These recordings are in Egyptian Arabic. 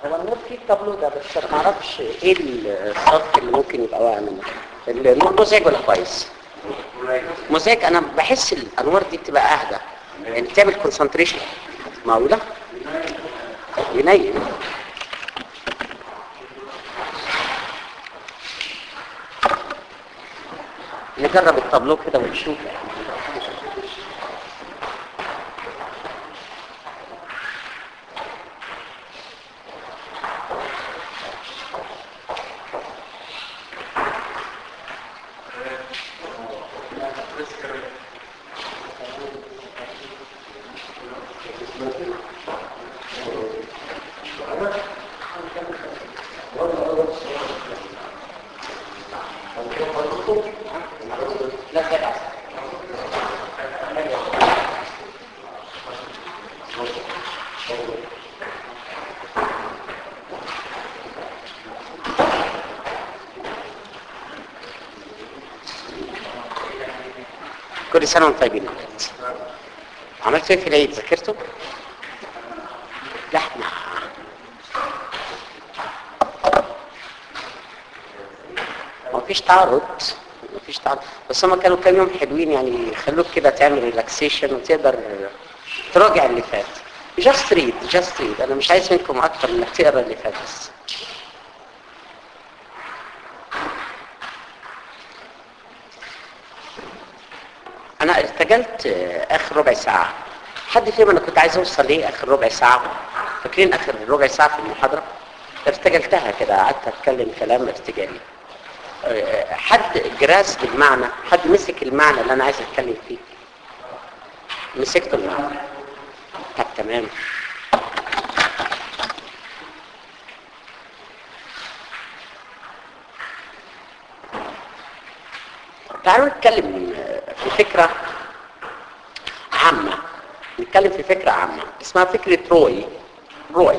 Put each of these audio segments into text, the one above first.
هو النور فيه التابلو ده بس انا ما اعرفش ايه الصف اللي ممكن يبقى واقع منه النور مزعج ولا كويس مزعج انا بحس الانوار دي بتبقى اهدى يعني بتعمل كونسنتريشن معقوله ينيم نجرب التابلو كده ونشوف كل سنة وانتم طيبين عملت ايه في العيد ذاكرته؟ لحمة ما فيش تعرض ما فيش تعرض بس هما كانوا كام يوم حلوين يعني يخلوك كده تعمل ريلاكسيشن وتقدر تراجع اللي فات جاست ريد جاست ريد انا مش عايز منكم اكتر من انك تقرا اللي فات بس انا ارتجلت اخر ربع ساعة حد فيهم انا كنت عايز اوصل ليه اخر ربع ساعة فاكرين اخر ربع ساعة في المحاضرة ارتجلتها كده قعدت اتكلم كلام ارتجالي حد جراس بالمعنى حد مسك المعنى اللي انا عايز اتكلم فيه مسكت المعنى طب تمام تعالوا نتكلم في فكرة عامة نتكلم في فكرة عامة اسمها فكرة روي روي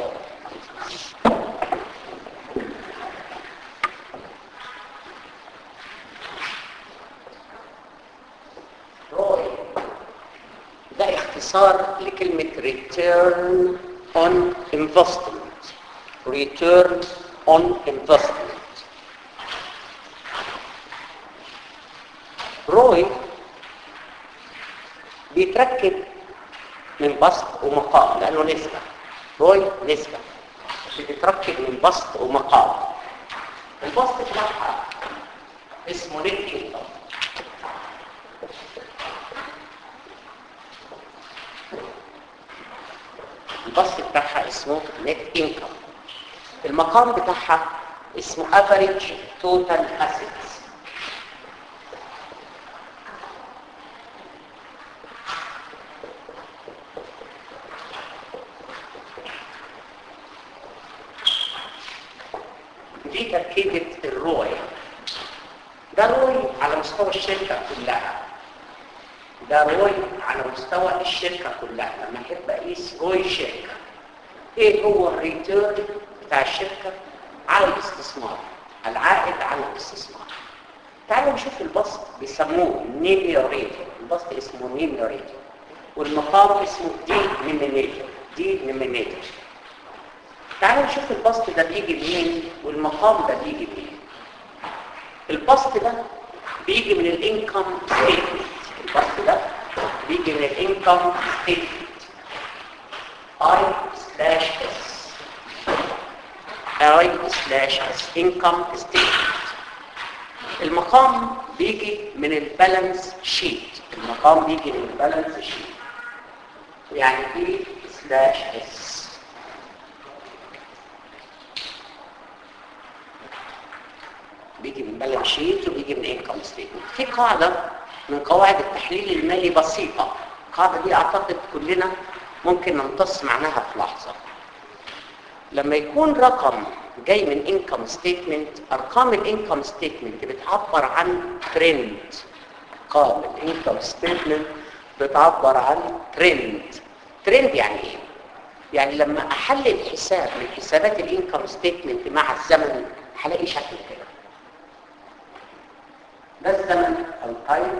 روي ده اختصار لكلمة return on investment return on investment روي بيتركب من بسط ومقام لانه نسبة روي نسبة بتتركب من بسط ومقام البسط بتاعها اسمه نت انكم البسط بتاعها اسمه نت انكم المقام بتاعها اسمه average total assets دي تركيبة الروي ده روي على مستوى الشركة كلها ده روي على مستوى الشركة كلها لما احب اقيس روي شركة ايه هو الريتيرن بتاع الشركة على الاستثمار العائد على الاستثمار تعالوا نشوف البسط بيسموه نيميوريتور البسط اسمه نيميوريتور والمقام اسمه دي نيمينيتور دي نيمينيتور تعالوا نشوف البسط ده بيجي منين والمقام ده بيجي منين البسط ده بيجي من الانكم ستيتمنت البسط ده بيجي من الانكم ستيتمنت I slash S I slash S income statement المقام بيجي من البالانس شيت المقام بيجي من البالانس شيت يعني ايه سلاش اس بيجي من بالانس شيت وبيجي من انكم ستيتمنت في قاعده من قواعد التحليل المالي بسيطه القاعده دي اعتقد كلنا ممكن نمتص معناها في لحظه لما يكون رقم جاي من انكم ستيتمنت ارقام الانكم ستيتمنت بتعبر عن ترند ارقام الانكم ستيتمنت بتعبر عن ترند ترند يعني ايه يعني لما احلل حساب من حسابات الانكم ستيتمنت مع الزمن هلاقي شكل كده ده الزمن او التايم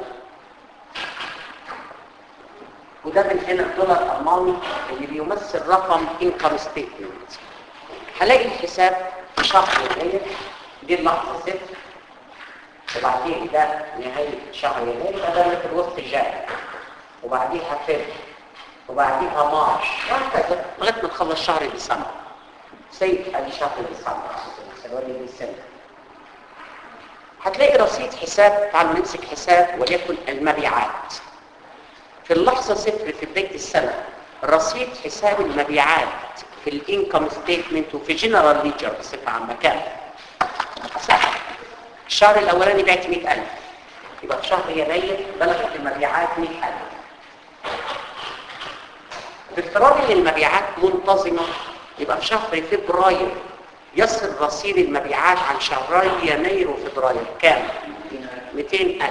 وده من هنا الدولار اماونت اللي بيمثل رقم انكم ستيتمنت هلاقي الحساب شهر يناير دي اللحظه صفر وبعدين ده نهايه شهر يناير ده اللي في الوسط الجاي وبعديها فبراير وبعديها مارش وهكذا لغايه ما نخلص شهر ديسمبر سيد ادي شهر ديسمبر سنوات ديسمبر هتلاقي رصيد حساب تعالوا نمسك حساب وليكن المبيعات في اللحظة صفر في بداية السنة رصيد حساب المبيعات في الانكم ستيتمنت وفي جنرال ليجر بصفة عامة كام؟ صح الشهر الأولاني بعت 100000 يبقى في شهر يناير بلغت المبيعات 100000 بافتراض ان المبيعات منتظمة يبقى في شهر فبراير يصل رصيد المبيعات عن شهري يناير وفبراير كام 200000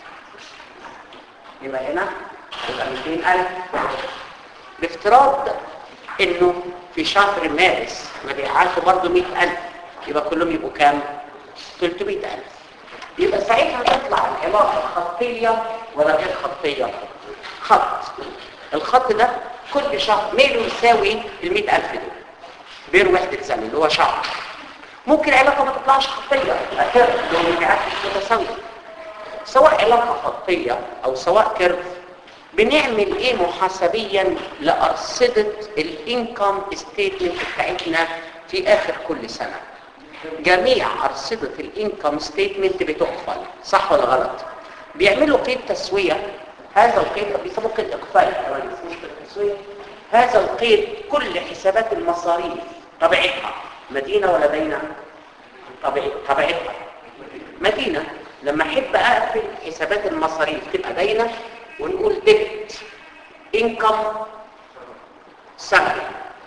يبقى هنا يبقى 200000 بافتراض انه في شهر مارس مبيعاته برضه 100000 يبقى كلهم يبقوا كام 300000 يبقى ساعتها تطلع العلاقه خطيه ولا غير خطيه خط الخط ده كل شهر ميله يساوي ال 100000 دول بين وحدة زمن اللي هو شهر ممكن علاقة ما تطلعش خطية أكيد لو المبيعات مش متساوية سواء علاقة خطية أو سواء كيرف بنعمل ايه محاسبيا لأرصدة الانكم ستيتمنت بتاعتنا في آخر كل سنة جميع أرصدة الانكم ستيتمنت بتقفل صح ولا غلط بيعملوا قيد تسوية هذا القيد بيسموه قيد إقفال طبعا اسمه قيد تسوية هذا القيد كل حسابات المصاريف طبيعتها مدينة ولا دينة طبيعتها مدينة لما احب اقفل حسابات المصاريف تبقى دينة ونقول ديبت انكم سمري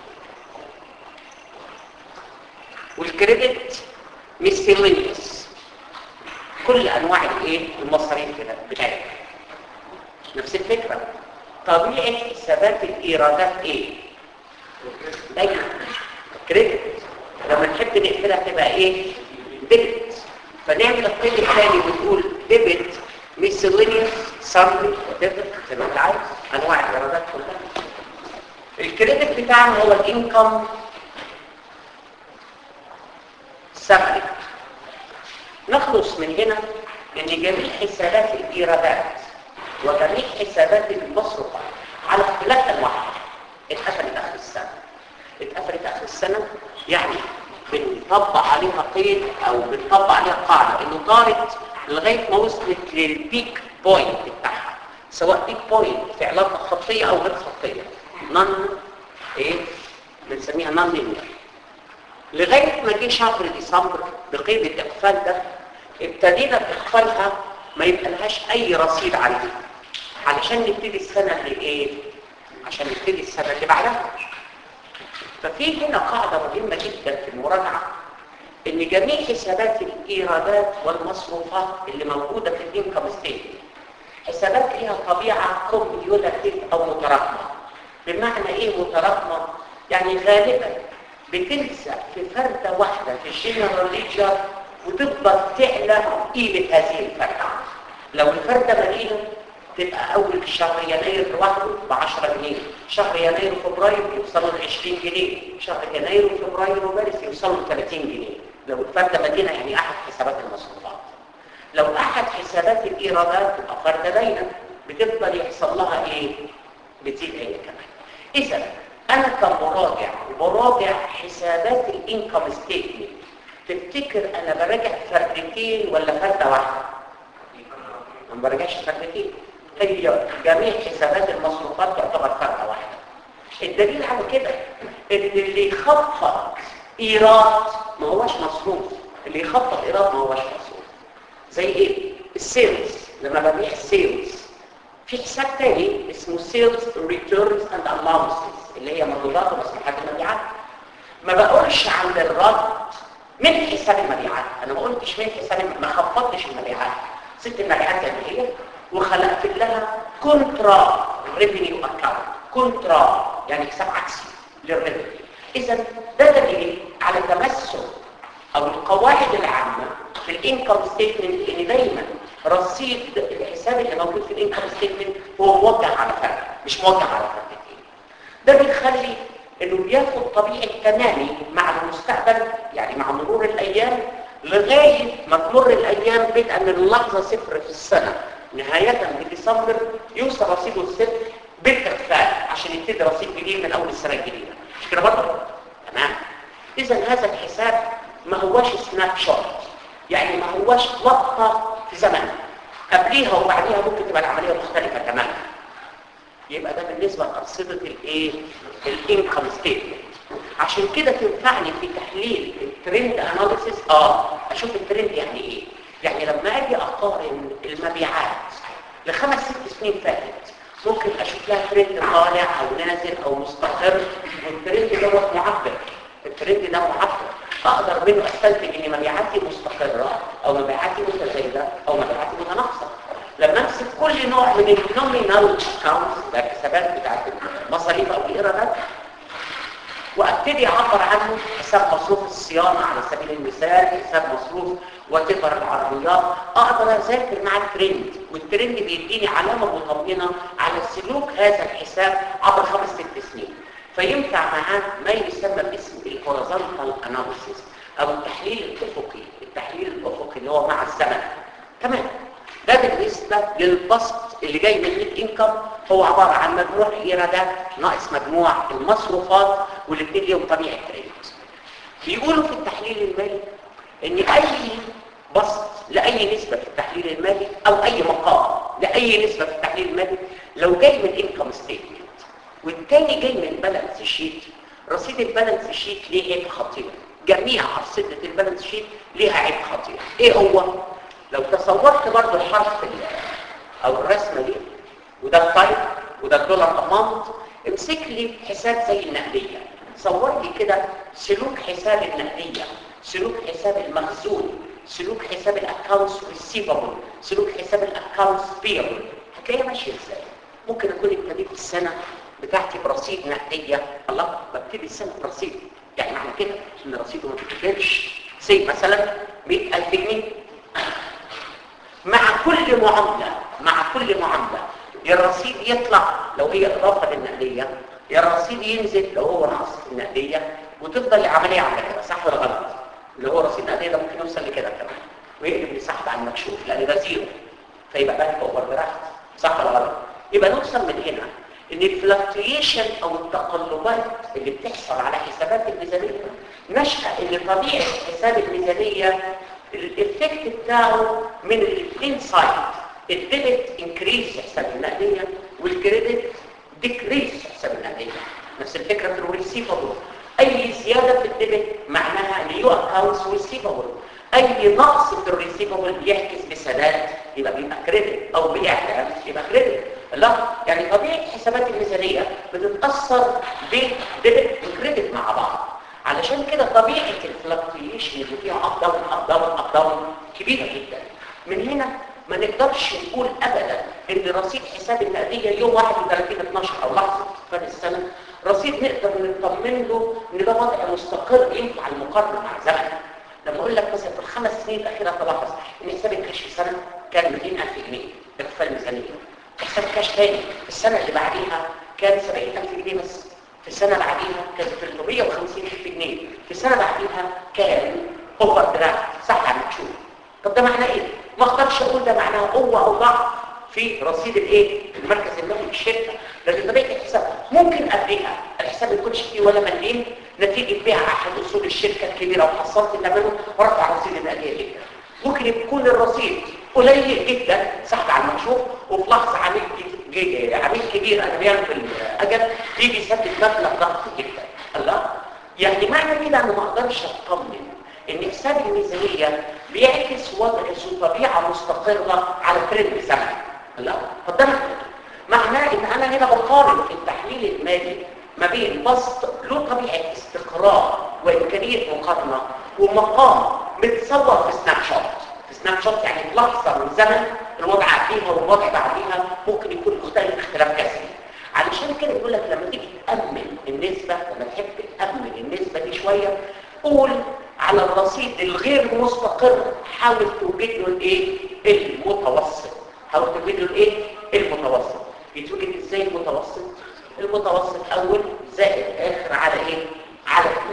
والكريدت ميسيلينيوس كل انواع الايه المصاريف كده بتاعتها نفس الفكره طبيعه حسابات الايرادات ايه دايما كريدت لما نحب نقفلها تبقى ايه ديبت فنعمل القيد الثاني ونقول ديبت ميسيلينيوس سامري وديبت زي ما انت عايز انواع الايرادات كلها الكريدت بتاعنا هو الانكم سمري نخلص من هنا ان جميع حسابات الايرادات وجميع حسابات المصروفات على اختلاف انواعها اتقفلت اخر السنه اتقفلت اخر السنه يعني بنطبق عليها قيد او بنطبق عليها قاعده انه طارت لغايه ما وصلت للبيك بوينت بتاعها سواء بيك بوينت في علاقه خطيه او غير خطيه نون ايه بنسميها نون لينير لغايه ما جه شهر ديسمبر بقيد الاقفال ده ابتدينا باقفالها ما يبقى لهاش اي رصيد عليها علشان نبتدي السنه اللي ايه عشان نبتدي السنه اللي بعدها ففي هنا قاعده مهمه جدا في المراجعه ان جميع حسابات الايرادات والمصروفات اللي موجوده في الانكم ستيتمنت حسابات ليها طبيعه كوميولاتيف او متراكمه بمعنى ايه متراكمه يعني غالبا بتلزق في فردة واحدة في الجنرال ليجر وتفضل تعلى قيمة هذه الفردة لو الفردة مدينة تبقى أول شهر يناير لوحده ب 10 جنيه شهر يناير وفبراير يوصلوا ل 20 جنيه شهر يناير وفبراير ومارس يوصلوا ل 30 جنيه لو الفردة مدينة يعني أحد حسابات المصروفات لو أحد حسابات الإيرادات تبقى فردة داينة بتفضل يحصل لها إيه؟ بتزيد هي كمان إذا أنا كمراجع براجع حسابات الانكم ستيتمنت تفتكر أنا براجع فردتين ولا فردة واحدة؟ ما براجعش فردتين هي جميع حسابات المصروفات تعتبر فردة واحدة الدليل على كده ان اللي يخفض ايراد ما هوش مصروف اللي يخفض ايراد ما هوش مصروف زي ايه السيلز لما ببيع السيلز في حساب تاني اسمه سيلز ريتيرنز اند allowances اللي هي مردودات ومصلحات المبيعات ما بقولش عن الرد من حساب المبيعات انا ما قلتش من حساب ما خفضتش المبيعات سبت المبيعات زي ما هي وخلقت لها كونترا ريفينيو اكاونت كونترا يعني حساب عكسي للريفينيو اذا ده دليل على تمثل او القواعد العامه في الانكم ستيتمنت ان دايما رصيد الحساب اللي موجود في الانكم ستيتمنت هو موجه على فرد مش موجه على فردتين ده بيخلي انه بياخد طبيعه تمامي مع المستوى المستقبل يعني مع مرور الايام لغايه ما تمر الايام بدءا من اللحظه صفر في السنه نهايه بديسمبر يوصل رصيده الصفر بالكفاء عشان يبتدي رصيد جديد من اول السنه الجديده مش كده برضه تمام اذا هذا الحساب ما هوش سناب شوت يعني ما هوش لقطه في زمن قبليها وبعديها ممكن تبقى العمليه مختلفه تماما يبقى ده بالنسبه لارصده الايه الانكم ستيتمنت عشان كده تنفعني في تحليل الترند اناليسيس اه اشوف الترند يعني ايه يعني لما اجي اقارن المبيعات لخمس ست سنين فاتت ممكن اشوف لها ترند طالع او نازل او مستقر والترند دوت معبر الترند ده معبر اقدر منه استنتج ان مبيعاتي مستقره او مبيعاتي متزايده او مبيعاتي متناقصه لما امسك كل نوع من النومينال اكونتس ده الحسابات بتاعت المصاريف او الايرادات وابتدي اعبر عنه حساب مصروف الصيانه على سبيل المثال حساب مصروف وتفر العربيات اقدر اذاكر مع الترند والترند بيديني علامه مطمئنه على سلوك هذا الحساب عبر خمس ست سنين فينفع معاه ما يسمى باسم الهوريزونتال اناليسيس او التحليل الافقي التحليل الافقي اللي هو مع الزمن تمام ده بالنسبه للبسط اللي جاي من النت انكم هو عباره عن مجموع ايرادات ناقص مجموع المصروفات والاثنين ليهم طبيعه ترند بيقولوا في التحليل المالي ان اي بسط لاي نسبه في التحليل المالي او اي مقام لاي نسبه في التحليل المالي لو جاي من انكم ستيتمنت والتاني جاي من بالانس شيت رصيد البالانس شيت ليه عيب خطير جميع ارصده البالانس شيت ليها عيب خطير ايه هو لو تصورت برضو الحرف او الرسمه دي وده التايب وده الدولار اماونت امسك لي حساب زي النقديه صور لي كده سلوك حساب النقديه سلوك حساب المخزون سلوك حساب الاكونتس ريسيفبل سلوك حساب الاكونتس بيبل هتلاقيها ماشيه ازاي ممكن اكون ابتديت السنه بتاعتي برصيد نقديه الله ببتدي السنه برصيد يعني معنى كده ان رصيده ما بيتكتبش سي مثلا 100000 جنيه مع كل معامله مع كل معامله يا الرصيد يطلع لو هي اضافه للنقديه يا الرصيد ينزل لو هو نقص في النقديه وتفضل العمليه على كده صح ولا غلط اللي هو رصيد النقديه ده ممكن يوصل لكده كمان ويقلب لسحب على المكشوف لان ده زيرو فيبقى باك اوفر براحت صح ولا غلط يبقى نوصل من هنا ان الفلكتويشن او التقلبات اللي بتحصل على حسابات الميزانيه نشأة ان طبيعه حساب الميزانيه الافكت بتاعه من الاثنين سايد الديبت انكريز حساب النقديه والكريدت ديكريز حساب النقديه نفس الفكره في الريسيفبل اي زياده في الديبت معناها نيو اكونتس ريسيفبل اي نقص في الريسيفبل يعكس بسداد يبقى بيبقى كريدت او باعلان يبقى كريدت لا يعني طبيعه حسابات الميزانيه بتتاثر بديبت وكريدت مع بعض علشان كده طبيعه الفلكتويشن اللي فيها اب داون اب داون اب داون كبيره جدا من هنا ما نقدرش نقول ابدا ان رصيد حساب النقديه يوم 31 12 او لحظه فات السنه رصيد نقدر نطمن له ان ده وضع مستقر ينفع المقارنه مع زمن لما اقول لك مثلا في الخمس سنين الاخيره تلاحظ ان حساب الكاش في سنه كان 200000 جنيه اخفاء الميزانيه حساب كاش تاني السنه اللي بعديها كان 70000 جنيه بس في السنه اللي بعديها كان 350000 جنيه في السنه بعديها كان اوفر درافت صح على المكشوف طب ده معناه ايه ما اقدرش اقول ده معناه قوه او ضعف في رصيد الايه المركز المالي في الشركه لكن طبيعه الحساب ممكن قبلها الحساب ما يكونش فيه ولا مليم نتيجه بيع احد اصول الشركه الكبيره وحصلت ثمنه ورفع رصيد النقديه جدا ممكن يكون الرصيد قليل جدا سحب على المكشوف وفي لحظه عميل جي عميل كبير انا بيعمل الاجل يجي يسدد مبلغ ضخم جدا الله يعني معنى كده انا ما اقدرش اطمن ان حساب الميزانيه بيعكس وضع ذو طبيعه مستقره على ترند زمن الله فده معناه ان انا هنا بقارن في التحليل المالي ما بين بسط له طبيعه استقرار وامكانيه مقارنه ومقام متصور في سناب شوت في سناب شوت يعني في لحظه من زمن الوضع قبليها والوضع بعديها ممكن يكون مختلف اختلاف كثير علشان كده يقول لك لما تيجي تامن النسبه لما تحب تامن النسبه دي شويه قول على الرصيد الغير مستقر حاول توجد له الايه المتوسط حاول توجد له الايه المتوسط يتوجد ازاي المتوسط المتوسط اول زائد اخر على ايه على اثنين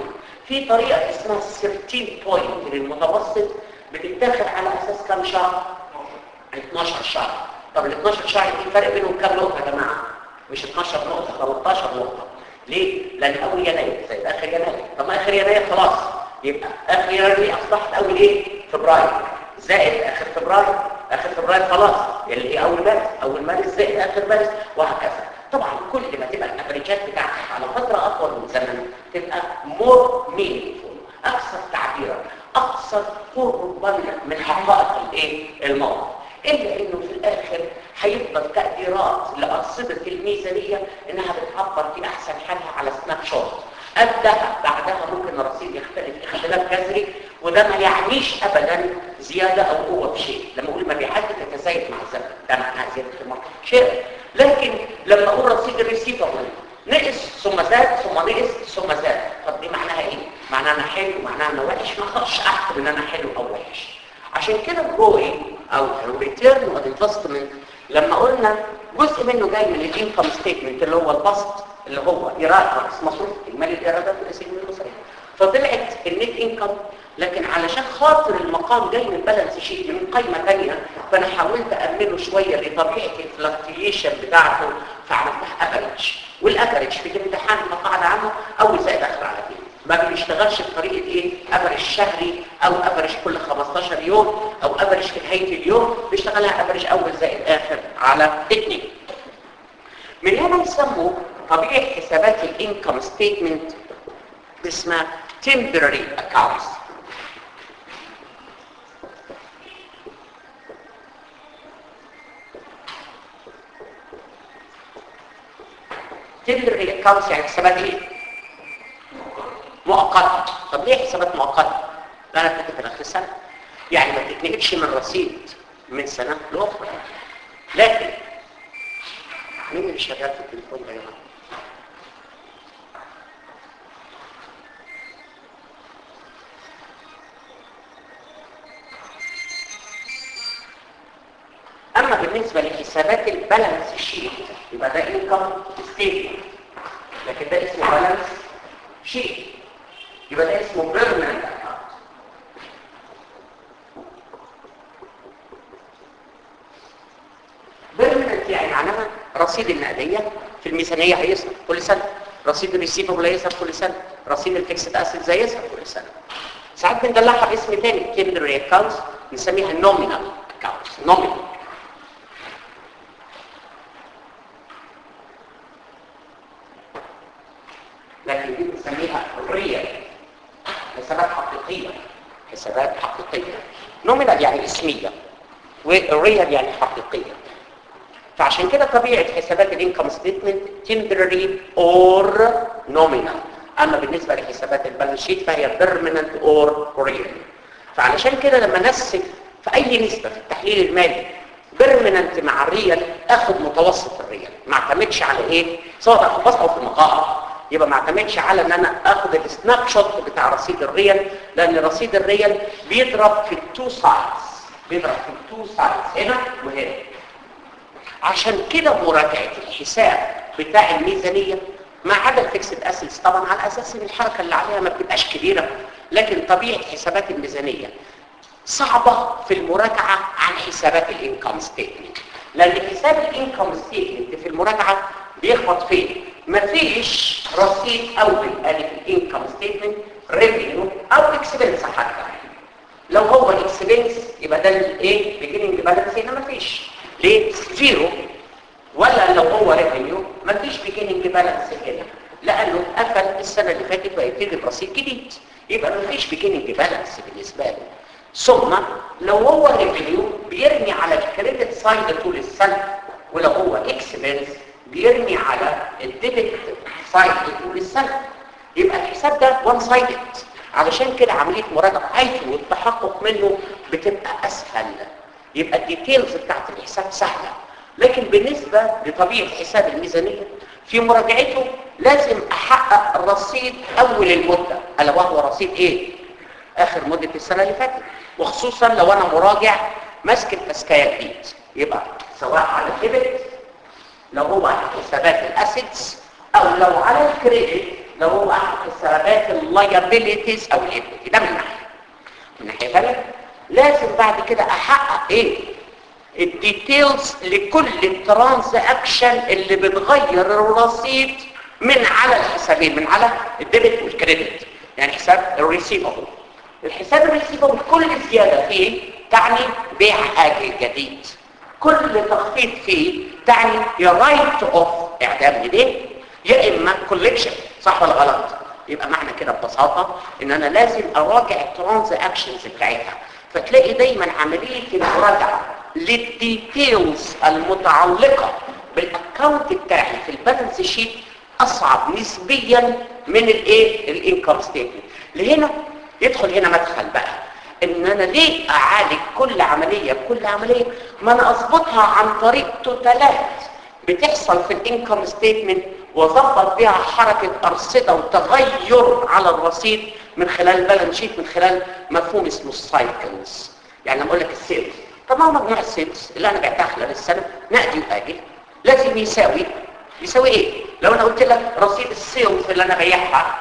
في طريقه اسمها 13 بوينت للمتوسط بتتاخد على اساس كام شهر 12 شهر طب ال 12 شهر في فرق بينهم كام نقطه يا جماعه مش 12 نقطه 13 نقطه ليه لان اول يناير زي اخر يناير طب ما اخر يناير خلاص يبقى اخر يناير دي اصبحت اول ايه فبراير زائد اخر فبراير اخر فبراير خلاص اللي هي اول مارس اول مارس زائد اخر مارس وهكذا طبعا كل ما تبقى الافريجات بتاعتك على فتره اطول من زمن تبقى مور مينينجفول اكثر تعبيرا اكثر قربا من حقائق الايه الموقف الا انه في الاخر هيفضل تقديرات لارصده الميزانيه انها بتعبر في احسن حالها على سناب شوت قبلها بعدها ممكن الرصيد يختلف اختلاف جذري وده ما يعنيش ابدا زياده او قوه بشيء لما اقول مبيعات تتزايد مع الزمن ده معناها زياده الماركت شير لكن لما اقول رصيد الريسيفبل نقص ثم زاد ثم نقص ثم زاد طب دي معناها ايه معناها انا حلو معناها انا وحش ما اقدرش احكم ان انا حلو او وحش عشان كده الروي او الريتيرن والانفستمنت لما قلنا جزء منه جاي من الانكم ستيتمنت اللي هو البسط اللي هو ايراد رأس مصروف اجمالي الايرادات والاسجل المصريه فطلعت النت انكم لكن علشان خاطر المقام جاي من بالانس شيت من قائمه ثانيه فانا حاولت امنه شويه لطبيعه الفلكتيشن بتاعته فعملتها افريج والافريج في الامتحان قاعد عنه اول زائد اخر على اثنين ما بيشتغلش بطريقه ايه افريج شهري او افريج كل 15 يوم او افريج في نهايه اليوم بيشتغلها افريج اول زائد اخر على اثنين من هنا يسموا طبيعه حسابات الانكم ستيتمنت اسمها temporary accounts temporary accounts يعني حسابات ايه مؤقتة طب ليه حسابات مؤقتة لا انا بتكتب في اخر السنة يعني ما تتنقلش من رصيد من سنة لاخرى لكن مين اللي شغال في التليفون ده يا جماعه اما بالنسبه لحسابات البالانس شيت يبقى ده انكم ستيتمنت لكن ده اسمه بالانس شيت يبقى ده اسمه بيرمننت اكاونت بيرمننت يعني معناها رصيد النقديه في الميزانيه هيصرف كل سنه رصيد الريسيفبل هيصرف كل سنه رصيد الفيكسد اسيتس هيصرف كل سنه ساعات بندلعها باسم تاني تمبرري اكاونتس نسميها نومينال اكاونتس نومينال لكن دي بنسميها ريال حسابات حقيقيه حسابات حقيقيه نومينال يعني اسميه والريال يعني حقيقيه فعشان كده طبيعه حسابات الانكم ستيتمنت temporary or nominal اما بالنسبه لحسابات البالانس شيت فهي permanent or real فعلشان كده لما نسك في اي نسبه في التحليل المالي بيرمننت مع الريال اخد متوسط الريال ما اعتمدش على ايه سواء في البسط او في المقام يبقى ما اعتمدش على ان انا اخد السناب شوت بتاع رصيد الريال لان رصيد الريال بيضرب في التو سايدز بيضرب في التو سايدز هنا وهنا عشان كده مراجعه الحساب بتاع الميزانيه ما عدا الفيكسد اسيتس طبعا على اساس ان الحركه اللي عليها ما بتبقاش كبيره لكن طبيعه حسابات الميزانيه صعبه في المراجعه عن حسابات الانكم ستيتمنت لان حساب الانكم ستيتمنت في المراجعه بيخبط فين مفيش رصيد اول ادي في الانكم ستيتمنت ريفينيو او اكسبنس حتى لو هو اكسبنس يبقى ده الايه بيجيننج بالانس هنا مفيش ليه زيرو ولا لو هو ريفينيو مفيش بيجيننج بالانس هنا لانه قفل السنه اللي فاتت ويبتدي برصيد جديد يبقى مفيش بيجيننج بالانس بالنسبه له ثم لو هو ريفينيو بيرمي على الكريدت سايد طول السنه ولو هو اكسبنس بيرمي على الديبت سايد طول السنه يبقى الحساب ده وان سايدد علشان كده عمليه مراجعته والتحقق منه بتبقى اسهل يبقى الديتيلز بتاعت الحساب سهله لكن بالنسبه لطبيعه حساب الميزانيه في مراجعته لازم احقق الرصيد اول المده الا وهو رصيد ايه اخر مده السنه اللي فاتت وخصوصا لو انا مراجع ماسك التزكيه جديد يبقى سواء على الديبت لو هو على حسابات الاسيتس او لو على الكريدت لو هو احد حسابات اللايبيليتيز او الايكويتي ده من ناحيه من ناحيه ثانيه لازم بعد كده احقق ايه الديتيلز لكل الترانزاكشن اللي بتغير الرصيد من على الحسابين من على الديبت والكريدت يعني حساب الريسيفبل الحساب الريسيفبل كل زياده فيه تعني بيع اجل جديد كل تخفيض فيه تعني يا رايت اوف اعدام لديه يا اما كوليكشن صح ولا غلط يبقى معنى كده ببساطه ان انا لازم اراجع الترانزاكشنز بتاعتها فتلاقي دايما عمليه المراجعه للديتيلز المتعلقه بالاكونت بتاعي في البالانس شيت اصعب نسبيا من الايه الانكم ستيتمنت لهنا يدخل هنا مدخل بقى ان انا ليه اعالج كل عمليه بكل عمليه ما انا اظبطها عن طريق توتالات بتحصل في الانكم ستيتمنت واظبط بيها حركه ارصده وتغير على الرصيد من خلال البالانس شيت من خلال مفهوم اسمه السايكلز يعني لما اقول لك السيلز طب ما هو مجموع السيلز اللي انا بعتها خلال السنه نقدي واجل لازم يساوي يساوي ايه لو انا قلت لك رصيد السيلز اللي انا بايعها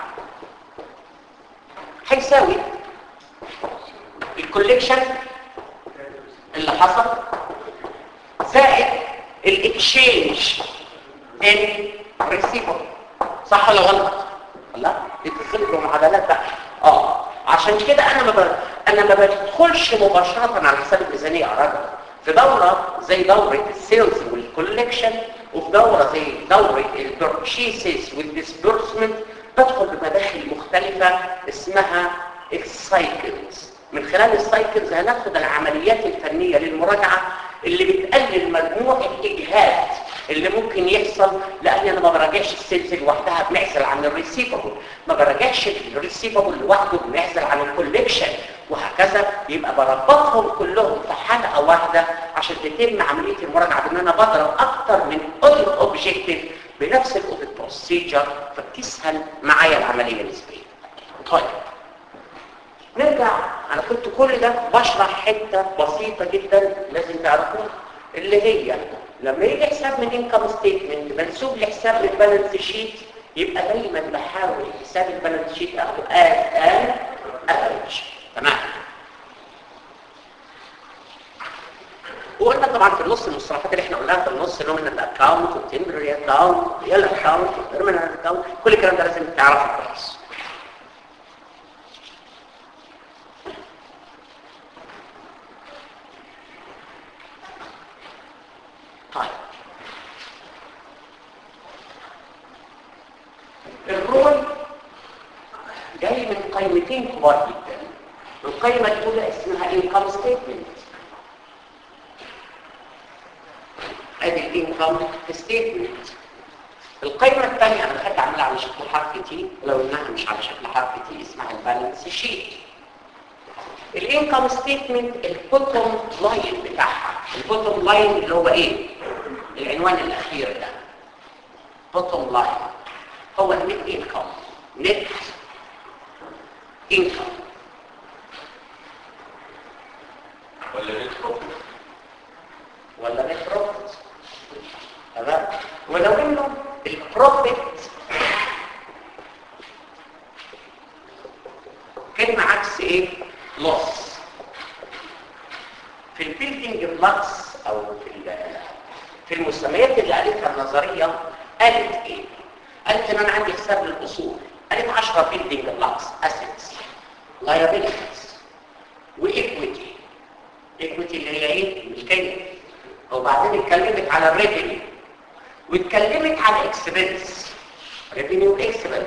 هيساوي الكوليكشن اللي حصل زائد الاكشينج ان ريسيفبل صح ولا غلط لا بتتصل بمعادلات بقى اه عشان كده انا ما ب... انا ما بدخلش مباشره على حساب الميزانيه يا راجل في دوره زي دوره السيلز والكوليكشن وفي دوره زي دوره البرشيسز والديسبيرسمنت بدخل بمداخل مختلفه اسمها السايكلز من خلال السايكلز هناخد العمليات الفنيه للمراجعه اللي بتقلل مجموع الاجهاد اللي ممكن يحصل لان انا ما براجعش السيلز لوحدها بنعزل عن الريسيفبل ما براجعش الريسيفبل لوحده بنعزل عن الكوليكشن وهكذا يبقى بربطهم كلهم في حلقه واحده عشان تتم عمليه المراجعه بان انا بضرب اكتر من اوديت اوبجيكتيف بنفس الاوديت بروسيجر فبتسهل معايا العمليه نسبيا طيب نرجع انا كنت كل ده بشرح حته بسيطه جدا لازم تعرفوها اللي هي لما يجي حساب من انكم ستيتمنت منسوب لحساب البالانس شيت يبقى دايما بحاول حساب البالانس شيت اخده از ان افريج تمام وقلنا طبعا في النص المصطلحات اللي احنا قلناها في النص اللي هو من الاكونت والتمبرري اكونت ريال اكونت والبيرمننت اكونت كل الكلام ده لازم تعرفه كويس طيب الرول جاي من قائمتين كبار جدا القائمة الأولى اسمها income statement ادي الانكم statement القائمة الثانية انا بحب اعملها على شكل حرف تي لو انها مش على شكل حرف تي اسمها البالانس شيت الانكم ستيتمنت البوتوم لاين بتاعها البوتوم لاين اللي هو ايه العنوان الاخير ده بوتوم لاين هو النت انكم نت انكم ولا نت بروفيت ولا نت بروفيت تمام ولو انه البروفيت كلمة عكس ايه لوس في البيلدينج بلاتس او في ال- في المسميات اللي قالتها النظرية قالت ايه قالت ان انا عندي حساب للاصول قالت 10 بيلدينج بلاتس اسيتس liabilities وايكويتي ايكويتي اللي هي ايه ملكيه وبعدين اتكلمت على الريفينيو واتكلمت على اكسبنس ريفينيو اكسبنس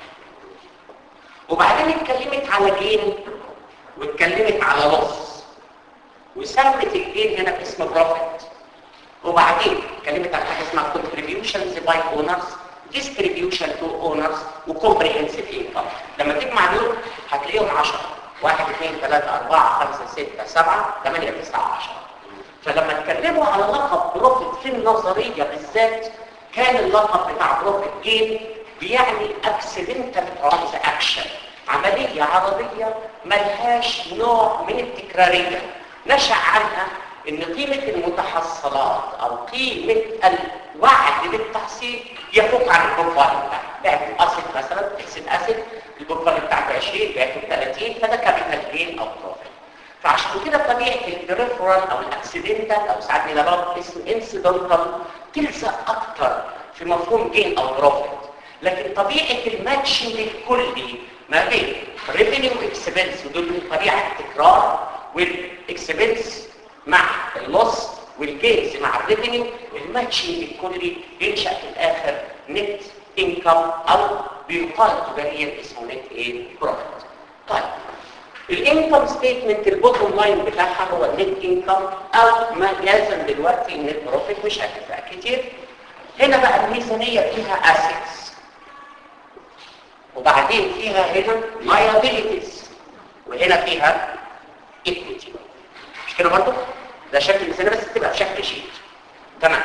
وبعدين اتكلمت على جين واتكلمت على لص وسمت الجين هنا باسم بروفيت وبعدين اتكلمت على حاجه اسمها contributions by owners distribution to owners وcomprehensive income لما تجمع دول هتلاقيهم 10 1 2 3 4 5 6 7 8 9 10 فلما اتكلموا على لقب بروفيت في النظريه بالذات كان اللقب بتاع بروفيت جين بيعني اكسيدنتال ترانزاكشن عمليه عربيه ملهاش نوع من التكراريه نشا عنها ان قيمه المتحصلات او قيمه الوعد بالتحصيل يفوق عن البروفايل بتاعها بتاعت الاسيد مثلا اكسيد اسيد البوك فاليو بتاعته 20 بعته 30 فده كابيتال جين او بروفيت فعشان كده طبيعه البريفرال او الاكسيدنتال او ساعات بنلقى اسم انسيدنتال تلزق اكتر في مفهوم جين او بروفيت لكن طبيعه الماتشنج الكلي ما بين ريفينيو واكسبنس ودول من طبيعه التكرار والاكسبنس مع اللوس والجينز مع الريفينيو الماتشنج الكلي ينشا في الاخر نت انكم او بيقال تجاريا اسمه نت ايه بروفيت طيب الانكم ستيتمنت البوتوم لاين بتاعها هو النت انكم او ما يلزم دلوقتي النت بروفيت مش هتفرق كتير هنا بقى الميزانيه فيها اسيتس وبعدين فيها هنا liabilities وهنا فيها equity مش كده برضه ده شكل الميزانيه بس تبقى بشكل شيت تمام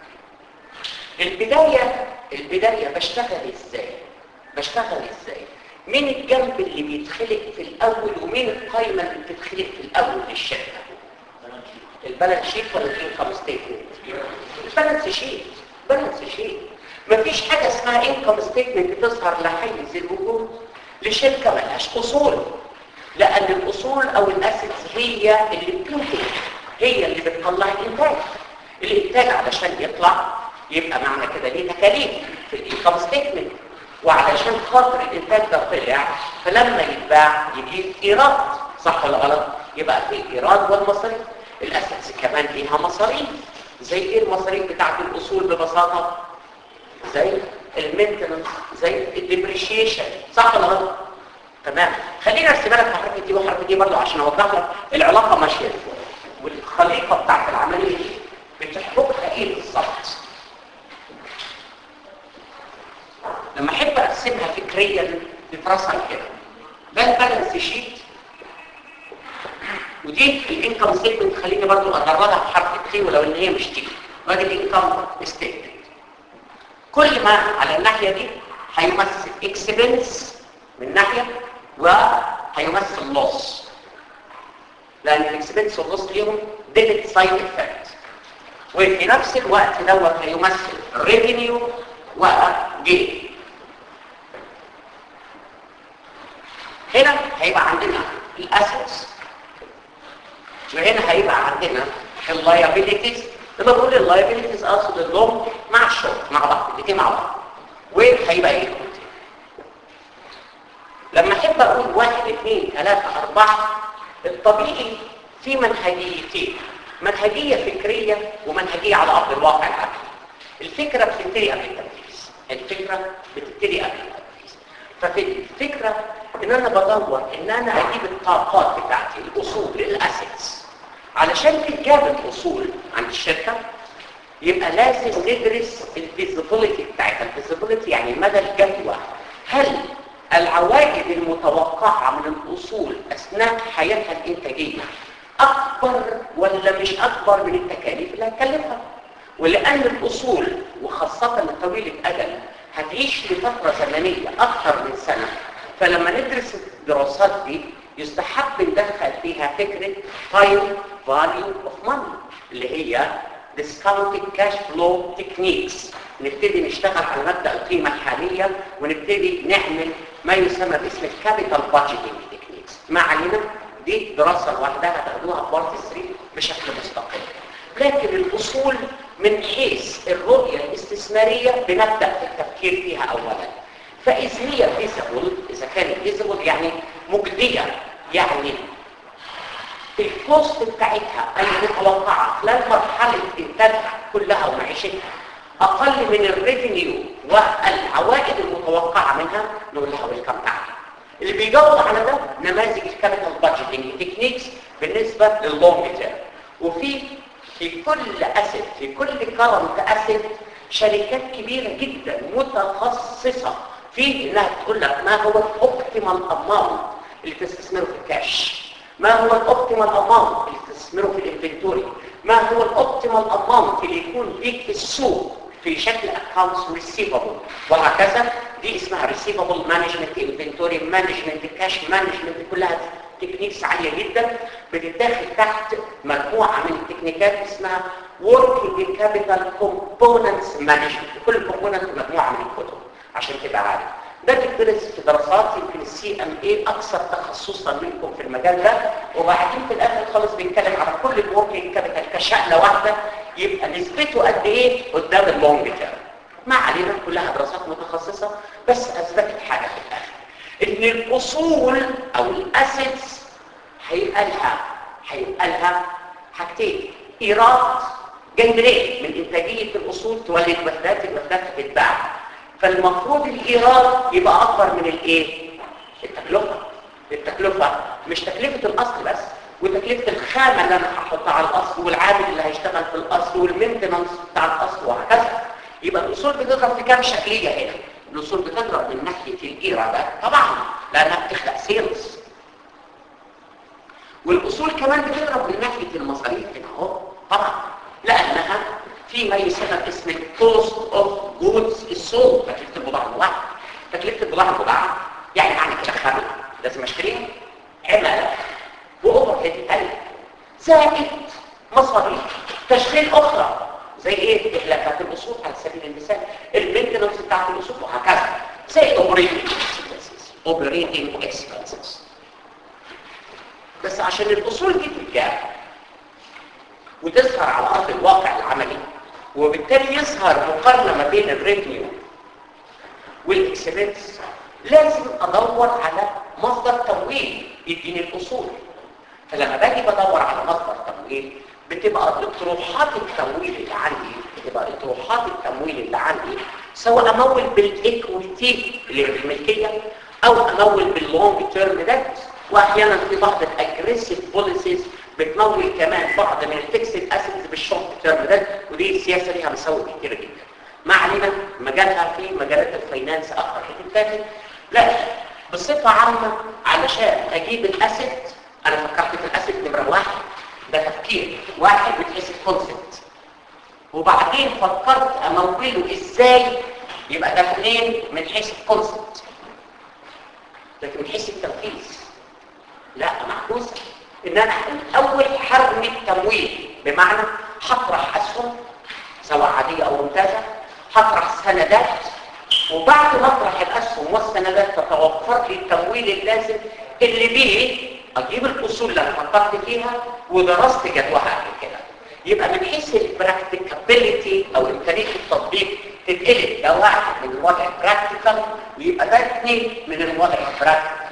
البدايه البدايه بشتغل ازاي بشتغل ازاي مين الجنب اللي بيتخلق في الاول ومين القائمه اللي بتتخلق في الاول للشركه البالانس شيت ولا الانكم ستيتمنت البالانس شيت بالانس شيت مفيش حاجه اسمها انكم ستيتمنت تظهر لحيز الوجود لشركه ملهاش اصول لان الاصول او الاسيتس هي اللي بتنتج هي اللي بتطلع الانتاج الانتاج علشان يطلع يبقى معنى كده ليه تكاليف في الانكم ستيتمنت وعلشان خاطر الانتاج ده طلع فلما يتباع يجيب ايراد صح ولا غلط يبقى في ايراد والمصاريف الاسيتس كمان ليها مصاريف زي ايه المصاريف بتاعت الاصول ببساطه زي المينتنس زي الديبريشيشن صح ولا غلط تمام خلينا ارسم لك الحركه دي والحركه دي برضه عشان اوضح لك العلاقه ماشيه ازاي والخليقه بتاعت العمليه دي بتحكمها ايه بالظبط لما احب ارسمها فكريا بترسم كده ده البالانس شيت ودي الانكم ستيتمنت خليني برضو ادربها بحرف التي ولو ان هي مش تي وادي الانكم ستيتمنت كل ما على الناحيه دي هيمثل اكسبنس من ناحيه وهيمثل لوس لان الاكسبنس واللوس ليهم ديبت سايد افكت وفي نفس الوقت دوت هيمثل ريفينيو وجين هنا هيبقى عندنا الاسيتس وهنا هيبقى عندنا اللايبيليتيز لما بقول اللايبيليتيز اقصد اللوم مع الشغل مع بعض الاثنين مع بعض وهيبقى ايه لما احب اقول واحد اثنين ثلاثة اربعة الطبيعي في منهجيتين منهجية فكرية ومنهجية على ارض الواقع العملي الفكرة بتبتدي قبل التنفيذ الفكرة بتبتدي قبل التنفيذ ففي الفكرة ان انا بدور ان انا اجيب الطاقات بتاعتي الاصول الاسيتس علشان تتجاب الاصول عند الشركة يبقى لازم ندرس الفيزيبيليتي بتاعتها الفيزيبيليتي يعني مدى الجدوى هل العوائد المتوقعة من الأصول أثناء حياتها الإنتاجية أكبر ولا مش أكبر من التكاليف اللي هتكلفها ولأن الأصول وخاصة الطويلة أجل هتعيش لفترة زمنية أكثر من سنة فلما ندرس الدراسات دي يستحب ندخل فيها فكرة time value of money اللي هي discounted cash flow techniques نبتدي نشتغل على مبدأ القيمة الحالية ونبتدي نعمل ما يسمى باسم الكابيتال بادجيتنج تكنيكس ما علينا دي دراسة لوحدها تاخدوها في بارت 3 بشكل مستقل لكن الأصول من حيث الرؤية الاستثمارية بنبدأ في التفكير فيها أولا فإذ هي فيزبل إذا كانت فيزبل يعني مجدية يعني الكوست بتاعتها المتوقعة خلال مرحلة إنتاجها كلها ومعيشتها أقل من الريفينيو والعوائد المتوقعة منها نقول لها ويلكم تعالى اللي بيجاوب على ده نماذج الكابيتال بادجيتنج تكنيكس بالنسبة لللونج تيرم وفي في كل اسيت في كل كرنت اسيت شركات كبيرة جدا متخصصة في انها تقول لك ما هو الاوبتيمال اماونت اللي تستثمره في الكاش ما هو الاوبتيمال اماونت اللي تستثمره في الانفنتوري ما هو الاوبتيمال اماونت اللي يكون ليك في السوق في شكل accounts receivable وهكذا دي اسمها receivable management inventory management cash management كلها تكنيكس عالية جدا بتتداخل تحت مجموعة من التكنيكات اسمها working capital components management كل component مجموعة من الكتب عشان تبقى عارف ده بيدرس في دراسات يمكن السي ام اي اكثر تخصصا منكم في المجال ده وبعدين في الاخر خالص بيتكلم على كل الوركينج كابيتال كشقله واحده يبقى نسبته قد ايه قدام اللونج تيرم ما علينا كلها دراسات متخصصه بس اثبتت حاجه في الاخر ان الاصول او الاسيتس هيبقى لها هيبقى لها حاجتين ايراد جاي منين من انتاجيه الاصول تولد وحدات الوحدات هتتباع فالمفروض الايراد يبقى اكبر من الايه التكلفه التكلفه مش تكلفه الاصل بس وتكلفه الخامه اللي انا هحطها على الاصل والعامل اللي هيشتغل في الاصل والمينتنس بتاع الاصل وهكذا يبقى الاصول بتضرب في كام شكليه هنا الاصول بتضرب من ناحيه الايرادات طبعا لانها بتخلق سيلز والاصول كمان بتضرب من ناحيه المصاريف هنا اهو طبعا لانها في ما يسمى اسم الكوست اوف جودز السوق تكلفه البضاعه المباعه تكلفه البضاعه المباعه يعني معنى كده خامه لازم اشتريها عماله واوفر هيد تاني زائد مصاريف تشغيل اخرى زي ايه اهلاكات الاصول على سبيل المثال المينتنس بتاعت الاصول وهكذا زي اوبريتنج اكسبنسز اوبريتنج اكسبنسز بس عشان الاصول دي تتجاب وتظهر على ارض الواقع العملي وبالتالي يظهر مقارنه ما بين الريفيو والاكسبنس لازم ادور على مصدر تمويل يديني الاصول فلما باجي بدور على مصدر تمويل بتبقى اطروحات التمويل اللي عندي بتبقى اطروحات التمويل اللي عندي سواء امول بالايكويتي اللي هي بالملكيه او امول باللونج تيرم ديت واحيانا في بعض الاجريسيف بوليسيز بتمول كمان بعض من الفيكسد اسيتس بالشورت تيرم ديت ودي السياسه ليها مساوئ كتير جدا ما علينا مجالها في مجالات الفاينانس اكتر هتتاخد لا بصفه عامه علشان اجيب الاسيت انا فكرت في الاسيت نمره واحد ده تفكير واحد بتحس الكونسبت وبعدين فكرت اموله ازاي يبقى ده اثنين من حيث الكونسبت لكن من حيث التنفيذ لا معكوسه ان انا الاول حرمي التمويل بمعنى هطرح اسهم سواء عاديه او ممتازه هطرح سندات وبعد ما اطرح الاسهم والسندات تتوفر لي التمويل اللازم اللي بيه اجيب الاصول اللي انا فكرت فيها ودرست جدواها قبل كده يبقى من حيث البراكتيكابيلتي او امكانيه التطبيق تتقلب ده واحد من الوضع براكتيكال ويبقى ده اثنين من الوضع براكتيكال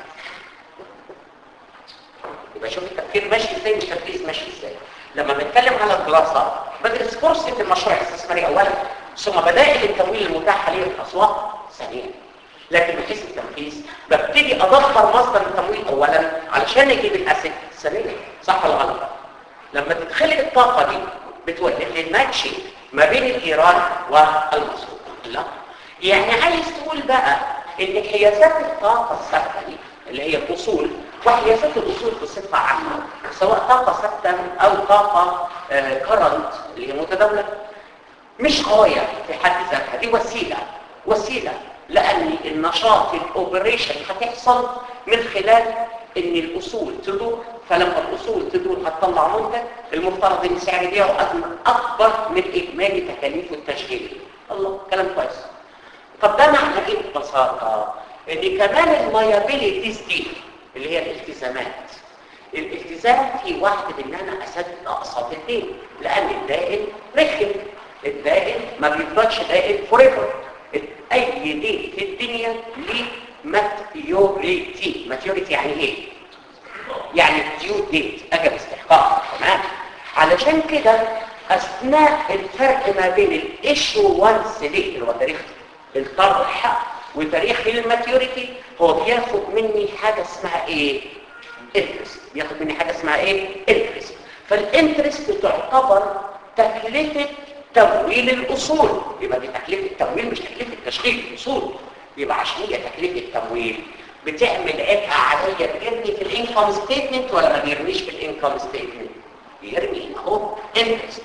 يبقى شوف التفكير ماشي ازاي والتنفيذ ماشي ازاي لما بنتكلم على الدراسه بدرس فرصه المشروع الاستثماري اولا ثم بدائل التمويل المتاحه لي في الاسواق ثانيا لكن من حيث التنفيذ ببتدي ادبر مصدر التمويل اولا علشان اجيب الاسيت ثانيا صح ولا غلط لما تتخلق الطاقه دي بتولد لي الماتشنج ما بين الايراد والمصروف لا يعني عايز تقول بقى ان حيازات الطاقه الثابته دي اللي هي الاصول وحيازات الاصول بصفه عامه سواء طاقه ثابته او طاقه كرنت اللي هي متداوله مش غايه في حد ذاتها دي وسيله وسيله لان النشاط الاوبريشن هتحصل من خلال ان الاصول تدور فلما الاصول تدور هتطلع منتج المفترض ان سعر بيعه اكبر من اجمالي تكاليف التشغيل الله كلام كويس طب ده معنى ايه ببساطه ان كمان اللايبيليتيز دي اللي هي الالتزامات الالتزام في واحد ان انا اسدد اقساط الدين لان الدائن رخم الدائن ما بيفضلش دائن فوريفر اي دين في الدنيا ليه ماتيوريتي ماتيوريتي يعني ايه يعني ديو ديت اجل استحقاق تمام علشان كده اثناء الفرق ما بين الايشوانس دي اللي هو تاريخ الطرح وتاريخ الماتيوريتي هو بياخد مني حاجه اسمها ايه انترست بياخد مني حاجه اسمها ايه انترست فالانترست تعتبر تكلفه تمويل الاصول يبقى دي تكلفه تمويل مش تكلفه تشغيل الاصول يبقى عشان هي تكلفه تمويل بتعمل عبء عليا بيرمي في الانكم ستيتمنت ولا ما بيرميش في الانكم ستيتمنت بيرمي اهو انترست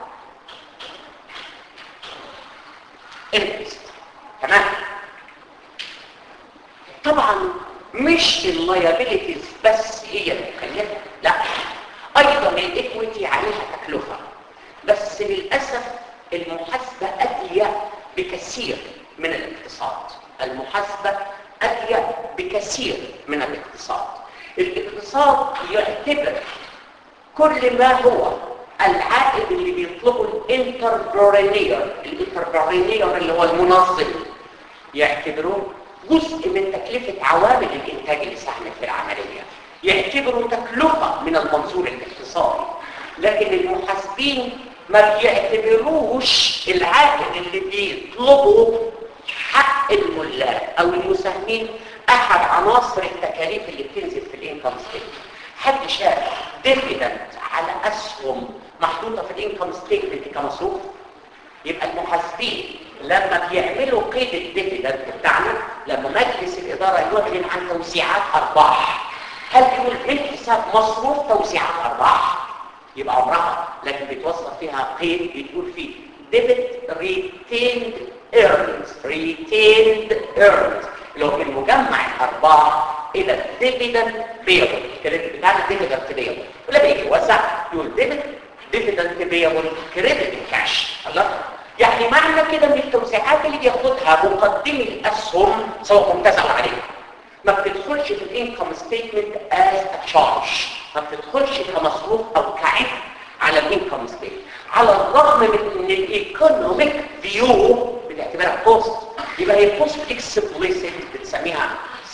انترست تمام طبعا مش اللايبيليتيز بس هي المكلفه لا ايضا الايكويتي عليها تكلفه بس للاسف المحاسبه اضيق بكثير من الاقتصاد المحاسبة أضيق بكثير من الاقتصاد الاقتصاد يعتبر كل ما هو العائد اللي بيطلبه الانتربرينير الانتربرينير اللي هو المنظم يعتبروه جزء من تكلفة عوامل الإنتاج اللي ساهمت في العملية يعتبروا تكلفة من المنظور الاقتصادي لكن المحاسبين ما بيعتبروش العائد اللي بيطلبه حق الملاك او المساهمين احد عناصر التكاليف اللي بتنزل في الانكم ستيتمنت حد شاف ديفيدنت على اسهم محطوطه في الانكم ستيتمنت كمصروف يبقى المحاسبين لما بيعملوا قيد الديفيدنت بتاعنا لما مجلس الاداره يعلن عن توزيعات ارباح هل يقول من حساب مصروف توزيعات ارباح يبقى عمرها لكن بيتوصف فيها قيد بتقول فيه debit retained earnings retained earnings اللي هو من مجمع الارباح الى dividend payable الكريدت بتاعنا dividend payable ولا بيجي يوزع يقول debit dividend payable credit cash الله يعني معنى كده ان التوزيعات اللي بياخدها مقدمي الاسهم سواء ممتازه عليها ما بتدخلش في الانكم ستيتمنت از تشارج ما بتدخلش كمصروف او كعبء على الانكم ستيتمنت على الرغم من ان الايكونوميك فيو بتعتبرها كوست يبقى هي كوست اكسبليسيت بتسميها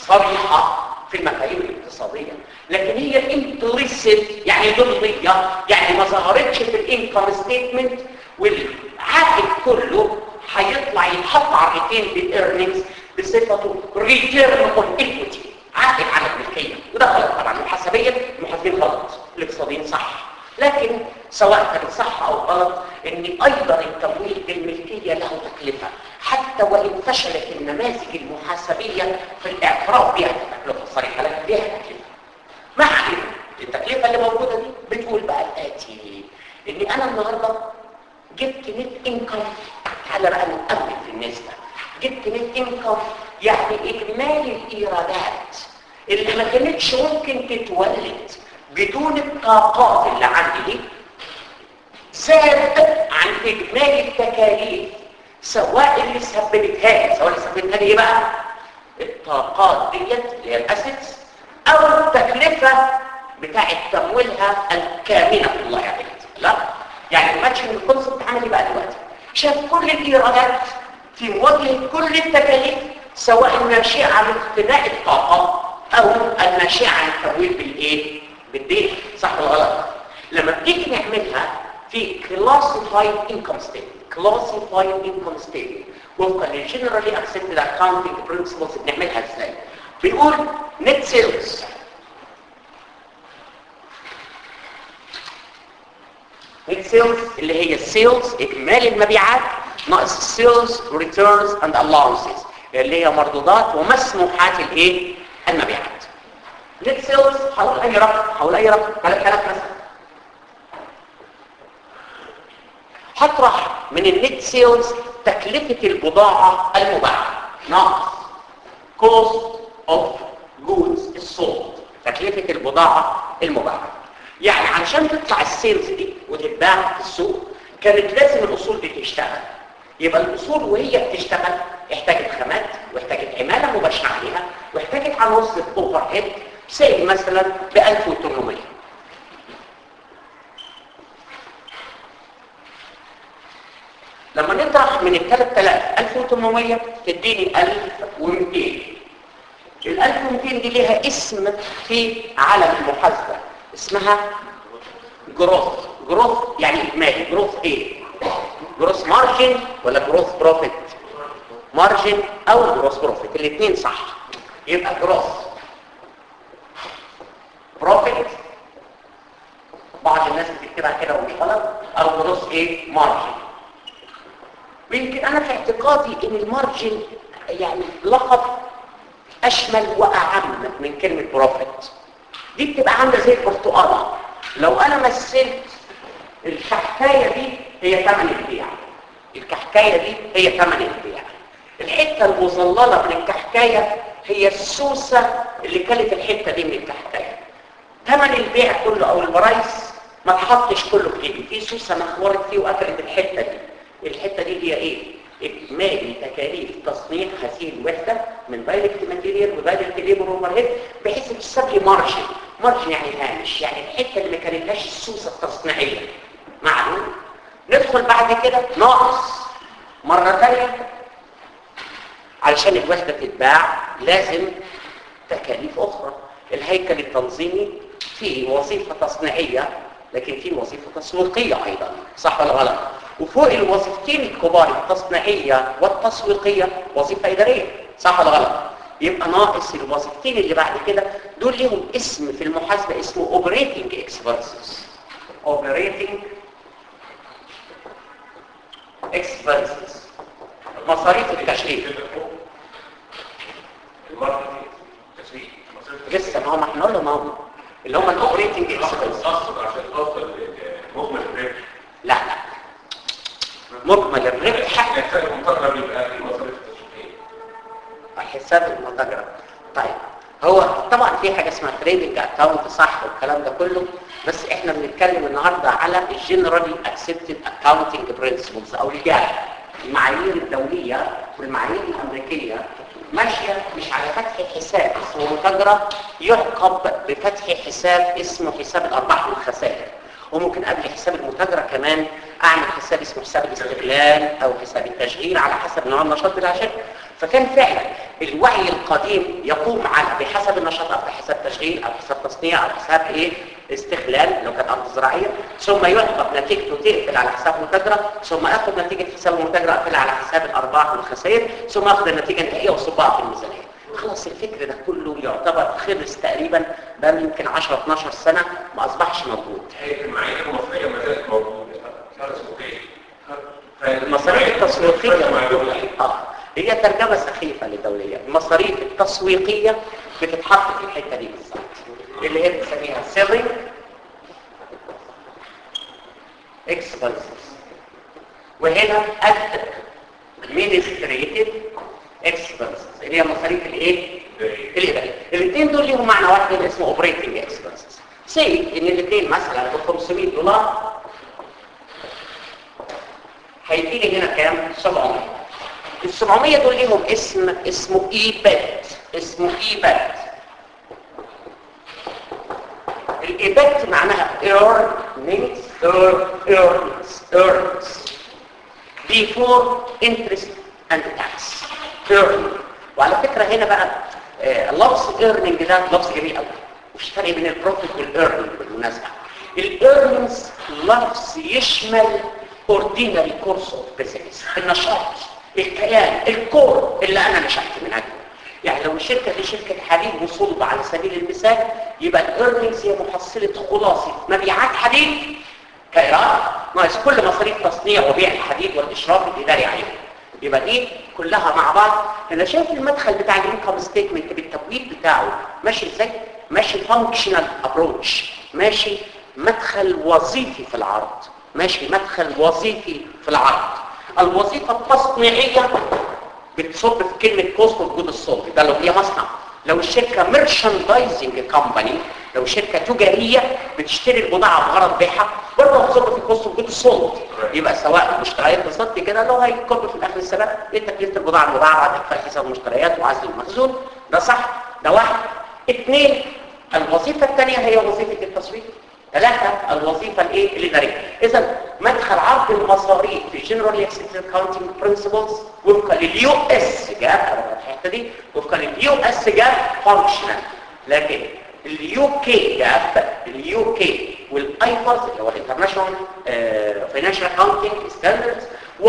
صريحه في المفاهيم الاقتصاديه لكن هي امبليسيت يعني ضمنيه يعني ما ظهرتش في الانكم ستيتمنت والعائد كله هيطلع يتحط على الريتين بالايرنينجز بصفته ريتيرن اون ايكويتي عائد على الملكيه وده غلط طبعا محاسبيا المحاسبين غلط الاقتصاديين صح لكن سواء كان صح او غلط ان ايضا التمويل بالملكيه له تكلفه حتى وان فشلت النماذج المحاسبيه في الاعتراف بها كتكلفه صريحه لكن ليها تكلفه ما علينا التكلفه اللي موجوده دي بتقول بقى الاتي اني انا النهارده جبت نت انكم تعالى بقى نقلل في النسبه جبت نت انكم يعني اجمالي الايرادات اللي ما كانتش ممكن تتولد بدون الطاقات اللي عندي دي زاد عن اجمالي التكاليف سواء اللي سببتها لي سواء اللي سببتها لي ايه بقى الطاقات ديت اللي هي الاسيتس او التكلفه بتاعه تمويلها الكامنه في الله يعني لا يعني الماتشنج الكونسبت عمل ايه بقى دلوقتي شاف كل الايرادات في مواجهه كل التكاليف سواء الناشئه عن اقتناء الطاقه او الناشئه عن التمويل بالايه بالدين صح ولا غلط لما بتيجي نعملها في classified income statement classified income statement وفقا للجنرالي accepted accounting principles بنعملها ازاي بنقول net sales net sales اللي هي السيلز اجمالي المبيعات ناقص السيلز returns and allowances اللي هي مردودات ومسموحات الايه المبيعات نت سيلز هقول اي رقم هقول اي رقم 3000 مثلا هطرح من النت سيلز تكلفة البضاعة المباعة ناقص cost of goods الصوت تكلفة البضاعة المباعة يعني علشان تطلع السيلز دي وتتباع في السوق كانت لازم الاصول دي تشتغل يبقى الاصول وهي بتشتغل احتاجت خامات واحتاجت عمالة مباشرة عليها واحتاجت عناصر اوفر هيد سي مثلا ب 1800 لما نطرح من ال 3000 1800 تديني 1200 ال 1200 دي ليها اسم في عالم المحاسبه اسمها جروث جروث يعني اجمالي جروث ايه جروث مارجن ولا جروث بروفيت مارجن او جروث بروفيت الاثنين صح يبقى جروث بروفيت بعض الناس بتكتبها كده ومش غلط او جروث ايه مارجن ويمكن انا في اعتقادي ان المارجن يعني لقب اشمل واعم من كلمه بروفيت دي بتبقى عامله زي البرتقاله لو انا مثلت الكحكايه دي هي ثمن البيع الكحكايه دي هي ثمن البيع الحته المظلله من الكحكايه هي السوسه اللي كانت الحته دي من الكحكايه ثمن البيع كله او البرايس ما اتحطش كله في ايدي في سوسه مخورت فيه واكلت الحته دي الحته دي هي ايه اجمالي تكاليف تصنيع هذه الوحده من دايركت ماتيريال ودايركت ليبر اوفر هيد بحيث تحسب لي مارجن مارجن يعني هامش يعني الحته اللي ما كانتهاش السوسه التصنيعيه معلوم ندخل بعد كده ناقص مره ثانيه علشان الوحده تتباع لازم تكاليف اخرى الهيكل التنظيمي فيه وظيفه تصنيعيه لكن فيه وظيفه تسويقيه ايضا صح ولا غلط وفوق الوظيفتين الكبار التصنيعيه والتسويقيه وظيفه اداريه صح ولا غلط يبقى ناقص الوظيفتين اللي بعد كده دول ليهم اسم في المحاسبه اسمه اوبريتنج اكسبنسز اوبريتنج اكسبنسز مصاريف التشغيل الماركتنج التسويق مصاريف لسه ما هم احنا قلنا ما هم اللي هم الاوبريتنج اقصد اكسبنسز اقصد عشان اوصل لمجمل الربح لا لا مجمل الربح الانسان المقرر بيبقى في مصاريف التسويقيه حساب المتاجرة طيب هو طبعا في حاجة اسمها تريدنج اكاونت صح والكلام ده كله بس احنا بنتكلم النهاردة على الجنرالي اكسبتد اكاونتنج برنسبلز او الجاب المعايير الدولية والمعايير الامريكية ماشية مش على فتح حساب اسمه متاجرة يعقب بفتح حساب اسمه حساب الارباح والخسائر وممكن قبل حساب المتاجرة كمان اعمل حساب اسمه حساب الاستغلال او حساب التشغيل على حسب نوع النشاط بتاع الشركة فكان فعلا الوعي القديم يقوم على بحسب النشاط او حساب تشغيل او حساب تصنيع او حساب ايه استغلال لو كانت ارض زراعيه ثم يعقب نتيجته تقفل على حساب متاجره ثم اخذ نتيجه حساب المتاجره اقفل على حساب الارباح والخسائر ثم اخذ النتيجه النهائيه واصبها في الميزانيه خلاص الفكر ده كله يعتبر خلص تقريبا بقى يمكن 10 12 سنه ما اصبحش موجود هي المعايير المصريه ما زالت موجوده تسويقيه المصاريف التسويقيه موجوده اه هي ترجمه سخيفه للدوليه المصاريف التسويقيه بتتحط في الحته دي بالظبط اللي هي بنسميها selling expenses وهنا administrative expenses اللي هي مصاريف الايه الاداريه الاثنين دول ليهم معنى واحد اللي اسمه operating expenses سي ان الاثنين مثلا ب 500 دولار هيديني هنا كام 700 ال 700 دول ليهم اسم اسمه ايبات اسمه ايبات الايبات معناها earnings earnings earnings before interest and tax earning وعلى فكرة هنا بقى آه، لفظ earning ده لفظ جميل قوي مفيش فرق بين البروفيت والايرنينج بالمناسبة الايرنينجز لفظ يشمل ordinary course of business النشاط الكيان الكور اللي انا نشأت من اجله يعني لو الشركة دي شركة حديد وصلب على سبيل المثال يبقى الايرنينجز هي محصلة خلاصة مبيعات حديد كإيراد ناقص كل مصاريف تصنيع وبيع الحديد والإشراف الإداري عليه يبقى دي كلها مع بعض انا شايف المدخل بتاع الانكم ستيتمنت بالتبويب بتاعه ماشي ازاي ماشي فانكشنال ابروتش ماشي مدخل وظيفي في العرض ماشي مدخل وظيفي في العرض الوظيفه التصنيعيه بتصب في كلمه كوست اوف جود الصوت ده لو هي مصنع لو الشركه ميرشاندايزنج كومباني لو شركه تجاريه بتشتري البضاعه بغرض بيعها برضه هتصب في كوست اوف جود الصوت يبقى سواء المشتريات بالظبط كده لو هيكب في الاخر السنه ايه تكلفه البضاعه المباعه بعد اكفاء حساب المشتريات وعزل المخزون ده صح ده واحد اثنين الوظيفه الثانيه هي وظيفه التسويق ثلاثة الوظيفة الايه الإدارية إذا مدخل عرض المصاريف في General Accepted Accounting Principles وفقا لليو اس جاب الحتة دي وفقا لليو اس جاب functional لكن اليو كي جاب اليو كي والايفرز اللي هو الانترناشونال فاينانشال اكاونتنج ستاندردز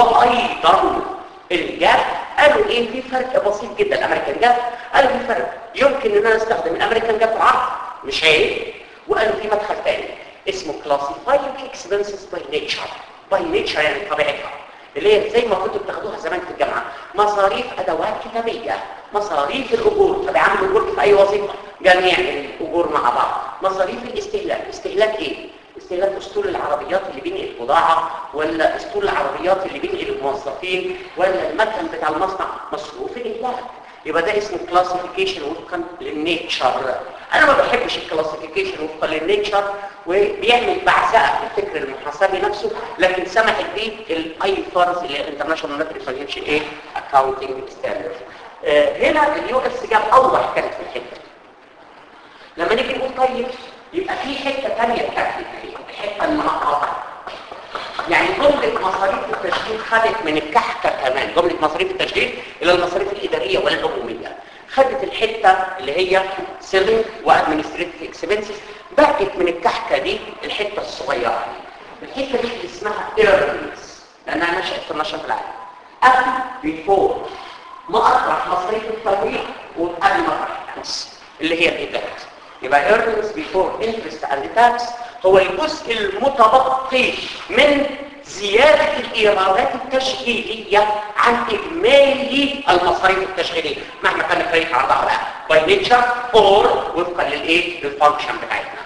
وايضا الجاب قالوا ايه في فرق بسيط جدا الامريكان جاب قالوا في فرق يمكن ان انا استخدم الامريكان جاب في العرض مش عيب وقالوا في مدخل تاني اسمه classifying expenses by nature by nature يعني طبيعتها اللي هي زي ما كنتوا بتاخدوها زمان في الجامعة مصاريف أدوات كتابية مصاريف الأجور طب يا عم الأجور في أي وظيفة جميع الأجور مع بعض مصاريف الاستهلاك استهلاك إيه؟ استهلاك اسطول العربيات اللي بينقل البضاعة ولا اسطول العربيات اللي بينقل الموظفين ولا المكن بتاع المصنع مصروف الإهلاك يبقى ده اسمه كلاسيفيكيشن وفقا للنيتشر انا ما بحبش الكلاسيفيكيشن وفقا وفقا للنيتشر وبيعمل بعزقه في الفكر المحاسبي نفسه لكن سمحت بيه الاي فارز اللي هي الانترناشونال ماتري فاينانشال ايه اكاونتنج ستاندرد هنا اليو اس جاب اوضح كانت في الحته دي لما نيجي نقول طيب يبقى في حته ثانيه بتاعت الحته المنقطه يعني جملة مصاريف التشغيل خدت من الكحكة كمان جملة مصاريف التشغيل إلى المصاريف الإدارية والعمومية خدت الحتة اللي هي سيلينج وادمنستريتيف اكسبنسز بقت من الكحكة دي الحتة الصغيرة دي الحتة دي اللي اسمها ايرنز لأنها نشأت في النشاط العالي قبل بيفور ما أطرح مصاريف التمويل وقبل ما أطرح التاكس اللي هي الإيدات يبقى earnings before interest and tax هو الجزء المتبقي من زيادة الإيرادات التشغيلية عن إجمالي المصاريف التشغيلية مهما كان الفريق على ظهرها by nature or وفقا للإيه؟ للفانكشن بتاعتنا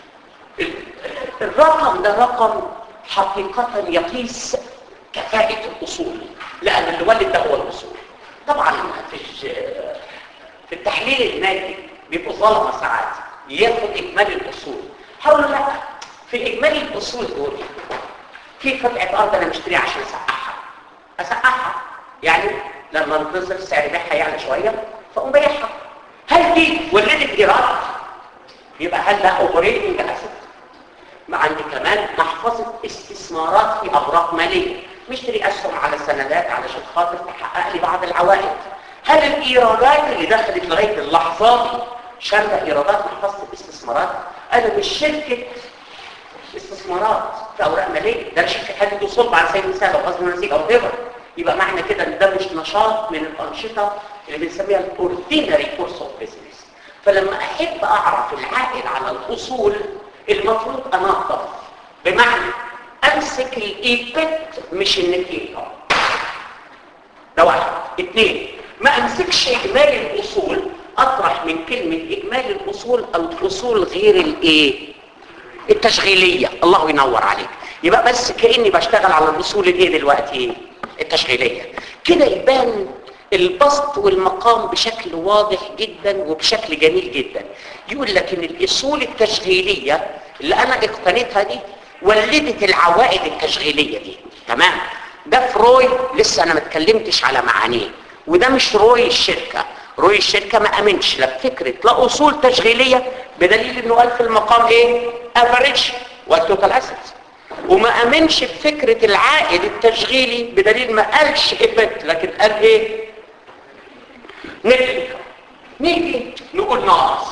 الرقم ده رقم حقيقة يقيس كفاءة الأصول لأن اللي ولد ده هو الأصول طبعا في في التحليل المادي بيبقوا ظلمة ساعات ياخد إجمالي الأصول هقول لا في إجمالي الأصول دول في قطعة أرض أنا مشتريها عشان أسقعها أسقعها يعني لما انتصر سعر بيعها يعلى شوية فأقوم بيعها هل دي ولدت إيراد؟ يبقى هل ده أوبريتنج أسيت؟ ما عندي كمان محفظة استثمارات في أوراق مالية مشتري أسهم على سندات علشان خاطر تحقق لي بعض العوائد هل الإيرادات اللي دخلت لغاية اللحظة دي شاملة إيرادات محفظة الاستثمارات؟ أنا مش شركة استثمارات في أوراق مالية ده شركة حدد وصلب على سبيل المثال أو غزل ونسيج أو غيره يبقى معنى كده إن ده مش نشاط من الأنشطة اللي بنسميها الأوردينري كورس أوف بيزنس فلما أحب أعرف العائد على الأصول المفروض أنظف بمعنى أمسك الإيبت مش النتيجة ده واحد اثنين ما أمسكش إجمالي الأصول أطرح من كلمة إجمالي الأصول الأصول غير الإيه التشغيلية الله ينور عليك يبقى بس كأني بشتغل على الأصول الإيه دلوقتي التشغيلية كده يبان البسط والمقام بشكل واضح جدا وبشكل جميل جدا يقول لك ان الاصول التشغيلية اللي انا اقتنيتها دي ولدت العوائد التشغيلية دي تمام ده في روي لسه انا ما اتكلمتش على معانيه وده مش روي الشركة روي الشركة ما امنش لا بفكرة لا اصول تشغيلية بدليل انه قال في المقام ايه افريج والتوتال اسيتس وما امنش بفكرة العائد التشغيلي بدليل ما قالش افت لكن قال ايه نتلك نيجي نقول ناقص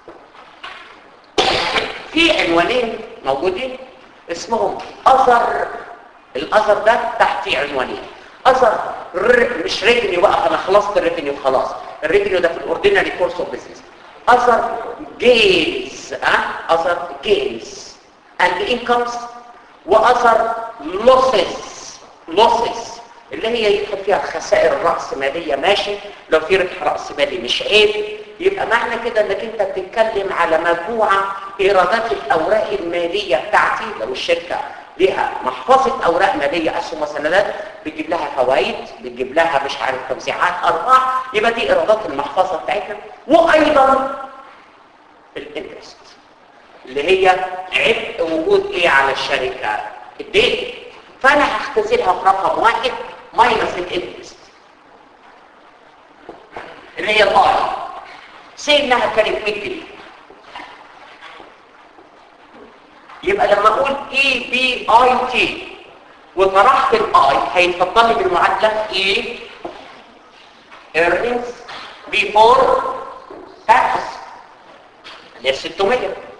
في عنوانين موجودين اسمهم اثر الاثر ده تحت عنوانين اثر مش ريفينيو بقى انا خلصت الريفينيو خلاص الريفينيو ده في الاوردينري كورس اوف بزنس اثر جينز اه اثر جينز اند انكمز واثر لوسز لوسز اللي هي يدخل فيها الخسائر الرأسمالية ماشي لو في ربح رأسمالي مش عيب يبقى معنى كده انك انت بتتكلم على مجموعة ايرادات الاوراق المالية بتاعتي لو الشركة ليها محفظة اوراق مالية اسهم وسندات بتجيب لها فوائد بتجيب لها مش عارف توزيعات ارباح يبقى دي ايرادات المحفظة بتاعتها وايضا الانترست اللي هي عبء وجود ايه على الشركة الدين فانا هختزلها في رقم واحد ماينس الانترست اللي هي الاي سي انها كانت 100 جنيه يبقى لما اقول اي بي اي تي وطرحت الاي هيتفضل لي بالمعادله اي earnings before tax اللي هي 600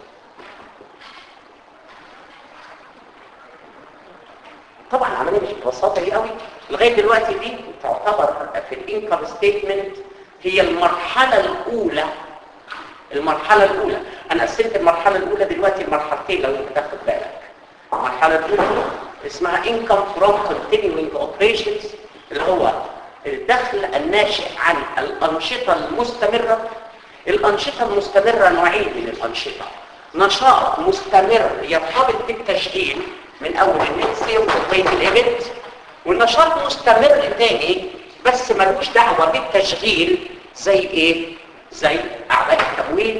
طبعا العمليه مش ببساطه دي قوي لغايه دلوقتي دي تعتبر في الانكم ستيتمنت هي المرحله الاولى المرحله الاولى انا قسمت المرحله الاولى دلوقتي لمرحلتين لو انت تاخد بالك المرحله الاولى اسمها income from continuing operations اللي هو الدخل الناشئ عن الانشطه المستمره الانشطه المستمره نوعين من الانشطه نشاط مستمر يرتبط بالتشغيل من اول النسي وبقيه الايفنت والنشاط مستمر تاني بس ملوش دعوه بالتشغيل زي ايه زي اعباء التمويل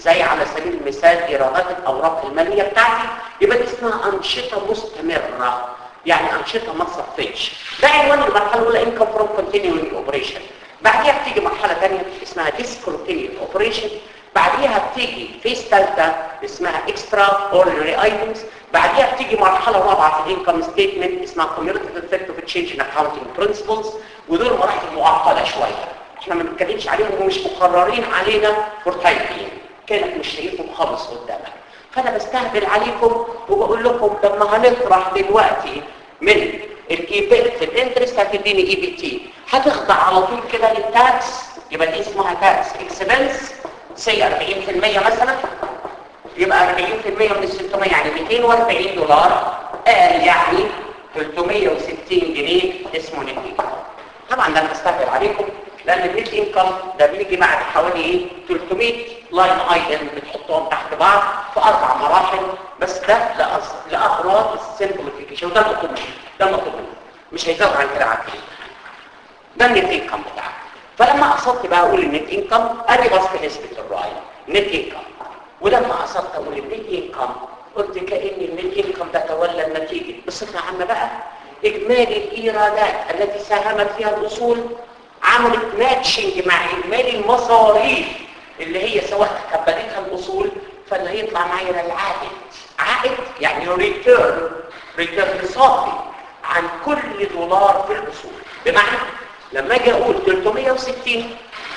زي على سبيل المثال ايرادات الاوراق الماليه بتاعتي يبقى دي اسمها انشطه مستمره يعني انشطه ما تصفيش ده عنوان المرحله الاولى انكم فروم كونتينيوينج اوبريشن بعديها بتيجي مرحله ثانيه اسمها ديسكونتينيوينج اوبريشن بعديها بتيجي فيس ثالثه اسمها اكسترا اوردينري ايتمز بعديها بتيجي مرحله رابعه في الانكم ستيتمنت اسمها كوميوليتيف افكت اوف تشينج ان اكاونتنج برنسبلز ودول مراحل معقده شويه احنا ما بنتكلمش عليهم ومش مقررين علينا فور تايم كانك مش شايفهم خالص قدامك فانا بستهبل عليكم وبقول لكم لما هنطرح دلوقتي من الايبت الانترست هتديني اي بي تي هتخضع على طول كده للتاكس يبقى دي اسمها تاكس اكسبنس سي 40% مثلا يبقى 40% من ال 600 يعني 240 دولار قال يعني 360 جنيه اسمه نت انكم طبعا ده انا بستهبل عليكم لان النت انكم ده بيجي بعد حوالي ايه 300 لاين ايتم بتحطهم تحت بعض في اربع مراحل بس ده لأص- لاغراض السمبليفيكيشن وده المطلوب منه ده المطلوب منه مش هيزود عن كده عن كده ده النت انكم بتاعك فلما قصدت بقى اقول النت انكم ادي وصف نسبه الراي نت انكم ولما قصدت اقول النت انكم قلت كأن النت انكم ده تولى النتيجه بصفه عامه بقى اجمالي الايرادات التي ساهمت فيها الاصول عملت ماتشنج مع اجمالي المصاريف اللي هي سواء كبدتها الاصول فاللي هيطلع معايا ده العائد عائد يعني ريتيرن ريتيرن صافي عن كل دولار في الاصول بمعنى لما اجي اقول 360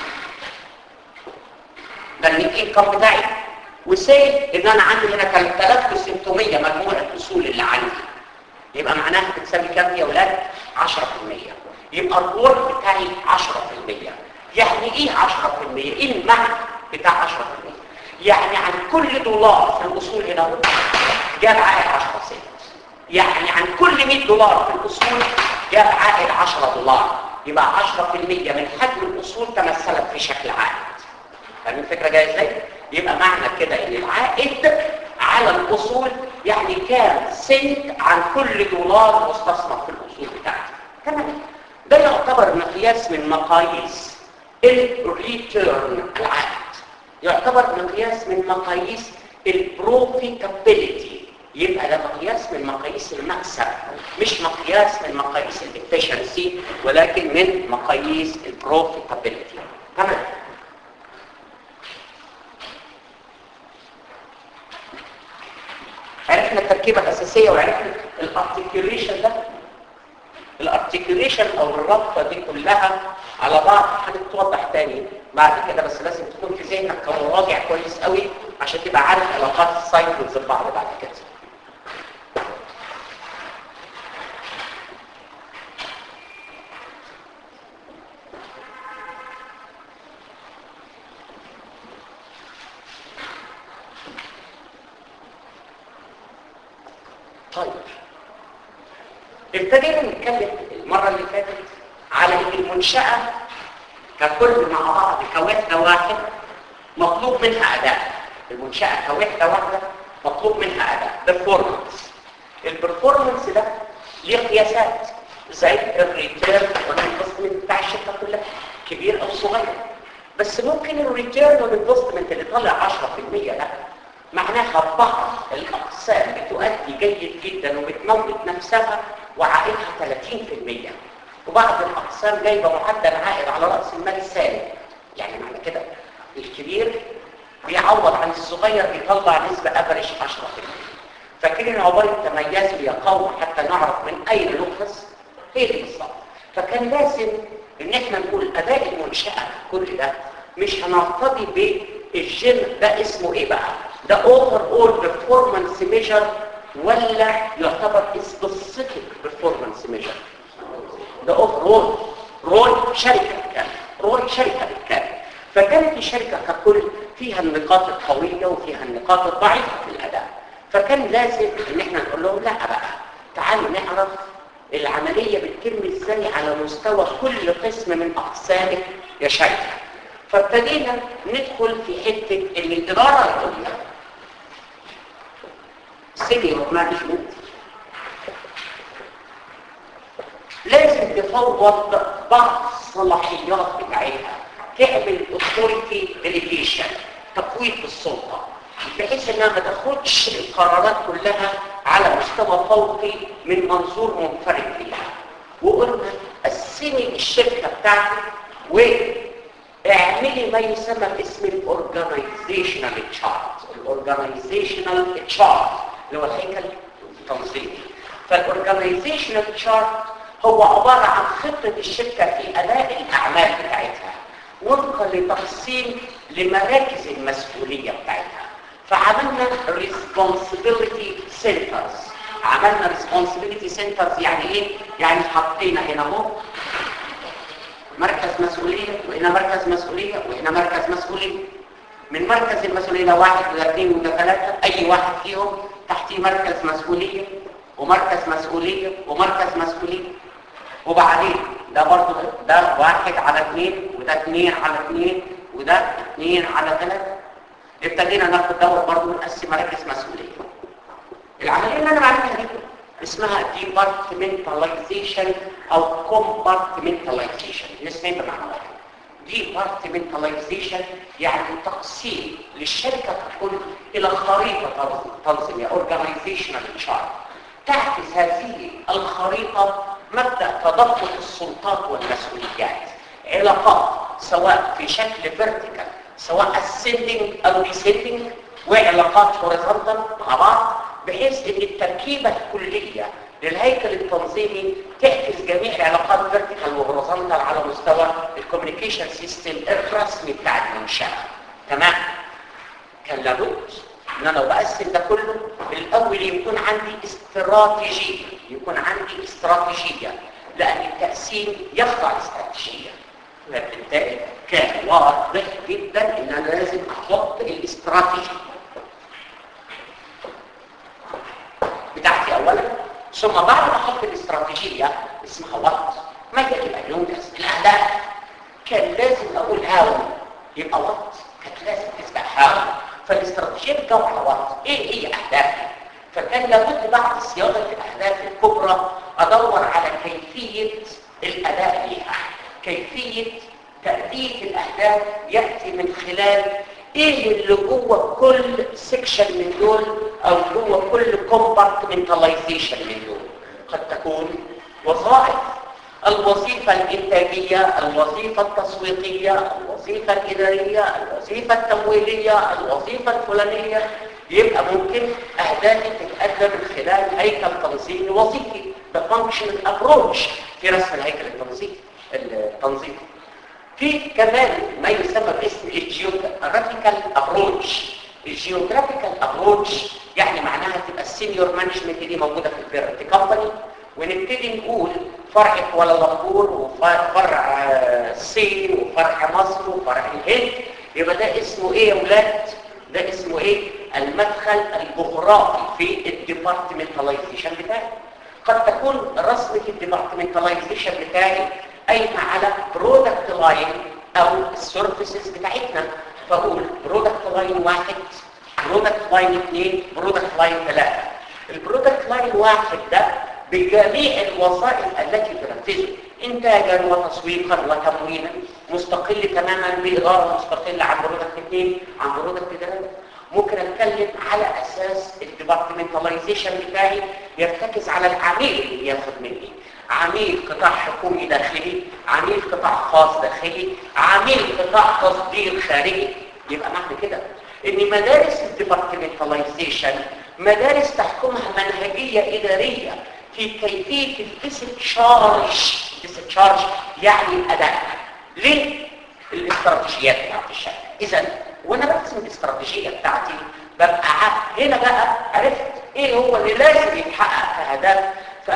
ده النت انكم بتاعي وسي ان انا عندي هنا 3600 مجموع الاصول اللي عندي يبقى معناها بتساوي كام يا ولاد 10% يبقى الورك بتاعي 10% يعني ايه 10% ايه المعنى بتاع 10% يعني عن كل دولار في الاصول هنا اهو جاب عائد 10 سنت يعني عن كل 100 دولار في الاصول جاب عائد 10 دولار يبقى 10% من حجم الاصول تمثلت في شكل عائد فاهم الفكره جايه ازاي يبقى معنى كده ان العائد على الاصول يعني كام سنت عن كل دولار مستثمر في الاصول بتاعتي تمام ده يعتبر مقياس من مقاييس الريتيرن العائد يعتبر مقياس من مقاييس البروفيتابيليتي يبقى ده مقياس من مقاييس المكسب مش مقياس من مقاييس الافشنسي ولكن من مقاييس البروفيتابيليتي تمام عرفنا التركيبة الأساسية وعرفنا الارتكيوليشن ده الارتكيوليشن أو الربطة دي كلها على بعض هتتوضح تاني بعد كده بس لازم تكون في ذهنك كمراجع كويس قوي عشان تبقى عارف علاقات السايكلز ببعض بعد كده طيب ابتدينا نتكلم المرة اللي فاتت على ان المنشأة ككل مع بعض كوحدة واحد مطلوب منها أداء المنشأة كوحدة واحدة مطلوب منها أداء performance البرفورمانس ده ليه قياسات زي الريتيرن والانفستمنت بتاع الشركة كلها كبير أو صغير بس ممكن الريتيرن والانفستمنت اللي طالع 10% ده معناها بعض الأقسام بتؤدي جيد جدا وبتموت نفسها وعائدها 30% وبعض الأقسام جايبة معدل عائد على رأس المال السالب يعني معنى كده الكبير بيعوض عن الصغير بيطلع نسبة افريج 10% فاكرين عبارة تميزوا يا قوم حتى نعرف من أين نخلص هي دي بالظبط فكان لازم ان احنا نقول اداء المنشأة كل ده مش هنرتضي بالجيم ده اسمه ايه بقى ده اوفر اول بيرفورمانس ميجر ولا يعتبر سبيسيفيك بيرفورمانس ميجر ده اوفر اول رول شركه بالكامل رول شركه بالكامل فكانت الشركه ككل فيها النقاط القويه وفيها النقاط الضعيفه في الاداء فكان لازم ان احنا نقول لهم لا بقى تعالوا نعرف العمليه بتتم ازاي على مستوى كل قسم من اقسامك يا شركه فابتدينا ندخل في حته ان الاداره العليا سينيور مانجمنت لازم تفوض بعض الصلاحيات بتاعتها تعمل authority delegation تفويض السلطه بحيث انها ما تاخدش القرارات كلها على مستوى فوقي من منظور منفرد فيها وقلنا قسمي الشركه بتاعتك واعملي ما يسمى باسم الاورجنايزيشنال تشارت الاورجنايزيشنال تشارت اللي هو الهيكل التنظيمي فالاورجنايزيشنال تشارت هو عباره عن خطه الشركه في اداء الاعمال بتاعتها وفقا لتقسيم لمراكز المسؤوليه بتاعتها فعملنا responsibility centers عملنا responsibility centers يعني ايه؟ يعني حطينا هنا اهو مركز مسؤولية وهنا مركز مسؤولية وهنا مركز مسؤولية من مركز المسؤولية ده واحد وده اثنين وده ثلاثة أي واحد فيهم تحتيه مركز مسؤولية ومركز مسؤولية ومركز مسؤولية وبعدين ده برضه ده واحد على اثنين وده اثنين على اثنين وده اثنين على ثلاثة ابتدينا ناخد دوت برضه ونقسم مراكز مسؤولية العملية اللي أنا بعملها دي اسمها departmentalization أو compartmentalization الاثنين بمعنى واحد departmentalization يعني تقسيم للشركة ككل إلى خريطة تنظيمية organizational chart تعكس هذه الخريطة مبدأ تضبط السلطات والمسؤوليات علاقات سواء في شكل vertical سواء ascending أو descending وعلاقات horizontal مع بعض بحيث ان التركيبة الكلية للهيكل التنظيمي تعكس جميع العلاقات فيرتيكال وهوريزونتال على مستوى الكوميونيكيشن سيستم الرسمي بتاع المنشأة تمام كان لابد ان انا بقسم ده كله الاول يكون عندي استراتيجية يكون عندي استراتيجية لان التقسيم يخضع لاستراتيجية فبالتالي كان واضح جدا ان انا لازم احط الاستراتيجية بتاعتي اولا ثم بعد ما احط الاستراتيجيه اسمها وات ما يجب ان ينجز الاهداف كان لازم اقول هاو يبقى وات كانت لازم تسبق هاو فالاستراتيجيه بتدور على وات ايه هي اهدافي فكان لابد بعد صياغه الاهداف الكبرى ادور على كيفيه الاداء ليها كيفيه تاديه الاهداف ياتي من خلال ايه اللي جوه كل سيكشن من دول او جوه كل كومبارتمنتاليزيشن من دول قد تكون وظائف الوظيفة الإنتاجية الوظيفة التسويقية الوظيفة الإدارية الوظيفة التمويلية الوظيفة الفلانية يبقى ممكن أهدافي تتقدم من خلال هيكل تنظيمي وظيفي بفانكشنال ابروتش في رسم الهيكل التنظيمي التنظيمي في كمان ما يسمى باسم الجيوغرافيكال ابروتش الجيوغرافيكال ابروتش يعني معناها تبقى السينيور مانجمنت دي موجوده في البيرنت كومباني ونبتدي نقول فرع كوالالمبور وفرع الصين وفرع مصر وفرع الهند يبقى ده اسمه ايه يا ولاد ده اسمه ايه المدخل الجغرافي في الديبارتمنتاليزيشن بتاعي قد تكون رسمه الديبارتمنتاليزيشن بتاعي قايمه على برودكت لاين او السيرفيسز بتاعتنا فاقول برودكت لاين واحد برودكت لاين اثنين برودكت لاين ثلاثه البرودكت لاين واحد ده بجميع الوظائف التي تنفذه انتاجا وتسويقا وتمويلا مستقل تماما باداره مستقله عن برودكت اثنين عن برودكت ثلاثه ممكن اتكلم على اساس الديبارتمنتاليزيشن بتاعي يرتكز على العميل اللي بياخد مني عميل قطاع حكومي داخلي عميل قطاع خاص داخلي عميل قطاع تصدير خارجي يبقى معنى كده ان مدارس الديبارتمنتاليزيشن مدارس تحكمها منهجيه اداريه في كيفيه الديسشارج ديسشارج يعني الاداء ليه الاستراتيجيات بتاعت الشركه اذا وانا برسم الاستراتيجيه بتاعتي ببقى هنا بقى عرفت ايه هو اللي لازم يتحقق كهدف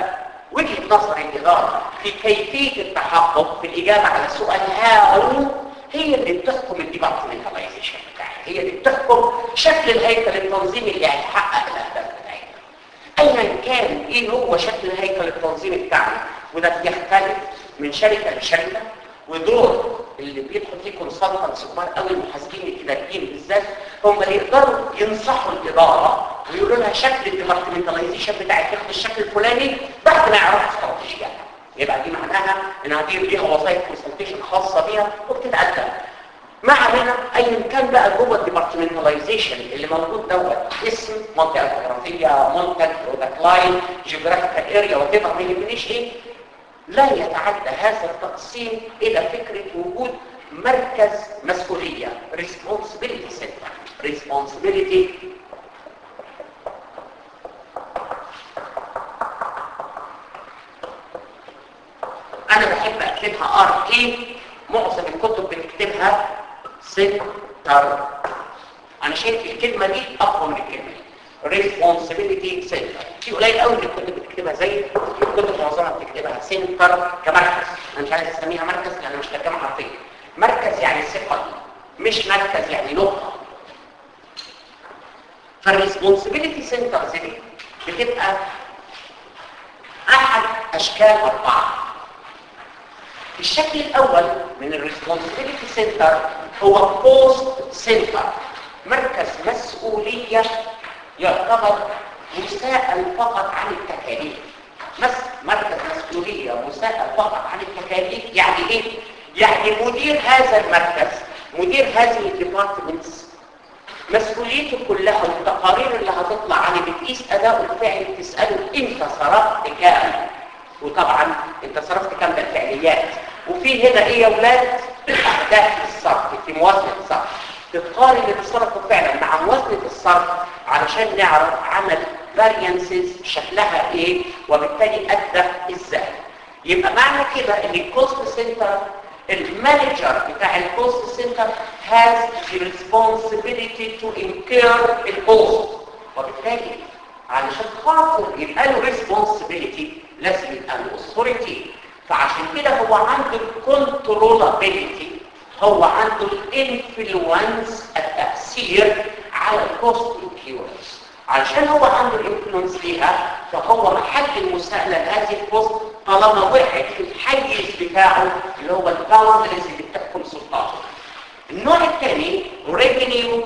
فوجهه نظر الاداره في كيفيه التحقق في الاجابه على السؤال هاو هي اللي بتحكم الديبارتمنتاليزيشن بتاعي هي اللي بتحكم شكل الهيكل التنظيمي اللي هيحقق الاهداف بتاعتنا ايا كان ايه هو شكل الهيكل التنظيمي بتاعنا وده بيختلف من شركه لشركه ودور اللي بيدخل فيه كونسلتنتس كبار قوي المحاسبين الاداريين بالذات هم اللي يقدروا ينصحوا الاداره ويقولوا لها شكل الديبارتمنتاليزيشن بتاعك ياخد الشكل الفلاني بعد ما يعرفوا استراتيجياتها يبقى دي معناها انها دي ليها وظائف كونسلتيشن خاصه بيها وبتتقدم ما علينا ايا كان بقى جوه الديبارتمنتاليزيشن اللي موجود دوت اسم منطقه جغرافيه منتج برودكت لاين جيوغرافيكال اريا وات ايفر ما يهمنيش ايه لا يتعدى هذا التقسيم الى فكره وجود مركز مسؤوليه responsibility center responsibility انا بحب اكتبها ار اي معظم الكتب بتكتبها سنتر انا شايف الكلمه دي اقوى من الكلمه دي responsibility center في قليل قوي اللي الكتب بتكتبها زي الكتب معظمها بتكتبها سنتر كمركز انا مش عايز اسميها مركز لان مش ترجمه حرفيه مركز يعني ثقل مش مركز يعني نقطه فالريسبونسبيلتي سنترز دي بتبقى احد اشكال اربعه الشكل الاول من الريسبونسبيلتي سنتر هو بوست سنتر مركز مسؤوليه يعتبر مساءل فقط عن التكاليف مس مركز مسؤوليه مساءل فقط عن التكاليف يعني ايه يعني مدير هذا المركز مدير هذه الديبارتمنتس مسؤوليته كلها والتقارير اللي هتطلع عليه بتقيس اداؤه الفعلي بتساله انت صرفت كام وطبعا انت صرفت كام ده الفعليات وفي هنا ايه يا ولاد اهداف الصرف في موازنه الصرف تقارن اللي صرفه فعلا مع موازنه الصرف علشان نعرف عمل فاريانسز شكلها ايه وبالتالي ادى ازاي يبقى معنى كده ان الكوست سنتر المانجر بتاع الكوست سنتر has the responsibility to incur الكوست وبالتالي علشان خاطر يبقى له responsibility لازم يبقى له authority فعشان كده هو عنده الكنترولابيلتي هو عنده الانفلونس التأثير على الكوست انكيورنس علشان هو عنده الانفلونس ليها فهو محل المساءلة لهذه الكوست طالما وقعت في الحيز بتاعه اللي هو الباوندريز اللي بتحكم سلطاته النوع الثاني ريفينيو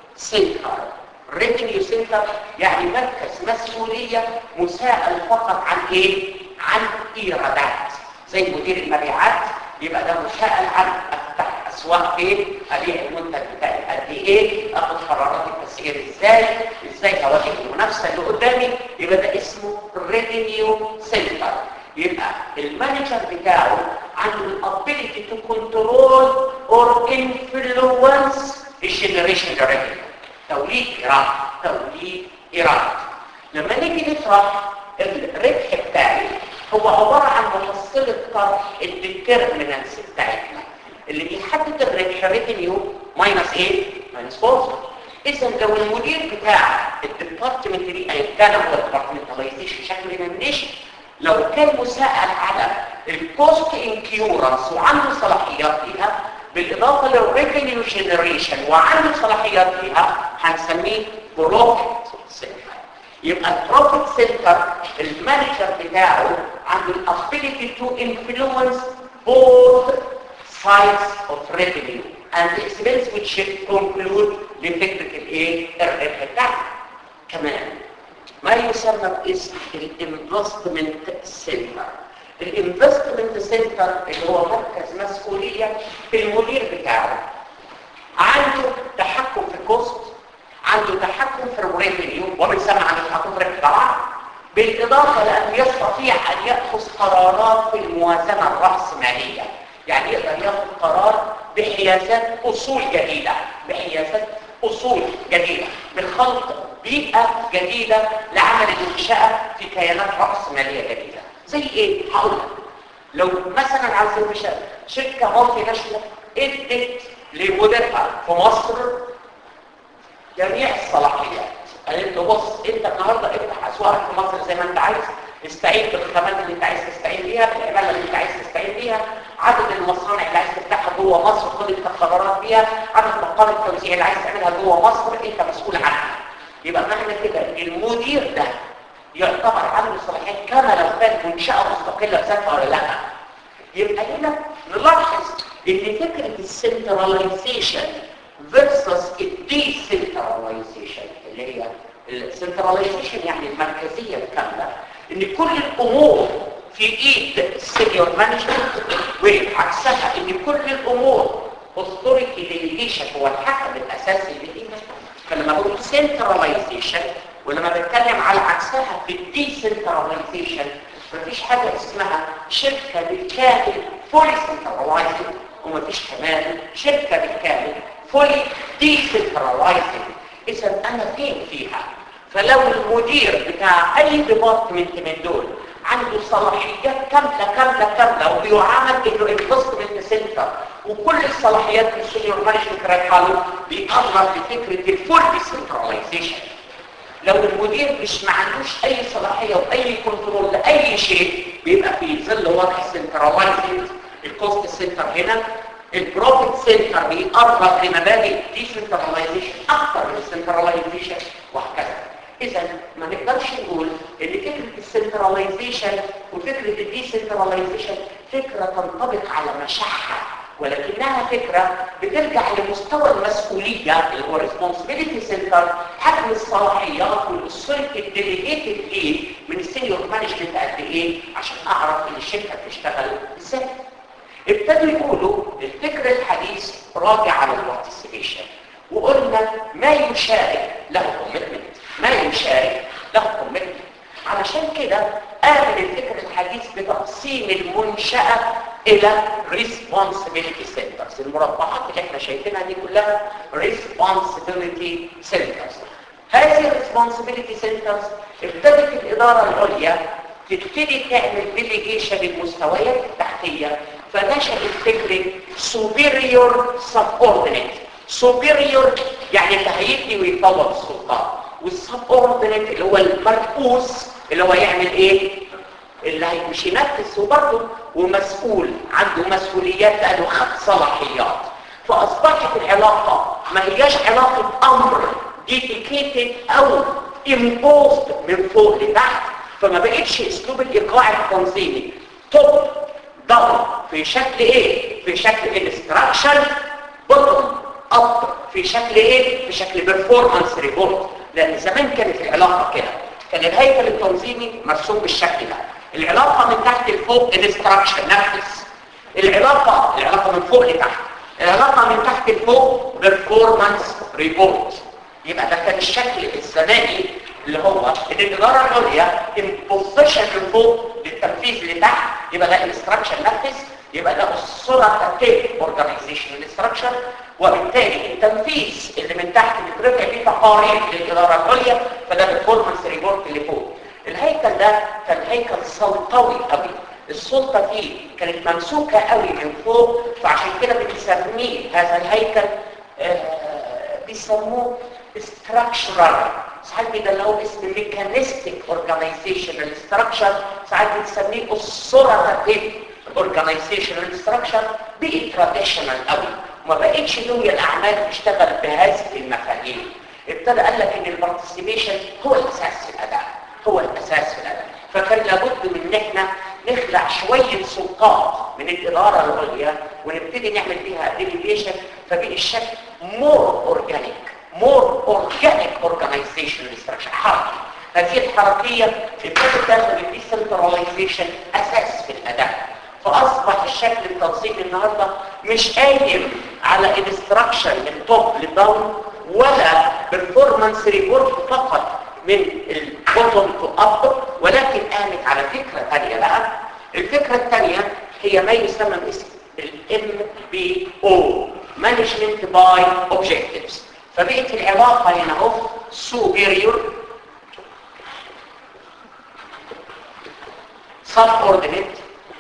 سنتر ريفينيو سنتر يعني مركز مسؤولية مساءل فقط عن ايه؟ عن ايرادات زي مدير المبيعات يبقى ده مساءل عن افتح اسواق فين ابيع المنتج بتاعي قد ايه اخد قرارات التسعير ازاي ازاي اواجه المنافسه اللي قدامي يبقى ده اسمه ريفينيو سنتر يبقى المانجر بتاعه عنده الابيليتي تو كنترول اور انفلونس الجنريشن ريفينيو توليد ايراد توليد ايراد لما نيجي نطرح الربح بتاعي هو عبارة عن محصلة طرح الديترمينانس بتاعتنا اللي بيحدد الربح ريفينيو ماينس ايه؟ ماينس كوست اذا لو المدير بتاع الديبارتمنت دي ايا كان هو الديبارتمنتاليزيشن شكل ريمنديشن لو كان مساءل على الكوست انكيورنس وعنده صلاحيات ليها بالاضافه للريفينيو جنريشن وعنده صلاحيات ليها هنسميه بروفيت سنتر يبقى البروفيت سنتر المانجر بتاعه عنده الابيليتي تو انفلونس both sides of revenue and the expense which conclude لفكره الايه الربح بتاعه كمان ما يسمى باسم الانفستمنت سنتر الانفستمنت سنتر اللي هو مركز مسؤوليه في المدير بتاعه عنده تحكم في الكوست عنده تحكم في الريفينيو وبنسمع عن التحكم في الربح طبعا بالاضافه لانه يستطيع ان ياخذ قرارات في الموازنه الراسماليه يعني يقدر ياخذ قرار بحيازات اصول جديده بحيازات اصول جديده بخلق بيئه جديده لعمل المنشاه في كيانات راسماليه جديده زي ايه هقول لك لو مثلا على سبيل المثال شركه مالتي ناشونال ادت لمديرها في مصر جميع الصلاحيات قالت له بص انت النهارده افتح اسواقك في مصر زي ما انت عايز استعين بالخامات اللي انت عايز تستعين بيها بالعماله اللي انت عايز تستعين بيها عدد المصانع اللي عايز تفتحها جوه مصر خد انت قرارات بيها عدد مقام التوزيع اللي عايز تعملها جوه مصر انت مسؤول عنها يبقى معنى كده المدير ده يعتبر عنده صلاحيات كما لو كانت منشاه مستقله بذاتها ولا لا يبقى هنا نلاحظ ان فكره السنتراليزيشن versus الديسنتراليزيشن اللي هي السنتراليزيشن يعني المركزيه الكامله ان كل الامور في ايد السينيور مانجمنت وعكسها ان كل الامور authority delegation هو الحكم الاساسي للإيمان فلما بقول centralization ولما بتكلم على عكسها في الديسنتراليزيشن مفيش حاجة اسمها شركة بالكامل فولي سنتراليزد ومفيش كمان شركة بالكامل فولي ديسنتراليزد إذا أنا فين فيها فلو المدير بتاع أي ديبارتمنت من دول عنده صلاحيات كاملة كاملة كاملة وبيعامل انه انفستمنت سنتر وكل الصلاحيات في السينيور مانجمنت رايحه له بيقرر بفكره الفول ديسنتراليزيشن لو المدير مش ما عندوش اي صلاحيه واي كنترول لاي شيء بيبقى في ظل وضع سنتراليزد الكوست سنتر هنا البروفيت سنتر بيقرب لمبادئ ديسنتراليزيشن اكتر من السنتراليزيشن وهكذا اذا ما نقدرش نقول ان فكره السنتراليزيشن وفكره الديسنتراليزيشن فكره تنطبق على مشحه ولكنها فكرة بترجع لمستوى المسؤولية اللي هو responsibility center حجم الصلاحيات والسلك الديليجيتد ايه من السينيور مانجمنت قد ايه عشان اعرف ان الشركة بتشتغل ازاي ابتدوا يقولوا الفكر الحديث راجع على البارتيسيبيشن وقلنا ما يشارك له كوميتمنت ما يشارك له كوميتمنت علشان كده قابل الفكر الحديث بتقسيم المنشأة إلى responsibility centers المربعات اللي احنا شايفينها دي كلها responsibility centers هذه responsibility centers ابتدت الإدارة العليا تبتدي تعمل delegation للمستويات التحتية فنشأت فكرة superior subordinate superior يعني اللي هيدي ويطور السلطان والسبوردينيت اللي هو المرؤوس اللي هو يعمل ايه اللي مش ينفذ وبرضه ومسؤول عنده مسؤوليات لانه خد صلاحيات فاصبحت العلاقه ما هياش علاقه امر ديديكيتد او امبوست من فوق لتحت فما بقتش اسلوب الايقاع التنظيمي توب داون في شكل ايه في شكل انستراكشن بوتوم اب في شكل ايه في شكل بيرفورمانس ريبورت لان زمان كانت العلاقه كده كان الهيكل التنظيمي مرسوم بالشكل ده العلاقه من تحت لفوق انستراكشن نفذ العلاقه العلاقه من فوق لتحت العلاقه من تحت لفوق بيرفورمانس ريبورت يبقى ده كان الشكل الزماني اللي هو ان الاداره العليا امبوزيشن من فوق للتنفيذ لتحت يبقى ده انستراكشن نفذ يبقى ده الصوره تيب اورجانيزيشن ستراكشر وبالتالي التنفيذ اللي من تحت بيترفع فيه تقارير للاداره العليا فده البرفورمانس ريبورت اللي فوق الهيكل ده كان هيكل سلطوي قوي السلطه فيه كانت ممسوكه قوي من فوق فعشان كده بنسميه هذا الهيكل آه بيسموه structural ساعات بيدلعوه اسم ميكانيستيك اورجانيزيشنال ستراكشر ساعات بنسميه الصورة اورجانيزيشنال ستراكشر بقي تراديشنال قوي ما بقتش دنيا الاعمال تشتغل بهذه المفاهيم ابتدى قال لك ان البارتيسيبيشن هو الاساس في الاداء هو الاساس في الاداء فكان لابد من ان احنا نخلع شويه سلطات من الاداره العليا ونبتدي نعمل بيها ديليجيشن فبقي الشكل مور اورجانيك مور اورجانيك اورجانيزيشن ستراكشر حركي هذه الحركيه ابتدت تاخد الديسنتراليزيشن اساس في الاداء فاصبح الشكل التنظيمي النهارده مش قايم على انستراكشن من توب لداون ولا بيرفورمانس ريبورت فقط من البوتوم تو اب ولكن قامت على فكره ثانيه بقى الفكره الثانيه هي ما يسمى باسم الام بي او مانجمنت باي اوبجكتيفز فبقت العلاقه هنا اهو سوبيريور subordinate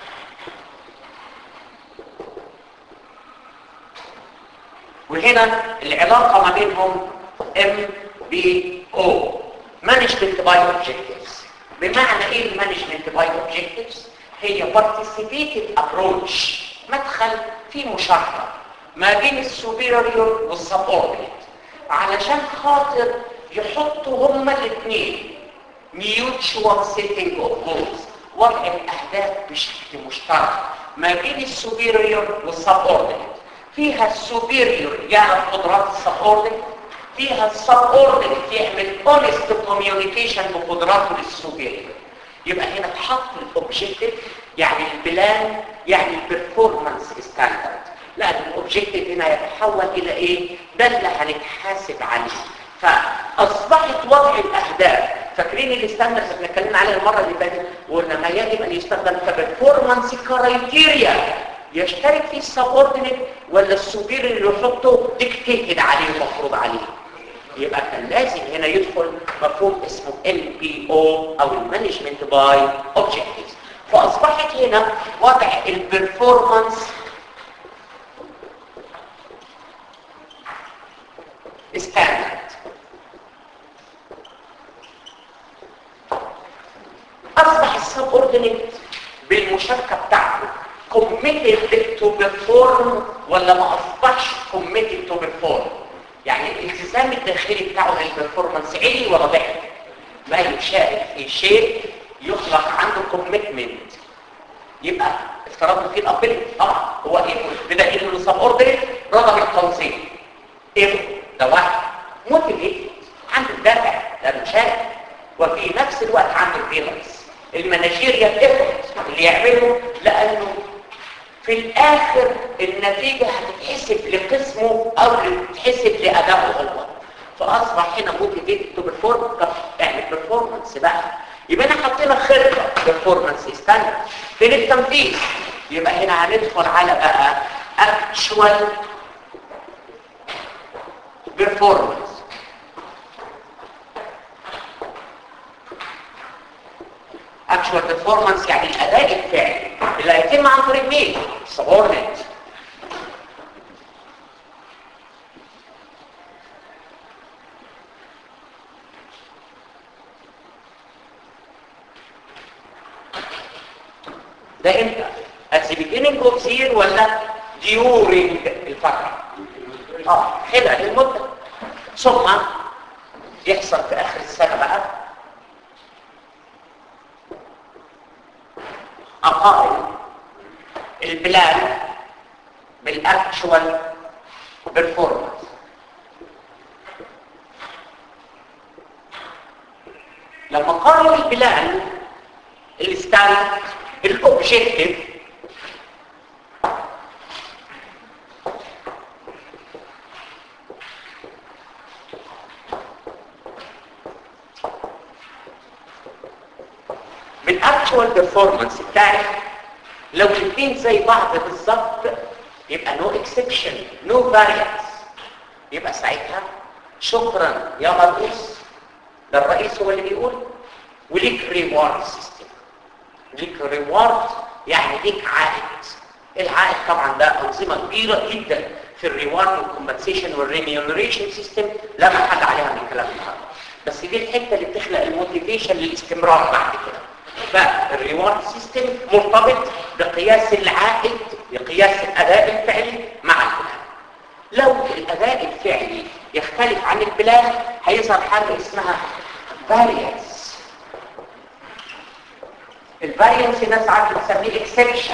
وهنا العلاقة ما بينهم ام بي او مانجمنت باي اوبجكتيفز بمعنى ايه المانجمنت باي اوبجكتيفز هي participated approach مدخل في مشاركة ما بين السوبيريور والسبوردينيت علشان خاطر يحطوا هما الاثنين mutual setting of goals وضع الاهداف بشكل مشترك ما بين السوبيريور والسبوردينيت فيها السوبيريور يعرف قدرات السبوردينيت فيها السبوردينيت يعمل اونست كوميونيكيشن بقدراته للسوبيريور يبقى هنا اتحط الاوبجيكتيف يعني البلان يعني البرفورمانس ستاندرد لا الاوبجكتيف هنا يتحول الى ايه ده اللي هنتحاسب عليه فاصبحت وضع الاهداف فاكرين الستاندرز اللي اتكلمنا عليها المره اللي فاتت وقلنا ما يجب ان يستخدم كبرفورمانس كرايتيريا يشترك فيه السبوردينيت ولا السوبير اللي يحطه ديكتيتد عليه ومفروض عليه يبقى كان لازم هنا يدخل مفهوم اسمه ال بي او او المانجمنت باي اوبجكتيفز فاصبحت هنا وضع البرفورمانس ستاندرد اصبح السبوردينيت بالمشاركه بتاعته committed to perform ولا ما اصبحش committed to perform يعني الالتزام الداخلي بتاعه للبرفورمانس عالي ولا ضعف ما يشارك في شيء يخلق عنده كوميتمنت يبقى افترضنا فيه الابيل طبعا هو ايه بدا انه السب اوردر رغب التنظيم ايه ده واحد موتيفيت عنده الدافع ده مشارك وفي نفس الوقت عنده الفيلنس المانجيريال ايفورت اللي يعمله لانه في الاخر النتيجة هتتحسب لقسمه او تتحسب لادائه هو فاصبح هنا موتيفيتد تو بيرفورم يعني بيرفورمانس بقى يبقى انا حطينا خطه بيرفورمانس ستاندرد فين التنفيذ يبقى هنا هندخل على بقى اكشوال بيرفورمانس اكشوال بيرفورمانس يعني الاداء الفعلي اللي هيتم عن طريق مين سبورنت ده امتى at the beginning of the year ولا during الفترة اه خلال المدة ثم يحصل في اخر السنة بقى اقارن البلان بالاكشوال بيرفورمانس لما قارن البلان الستاند الاوبجيكتيف بالاكشوال بيرفورمانس بتاعي لو الاثنين زي بعض بالظبط يبقى نو اكسبشن نو فاريانس يبقى ساعتها شكرا يا مرؤوس ده الرئيس هو اللي بيقول وليك ريوارد سيستم ليك ريوارد يعني ليك عائد العائد طبعا ده انظمه كبيره جدا في الريوارد والكومبنسيشن والريميونريشن سيستم لا محل عليها من الكلام النهارده بس دي الحته اللي بتخلق الموتيفيشن للاستمرار بعد كده فالريوارد سيستم مرتبط بقياس العائد بقياس الاداء الفعلي مع البلان لو الاداء الفعلي يختلف عن البلان هيظهر حاجه اسمها فاريانس الفاريانس ناس ساعات بتسميه اكسبشن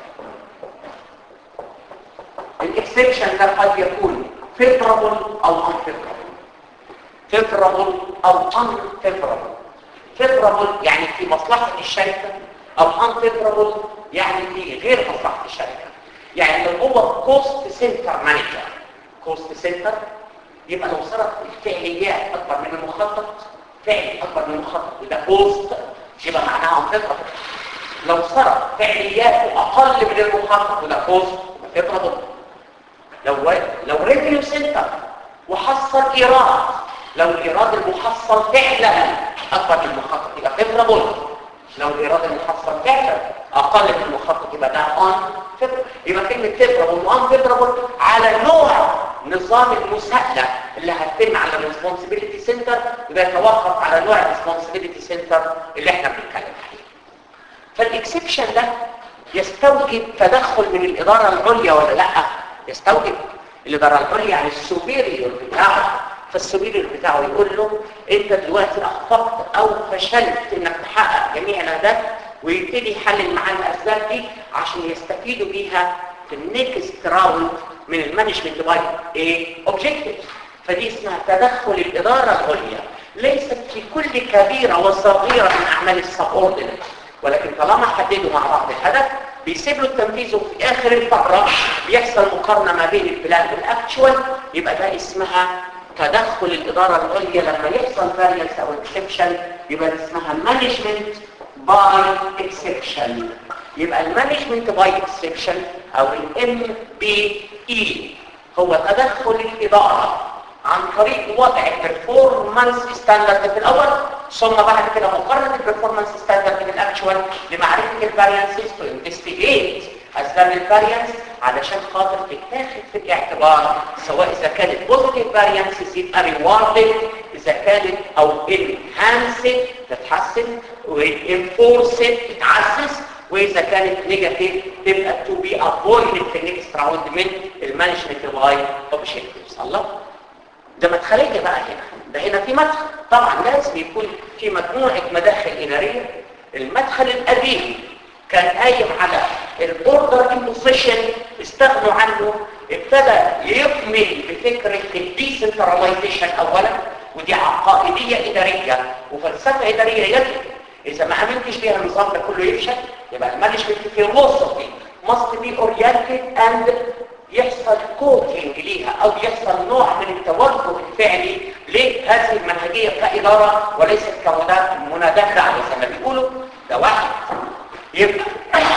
الاكسبشن ده قد يكون فيفرابل او unfavorable فيفرابل او unfavorable فيفرابل يعني في مصلحة الشركة او unfavorable يعني في غير مصلحة الشركة يعني لو هو كوست سنتر مانجر كوست سنتر يبقى لو صارت الفعليات اكبر من المخطط فعل اكبر من المخطط يبقى كوست يبقى معناها unfavorable لو صارت فعلياته اقل من المخطط يبقى كوست يبقى فيفرابل لو لو ريفيو سنتر وحصل ايراد لو الايراد المحصل فعلا اكبر من المخطط يبقى فيفرابل لو الايراد المحصل فعلا اقل من المخطط يبقى ده ان يبقى كلمه فيفرابل وان فيفرابل على نوع نظام المساءله اللي هتتم على الريسبونسبيلتي سنتر يبقى يتوقف على نوع الريسبونسبيلتي سنتر اللي احنا بنتكلم عليه فالاكسبشن ده يستوجب تدخل من الاداره العليا ولا لا يستوجب الاداره العليا يعني السوبيريور بتاعه فالسوبيريور بتاعه يقول له انت دلوقتي اخفقت او فشلت انك تحقق جميع الاهداف ويبتدي يحلل معاه الاسباب دي عشان يستفيدوا بيها في النيكست راوند من المانجمنت باي ايه اوبجكتيف فدي اسمها تدخل الاداره العليا ليست في كل كبيره وصغيره من اعمال السبوردينيت ولكن طالما حددوا مع بعض الهدف بيسيب له التنفيذ وفي اخر الفتره بيحصل مقارنه ما بين البلان والاكشوال يبقى ده اسمها تدخل الاداره العليا لما يحصل فاريانس او اكسبشن يبقى ده اسمها مانجمنت باي اكسبشن يبقى المانجمنت باي اكسبشن او الام بي اي هو تدخل الاداره عن طريق وضع البرفورمانس ستاندرد في الاول ثم بعد كده مقارنه البرفورمانس ستاندرد بالاكشوال لمعرفه الفاريانسز تو انفستيجيت اسباب الفاريانس علشان خاطر تتاخد في الاعتبار سواء اذا كانت بوزيتيف فاريانسز يبقى ريواردد اذا كانت او انهانسد تتحسن وانفورسد تتعزز واذا كانت نيجاتيف تبقى تو بي افويدد في النكست راوند من المانجمنت باي اوبجكتيفز الله ده مدخليه بقى هنا ده هنا في مدخل طبعا لازم يكون في مجموعه مداخل اداريه المدخل القديم كان قايم على البوردر امبوزيشن استغنوا عنه ابتدى يكمل بفكره الديسنتراليزيشن اولا ودي عقائديه اداريه وفلسفه اداريه يجب اذا ما امنتش بيها النظام ده كله يفشل يبقى المانجمنت فيلوسفي must be oriented and يحصل كوتنج ليها او يحصل نوع من التوجه الفعلي لهذه المنهجيه كاداره وليست كمناداه دعوه زي ما بيقولوا ده واحد يبقى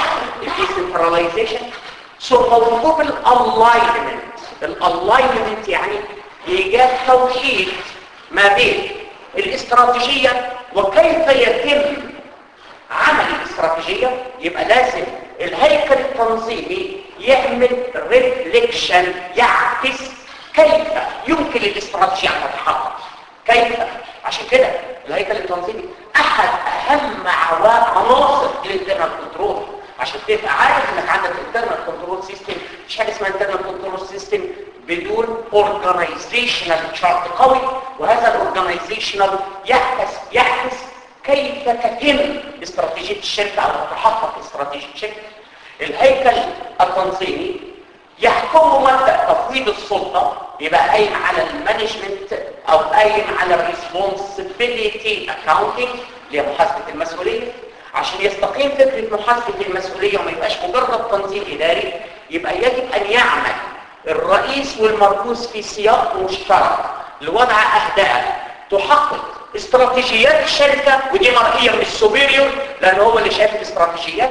الديسنتراليزيشن ثم وجوب الالاينمنت الالاينمنت يعني ايجاد توحيد ما بين الاستراتيجيه وكيف يتم عمل الاستراتيجيه يبقى لازم الهيكل التنظيمي يعمل ريفليكشن يعكس كيف يمكن الاستراتيجيه ان تتحقق كيف عشان كده الهيكل التنظيمي احد اهم عناصر الانترنال كنترول عشان تبقى عارف انك عندك انترنال كنترول سيستم مش حاجه اسمها انترنال كنترول سيستم بدون اورجانيزيشنال تشارت قوي وهذا الاورجانيزيشنال يعكس يعكس كيف تتم استراتيجيه الشركه او تتحقق استراتيجيه الشركه الهيكل التنظيمي يحكم مبدا تفويض السلطه يبقى قايم على المانجمنت او قايم على الريسبونسبيلتي اكاونتنج اللي هي محاسبه المسؤوليه عشان يستقيم فكره محاسبه المسؤوليه وما يبقاش مجرد تنظيم اداري يبقى يجب ان يعمل الرئيس والمركوز في سياق مشترك لوضع اهداف تحقق استراتيجيات الشركه ودي مرئيه من السوبيريور لان هو اللي شايف الاستراتيجيات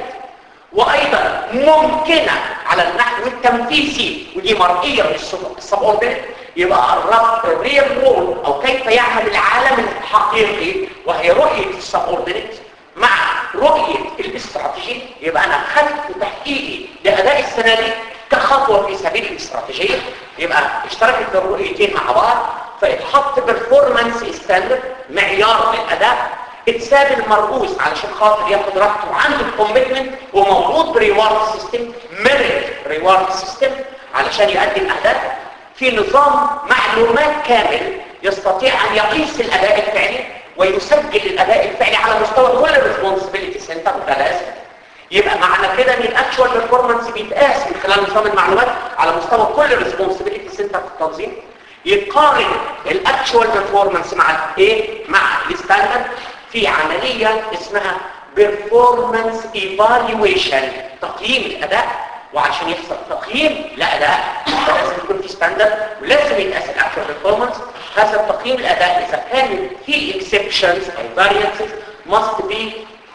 وايضا ممكنه على النحو التنفيذي ودي مرئيه من السبوردينيت يبقى الربط الريل وول او كيف يعمل العالم الحقيقي وهي رؤيه السبوردينيت مع رؤيه الاستراتيجي يبقى انا خدت تحقيقي لاداء السنه دي كخطوه في سبيل الاستراتيجيه يبقى اشتركت الرؤيتين مع بعض فاتحط برفورمانس ستاندرد معيار للاداء اتساب المرؤوس علشان خاطر ياخد راحته عنده الكوميتمنت وموجود بريوارد سيستم ميريت ريوارد سيستم علشان يقدم اهداف في نظام معلومات كامل يستطيع ان يقيس الاداء الفعلي ويسجل الاداء الفعلي على مستوى كل الريسبونسبيلتي سنتر ده لازم يبقى معنى كده ان الاكشوال بيرفورمانس بيتقاس من خلال نظام المعلومات على مستوى كل الريسبونسبيلتي سنتر في التنظيم يقارن الاكشوال بيرفورمانس مع الايه مع الستاندرد في عمليه اسمها بيرفورمانس ايفالويشن تقييم الاداء وعشان يحصل تقييم لاداء لازم يكون في ستاندرد ولازم يتقاس الاكشوال بيرفورمانس هذا التقييم الاداء اذا كان في اكسبشنز او variances must be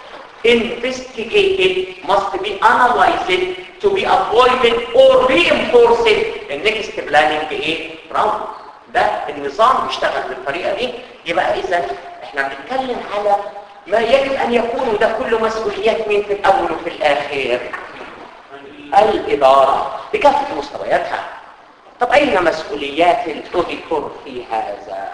investigated must be analyzed to be avoided or reinforced in next planning ايه راوند ده النظام بيشتغل بالطريقه دي يبقى اذا احنا بنتكلم على ما يجب ان يكون وده كله مسؤوليات مين في الاول وفي الاخر الاداره بكافه مستوياتها طب اين مسؤوليات الاوديتور في هذا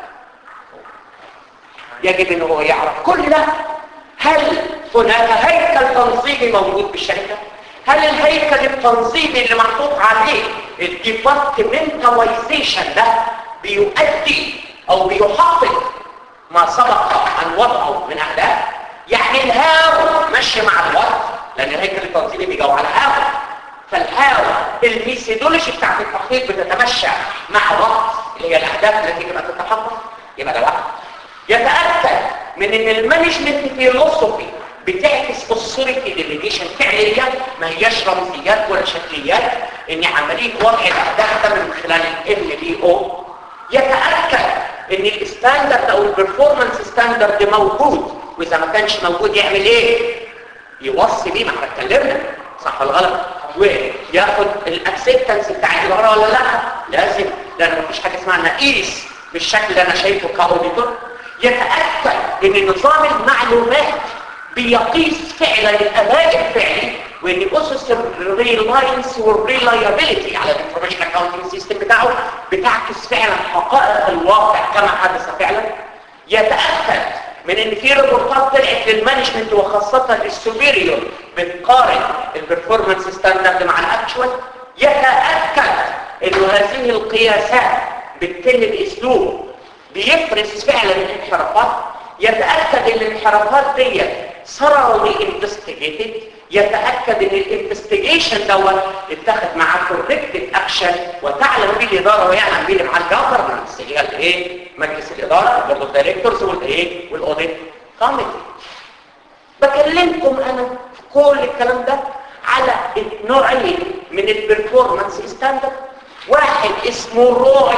يجب ان هو يعرف كل ده هل هناك هيكل تنظيمي موجود بالشركه هل الهيكل التنظيمي اللي محطوط عليه الديبارتمنتاليزيشن ده بيؤدي او بيحقق ما سبق عن وضعه من اهداف يعني الهاو ماشي مع الوقت لان الهيكل التنظيمي بيجاوب على هاو فالهاو الميثودولوجي بتاعت التحقيق بتتمشى مع الوقت اللي هي الاهداف التي يجب ان تتحقق يبقى ده واحد يتاكد من ان المانجمنت فيلوسوفي بتعكس authority delegation فعليا ما هياش رمزيات ولا شكليات ان عمليه وضع الاهداف ده من خلال ال بي او يتاكد ان الستاندرد او البرفورمانس ستاندرد موجود واذا ما كانش موجود يعمل ايه يوصي بيه ما احنا اتكلمنا صح ولا غلط وياخد الاكسبتنس بتاع الاداره ولا لا لازم لان مفيش حاجه اسمها نقيس بالشكل اللي انا شايفه كاوديتور يتاكد ان نظام المعلومات بيقيس فعلا الاداء الفعلي وان اسس الريلاينس والريلايابيلتي على الانفورميشن اكاونتنج سيستم بتاعه بتعكس فعلا حقائق الواقع كما حدث فعلا يتاكد من ان في ريبورتات طلعت للمانجمنت وخاصه للسوبيريور بتقارن البرفورمانس ستاندرد مع الاكشوال يتاكد انه هذه القياسات بتتم باسلوب بيفرز فعلا الانحرافات يتاكد ان الانحرافات دي thoroughly investigated يتاكد ان الانفستيجيشن دوت اتخذ معاه كوركتيف اكشن وتعلم به الاداره ويعلم به مع الجفرنس اللي هي الايه مجلس الاداره البورد اوف دايركتورز والايه والاوديت كوميتي بكلمكم انا في كل الكلام ده على نوعين من البرفورمانس ستاندرد واحد اسمه روي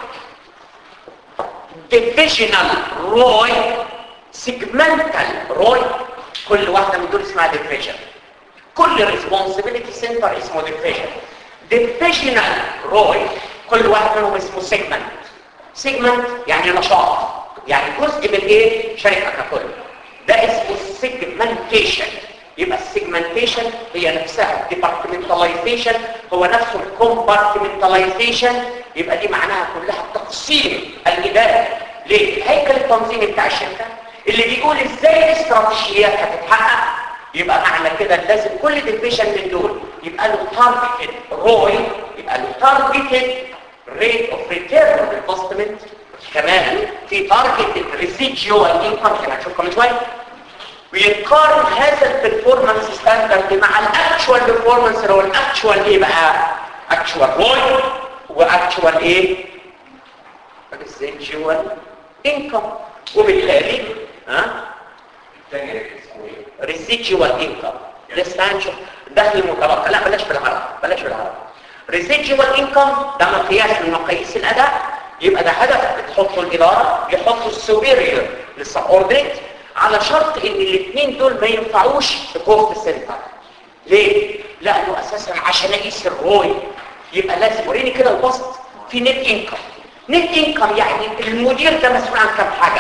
ديفيجنال روي سيجمنتال روي كل واحده من دول اسمها ديفيجن كل ريسبونسبيلتي سنتر اسمه ديفيجن ديفيجنال روي كل واحد منهم اسمه سيجمنت سيجمنت يعني نشاط يعني جزء من ايه شركه ككل ده اسمه سيجمنتيشن يبقى السيجمنتيشن هي نفسها الديبارتمنتاليزيشن هو نفسه الكومبارتمنتاليزيشن يبقى دي معناها كلها تقسيم الاداره لهيكل التنظيم بتاع الشركه اللي بيقول ازاي الاستراتيجيات هتتحقق يبقى معنى كده لازم كل ديفيجن من دول يبقى له تارجتد روي يبقى له تارجتد ريت اوف ريتيرن اوف انفستمنت كمان في تارجتد ريسيدجوال انكم اللي هنشوفه من شويه ويقارن هذا البرفورمانس ستاندرد مع الاكشوال بيرفورمانس اللي هو الاكشوال ايه بقى اكشوال روي واكشوال ايه ريسيدجوال انكم وبالتالي ها الثاني اسمه ايه؟ ريسيدجوال انكم لسه هنشوف دخل المتبقى لا بلاش بالعربي بلاش بالعربي ريسيدجوال انكم ده مقياس من مقاييس الاداء يبقى ده هدف بتحطه الاداره يحطه السوبيريور للسبورديت على شرط ان الاثنين دول ما ينفعوش في كوست سنتر ليه لانه اساسا عشان اقيس الروي يبقى لازم وريني كده البسط في نت انكم نت انكم يعني المدير ده مسؤول عن كام حاجه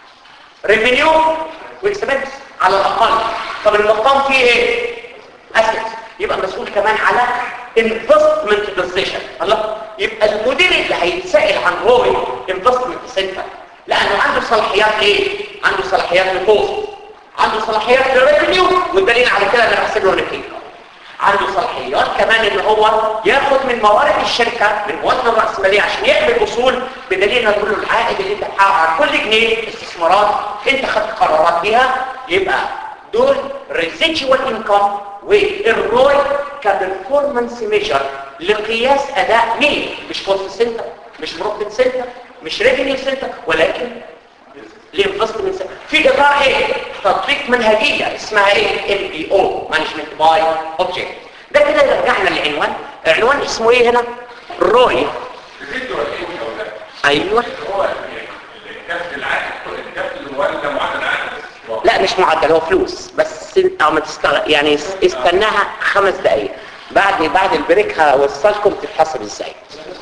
ريفينيو واكسبنس على الاقل طب المقام فيه ايه اسيت يبقى مسؤول كمان على انفستمنت ديسيشن الله يبقى المدير اللي هيتسائل عن روي انفستمنت سنتر لانه عنده صلاحيات ايه عنده صلاحيات للكوست عنده صلاحيات للريفينيو والدليل على كده انا بحسب له نتيجه عنده صلاحيات كمان ان هو ياخد من موارد الشركه من موازنه الراسماليه عشان يعمل اصول بدليل انه يقول له العائد اللي انت بتحقق على كل جنيه استثمارات انت خدت قرارات بيها يبقى دول ريزيدوال انكم والروي كبرفورمانس ميجر لقياس اداء مين مش كوست سنتر مش بروفيت سنتر مش ريفينيو سنتر ولكن الانفستمنت سنتر في اطار ايه تطبيق منهجيه اسمها ايه ال بي او مانجمنت باي اوبجكت ده كده يرجعنا للعنوان العنوان اسمه ايه هنا روي الفيديو ايه ولا ايوه هو الكف العائد الكف اللي هو معدل عائد الاستثمار لا مش معدل هو فلوس بس انت او ما تستغ... يعني اس- استناها خمس دقايق بعد بعد البريك هوصلكم تتحسب ازاي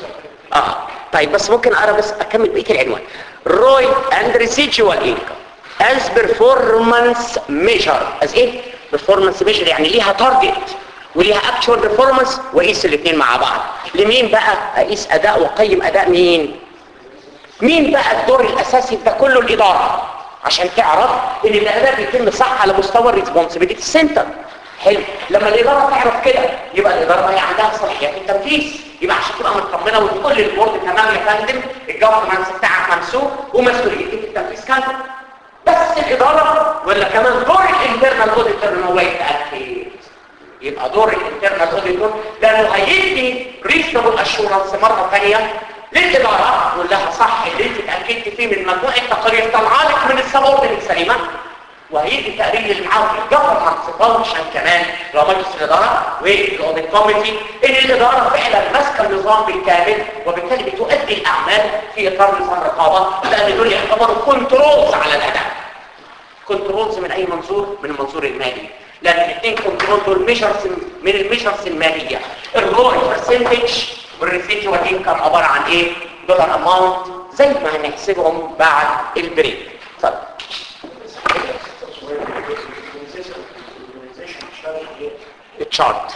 اه طيب بس ممكن اقرا بس اكمل بقيه العنوان روي اند ريسيدوال انكم از performance measure از ايه performance measure يعني ليها تارجت وليها actual performance واقيس الاثنين مع بعض لمين بقى اقيس اداء واقيم اداء مين مين بقى الدور الاساسي ده كله الاداره عشان تعرف ان الاداء بيتم صح على مستوى الريسبونسبيلتي سنتر حلو لما الاداره تعرف كده يبقى الاداره هي عندها صلاحيات التنفيذ يبقى عشان تبقى مطمنه وتقول للبورد تمام يا فندم الجفرنس بتاعك ممسوك ومسؤوليتك التنفيذ كامل بس الاداره ولا كمان دور الانترنال اوديتور ان هو يتاكد يبقى دور الانترنال اوديتور لانه هيدي ريسنبل اشورنس مره ثانيه للاداره يقول لها صح اللي انت اتاكدت فيه من مجموعه تقارير طالعه لك من السبورد السليمه وهيجي تقرير اللي معاهم الجفرنس فانكشن كمان لو مجلس الاداره والاوديت كوميتي ان الاداره فعلا ماسكه النظام بالكامل وبالتالي بتؤدي الاعمال في اطار نظام الرقابه لان دول يعتبروا كنترولز على الاداء كنترولز من اي منظور من المنظور المالي لان الاثنين كنترول دول ميجرز من الميجرز الماليه الروي برسنتج والريسيجوال انكم عباره عن ايه دولار اماونت زي ما هنحسبهم بعد البريك اتفضل التشارت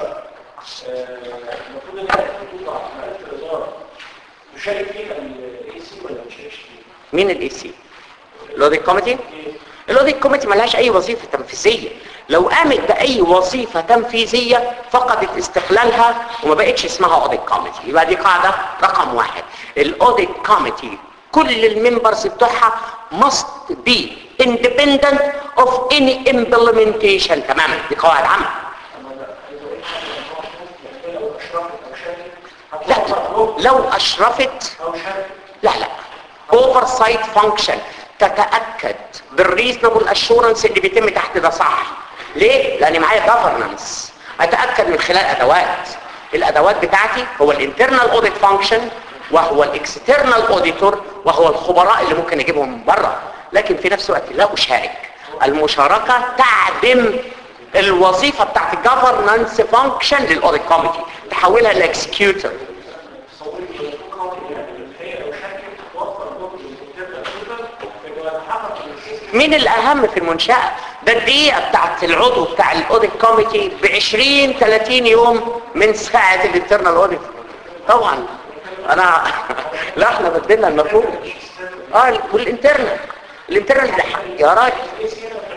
المفروض ان هي تطلع مجلس الاداره تشارك فيها الاي سي ولا مش هيشارك فيها؟ مين الاي سي الاوديت كوميتي الاوديت كوميتي ملهاش اي وظيفه تنفيذيه لو قامت باي وظيفه تنفيذيه فقدت استقلالها وما بقتش اسمها اوديت كوميتي يبقى دي قاعده رقم واحد الاوديت كوميتي كل الممبرز بتوعها must be independent of any implementation تماما دي قواعد عامه لا لو اشرفت او شارك لا لا oversight function تتأكد بالريزنبل اشورنس اللي بيتم تحت ده صح ليه؟ لان معايا governance اتأكد من خلال ادوات الادوات بتاعتي هو الانترنال اوديت فانكشن وهو الاكسترنال اوديتور وهو الخبراء اللي ممكن اجيبهم من بره لكن في نفس الوقت لا اشارك المشاركة تعدم الوظيفة بتاعت الجفرنانس فانكشن للاوديت كوميتي تحولها لاكسكيوتور مين الاهم في المنشأة ده الدقيقة بتاعت العضو بتاع الاوديت كوميتي ب 20 30 يوم من ساعة الانترنال اوديت طبعا انا لا احنا بدلنا المفروض اه والانترنال الانترنال ده حق. يا راجل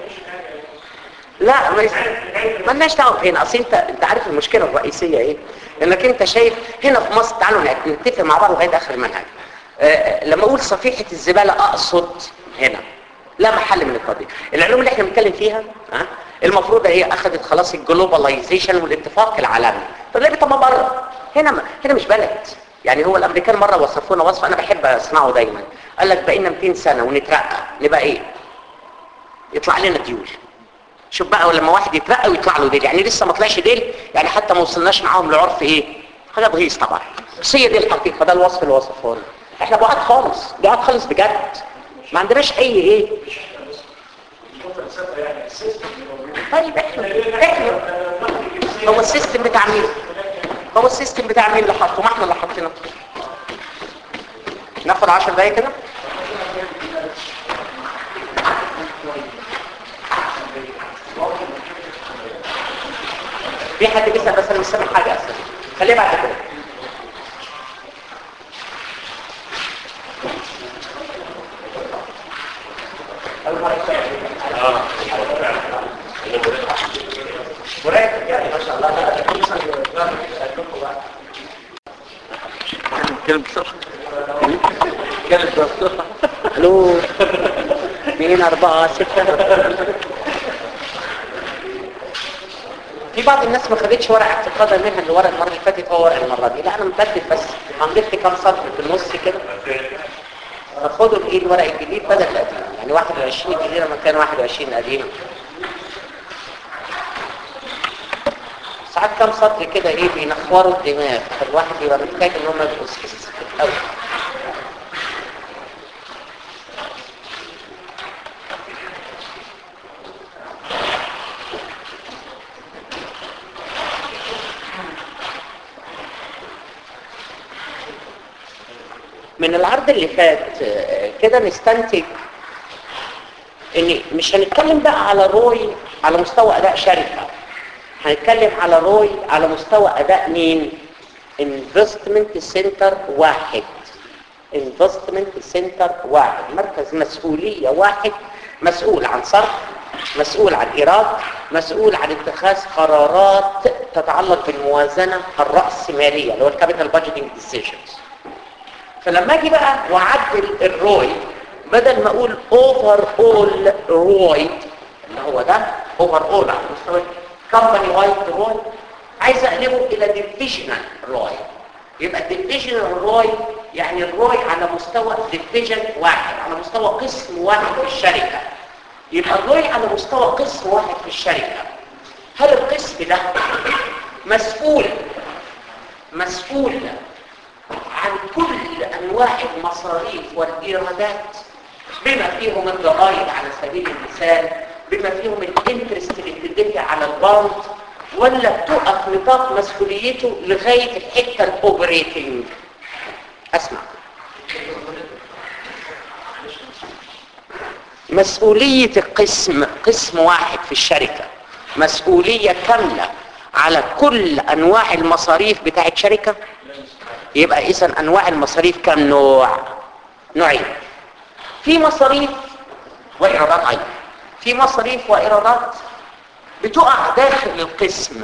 لا ما يس- مالناش دعوه هنا اصل انت انت عارف المشكله الرئيسيه ايه انك انت شايف هنا في مصر تعالوا نتفق مع بعض لغايه اخر المنهج آه، لما اقول صفيحه الزباله اقصد هنا لا محل من القضيه العلوم اللي احنا بنتكلم فيها ها المفروض هي اخذت خلاص الجلوباليزيشن والاتفاق العالمي طب ليه طب ما بره هنا ما- هنا مش بلد يعني هو الامريكان مره وصفونا وصف انا بحب اسمعه دايما قال لك بقينا 200 سنه ونترقى نبقى ايه يطلع لنا ديول شوف بقى لما واحد يترقى ويطلع له ديل يعني لسه ما طلعش ديل يعني حتى ما وصلناش معاهم لعرف ايه حاجه بغيظ طبعا بس هي دي الحقيقه ده الوصف اللي وصفه لنا احنا بعاد خالص بعاد خالص بجد ما عندناش اي ايه فلسفه يعني السيستم اللي موجود طيب احنا احنا هو السيستم بتاع مين هو السيستم بتاع مين اللي حاطه ما احنا اللي حاطينه ناخد 10 دقايق كده في حد بيسأل بس انا مش سامع حاجه اصلا خليها بعد كده أول مرة يسأل. مرتب يعني ما شاء الله لا كل سنه يسألكم بقى. كلمة بسرعة كلمة بسرعة الو اثنين أربعة ستة في بعض الناس ما خدتش ورق اعتقادا منها اللي ورق المرة اللي فاتت هو ورق المرة دي لا أنا مبدل بس هنضيف كام سطر في النص كده فخدوا الايه الورق الجديد بدل القديم يعني 21 جديد مكان 21 قديم ساعات كام سطر كده ايه بينخوروا الدماغ فالواحد بيبقى محتاج ان هم يبقوا سبيسيفيك قوي من العرض اللي فات آه، كده نستنتج ان مش هنتكلم بقى على روي على مستوى اداء شركه هنتكلم على روي على مستوى اداء مين انفستمنت سنتر واحد انفستمنت سنتر واحد مركز مسؤوليه واحد مسؤول عن صرف مسؤول عن ايراد مسؤول عن اتخاذ قرارات تتعلق بالموازنه الراسماليه اللي هو الكابيتال بادجيتنج ديسيجنز فلما اجي بقى واعدل الروي بدل ما اقول اوفر اول روي اللي هو ده اوفر اول على مستوى كمباني وايد روي عايز اقلبه الى ديفيجنال روي يبقى الديفيجنال روي يعني الروي على مستوى ديفيجن واحد على مستوى قسم واحد في الشركه يبقى الرؤية على مستوى قسم واحد في الشركة هل القسم ده مسؤول مسؤول عن كل انواع المصاريف والايرادات بما فيهم الضرائب على سبيل المثال بما فيهم الانترست اللي بتدفع على الباند ولا بتقف نطاق مسؤوليته لغايه الحته الاوبريتنج اسمع مسؤوليه القسم قسم واحد في الشركه مسؤوليه كامله على كل انواع المصاريف بتاعت شركه يبقى اذا انواع المصاريف كم نوع نوعين في مصاريف وايرادات ايضا في مصاريف وايرادات بتقع داخل القسم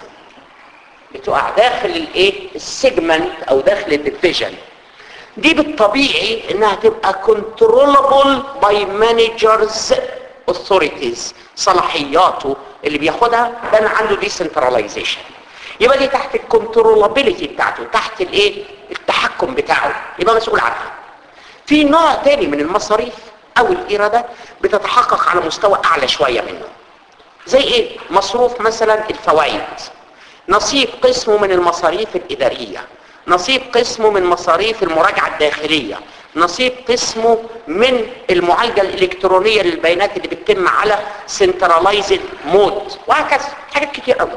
بتقع داخل الايه السيجمنت او داخل الديفيجن دي بالطبيعي انها تبقى controllable by managers authorities صلاحياته اللي بياخدها ده انا عنده decentralization يبقى دي تحت الكنترولابيلتي بتاعته تحت الايه التحكم بتاعه يبقى مسؤول عنها في نوع تاني من المصاريف او الايرادات بتتحقق على مستوى اعلى شويه منه زي ايه مصروف مثلا الفوائد نصيب قسمه من المصاريف الاداريه نصيب قسمه من مصاريف المراجعه الداخليه نصيب قسمه من المعالجه الالكترونيه للبيانات اللي بتتم على سنترلايزد مود وهكذا حاجات كتير قوي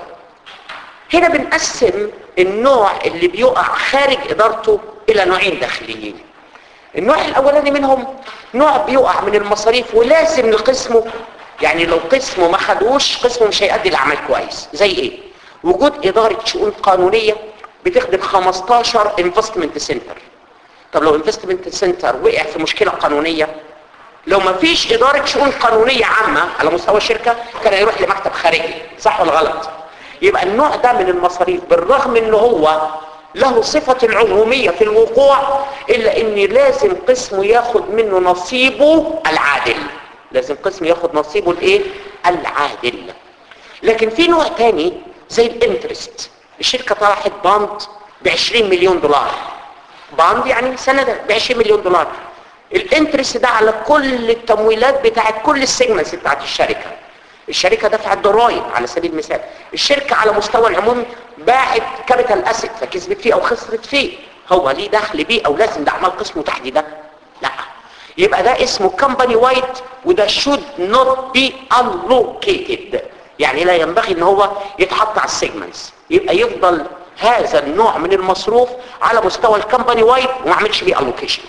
هنا بنقسم النوع اللي بيقع خارج ادارته الى نوعين داخليين النوع الاولاني منهم نوع بيقع من المصاريف ولازم لقسمه يعني لو قسمه ما خدوش قسمه مش هيأدي الاعمال كويس زي ايه وجود اداره شؤون قانونيه بتخدم 15 انفستمنت سنتر طب لو انفستمنت سنتر وقع في مشكله قانونيه لو ما فيش اداره شؤون قانونيه عامه على مستوى الشركه كان هيروح لمكتب خارجي صح ولا غلط يبقى النوع ده من المصاريف بالرغم ان هو له صفة العمومية في الوقوع إلا إن لازم قسمه ياخد منه نصيبه العادل لازم قسمه ياخد نصيبه الإيه؟ العادل لكن في نوع تاني زي الانترست الشركة طرحت باند ب 20 مليون دولار باند يعني سنة ب 20 مليون دولار الانترست ده على كل التمويلات بتاعت كل السيجمنتس بتاعت الشركة الشركة دفعت ضرائب على سبيل المثال الشركة على مستوى العموم باعت كابيتال اسيت فكسبت فيه او خسرت فيه هو ليه دخل بيه او لازم ده اعمال قسمه تحدي ده لا يبقى ده اسمه كمباني وايد وده should not be allocated يعني لا ينبغي ان هو يتحط على السيجمنتس يبقى يفضل هذا النوع من المصروف على مستوى الكمباني وايد وما اعملش بيه allocation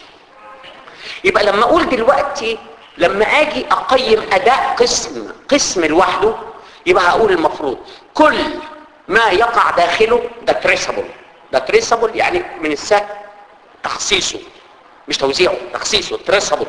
يبقى لما اقول دلوقتي لما اجي اقيم اداء قسم قسم لوحده يبقى هقول المفروض كل ما يقع داخله ده تريسابل ده تريسابل يعني من السهل تخصيصه مش توزيعه تخصيصه تريسابل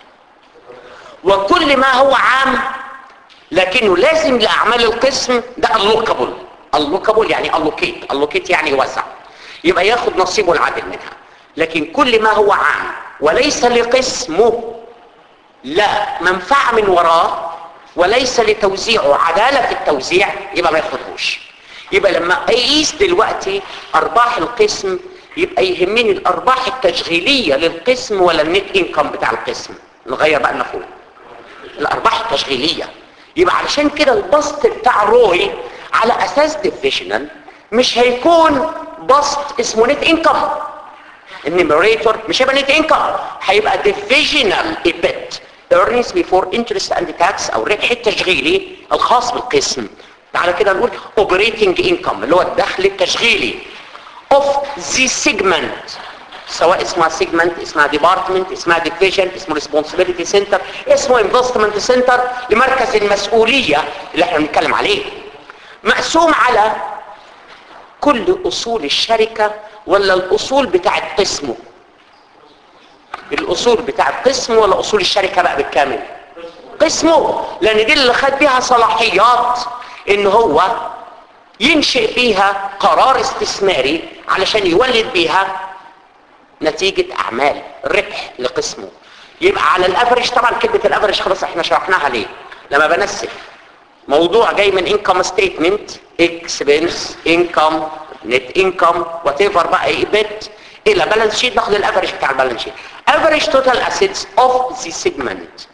وكل ما هو عام لكنه لازم لاعمال القسم ده اللوكابل اللوكابل يعني اللوكيت اللوكيت يعني يوزع يبقى ياخد نصيبه العادل منها لكن كل ما هو عام وليس لقسمه لا منفعة من وراه وليس لتوزيعه عدالة في التوزيع يبقى ما ياخدهوش يبقى لما اقيس دلوقتي ارباح القسم يبقى يهمني الارباح التشغيلية للقسم ولا النت انكم بتاع القسم نغير بقى المفهوم الارباح التشغيلية يبقى علشان كده البسط بتاع روي على اساس ديفيشنال مش هيكون بسط اسمه نت انكم النيميريتور مش هيبقى نت انكم هيبقى ديفيجنال ايبت earnings before interest and tax او الربح التشغيلي الخاص بالقسم تعالى كده نقول operating income اللي هو الدخل التشغيلي of the segment سواء اسمها segment اسمها department اسمها division اسمه responsibility center اسمه investment center لمركز المسؤولية اللي احنا بنتكلم عليه مقسوم على كل اصول الشركة ولا الاصول بتاعت قسمه الاصول بتاعت قسمه ولا اصول الشركة بقى بالكامل قسمه لان دي اللي خد بيها صلاحيات ان هو ينشئ بيها قرار استثماري علشان يولد بيها نتيجة اعمال ربح لقسمه يبقى على الافرج طبعا كلمة الافرج خلاص احنا شرحناها ليه لما بنسف موضوع جاي من income statement expense income net income whatever بقى ايبت الى بالانس شيت ناخد الافرج بتاع البالانس شيت average total assets of the segment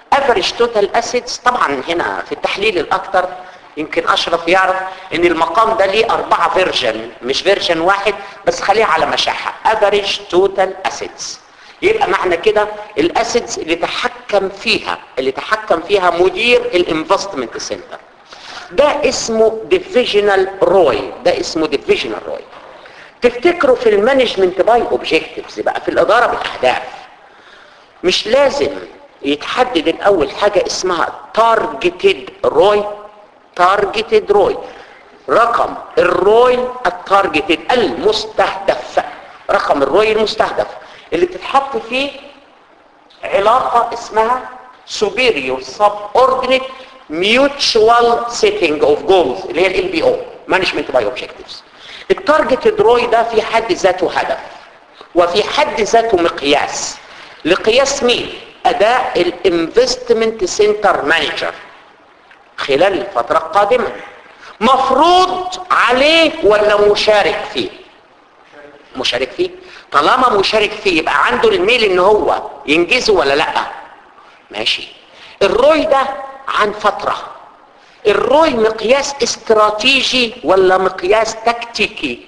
افريج توتال اسيدز طبعا هنا في التحليل الاكثر يمكن اشرف يعرف ان المقام ده ليه اربعة فيرجن مش فيرجن واحد بس خليها على مشاحة افريج توتال اسيدز يبقى معنى كده الاسيدز اللي تحكم فيها اللي تحكم فيها مدير الانفستمنت سنتر ده اسمه ديفيجنال روي ده اسمه ديفيجنال روي تفتكروا في المانجمنت باي اوبجكتيفز بقى في الاداره بالاهداف مش لازم يتحدد الاول حاجه اسمها تارجتد روي تارجتد روي رقم الروي التارجتد المستهدف رقم الروي المستهدف اللي بتتحط فيه علاقه اسمها superior subordinate mutual setting of goals اللي هي ال MBO management by objectives التارجتد روي ده في حد ذاته هدف وفي حد ذاته مقياس لقياس مين اداء الانفستمنت سنتر مانجر خلال الفترة القادمة مفروض عليه ولا مشارك فيه مشارك فيه طالما مشارك فيه يبقى عنده الميل ان هو ينجزه ولا لا ماشي الروي ده عن فترة الروي مقياس استراتيجي ولا مقياس تكتيكي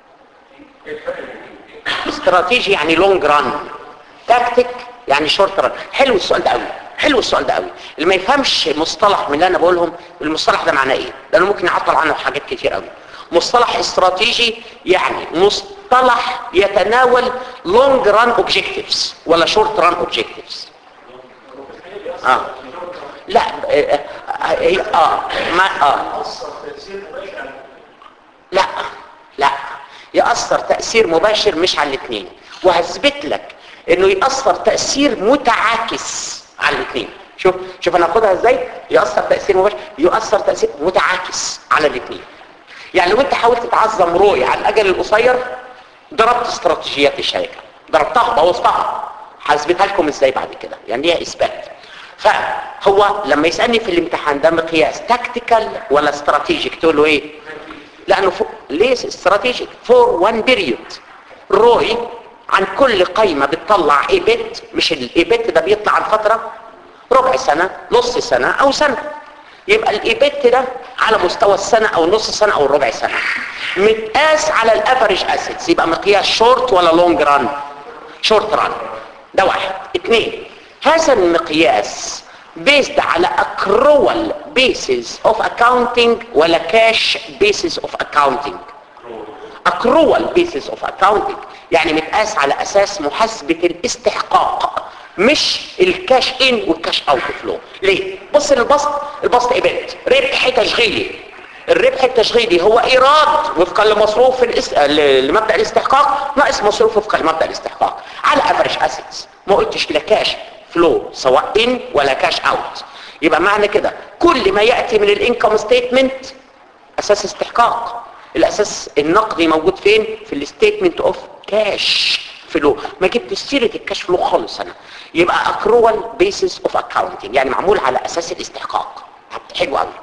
استراتيجي يعني لونج ران تكتيك يعني شورت ران حلو السؤال ده قوي حلو السؤال ده قوي اللي ما يفهمش مصطلح من اللي انا بقولهم المصطلح ده معناه ايه لانه ممكن يعطل عنه حاجات كتير قوي مصطلح استراتيجي يعني مصطلح يتناول لونج ران اوبجكتيفز ولا شورت ران اوبجكتيفز اه لا اه اه, آه. ما اه اثر تاثير مباشر على لا لا يأثر تأثير مباشر مش على الاثنين وهثبت لك انه يأثر تأثير متعاكس على الاثنين شوف شوف انا اخدها ازاي يأثر تأثير مباشر يؤثر تأثير متعاكس على الاثنين يعني لو انت حاولت تعظم رؤية على الاجل القصير ضربت استراتيجيات الشركة ضربتها بوظتها هثبتها لكم ازاي بعد كده يعني ليها اثبات فهو لما يسألني في الامتحان ده مقياس تكتيكال ولا استراتيجيك تقول له ايه لانه فوق ليه استراتيجيك فور وان بيريود روي عن كل قيمة بتطلع ايبت مش الايبت ده بيطلع عن فترة ربع سنة نص سنة او سنة يبقى الايبت ده على مستوى السنة او نص سنة او ربع سنة متقاس على الافريج اسيتس يبقى مقياس شورت ولا لونج ران شورت ران ده واحد اثنين هذا المقياس based على accrual basis of accounting ولا cash basis of accounting accrual basis of accounting يعني متقاس على اساس محاسبة الاستحقاق مش الكاش ان والكاش اوت فلو ليه بص للبسط البسط ايبت ربح تشغيلي الربح التشغيلي هو ايراد وفقا لمصروف الاس... لمبدا الاستحقاق ناقص مصروف وفقا لمبدا الاستحقاق على افريج اسيتس ما قلتش لا كاش فلو سواء ان ولا كاش اوت يبقى معنى كده كل ما ياتي من الانكم ستيتمنت اساس استحقاق الاساس النقدي موجود فين في الستيتمنت اوف كاش فلو ما جبت سيره الكاش فلو خالص انا يبقى اكرول بيسس اوف اكاونتنج يعني معمول على اساس الاستحقاق حلو قوي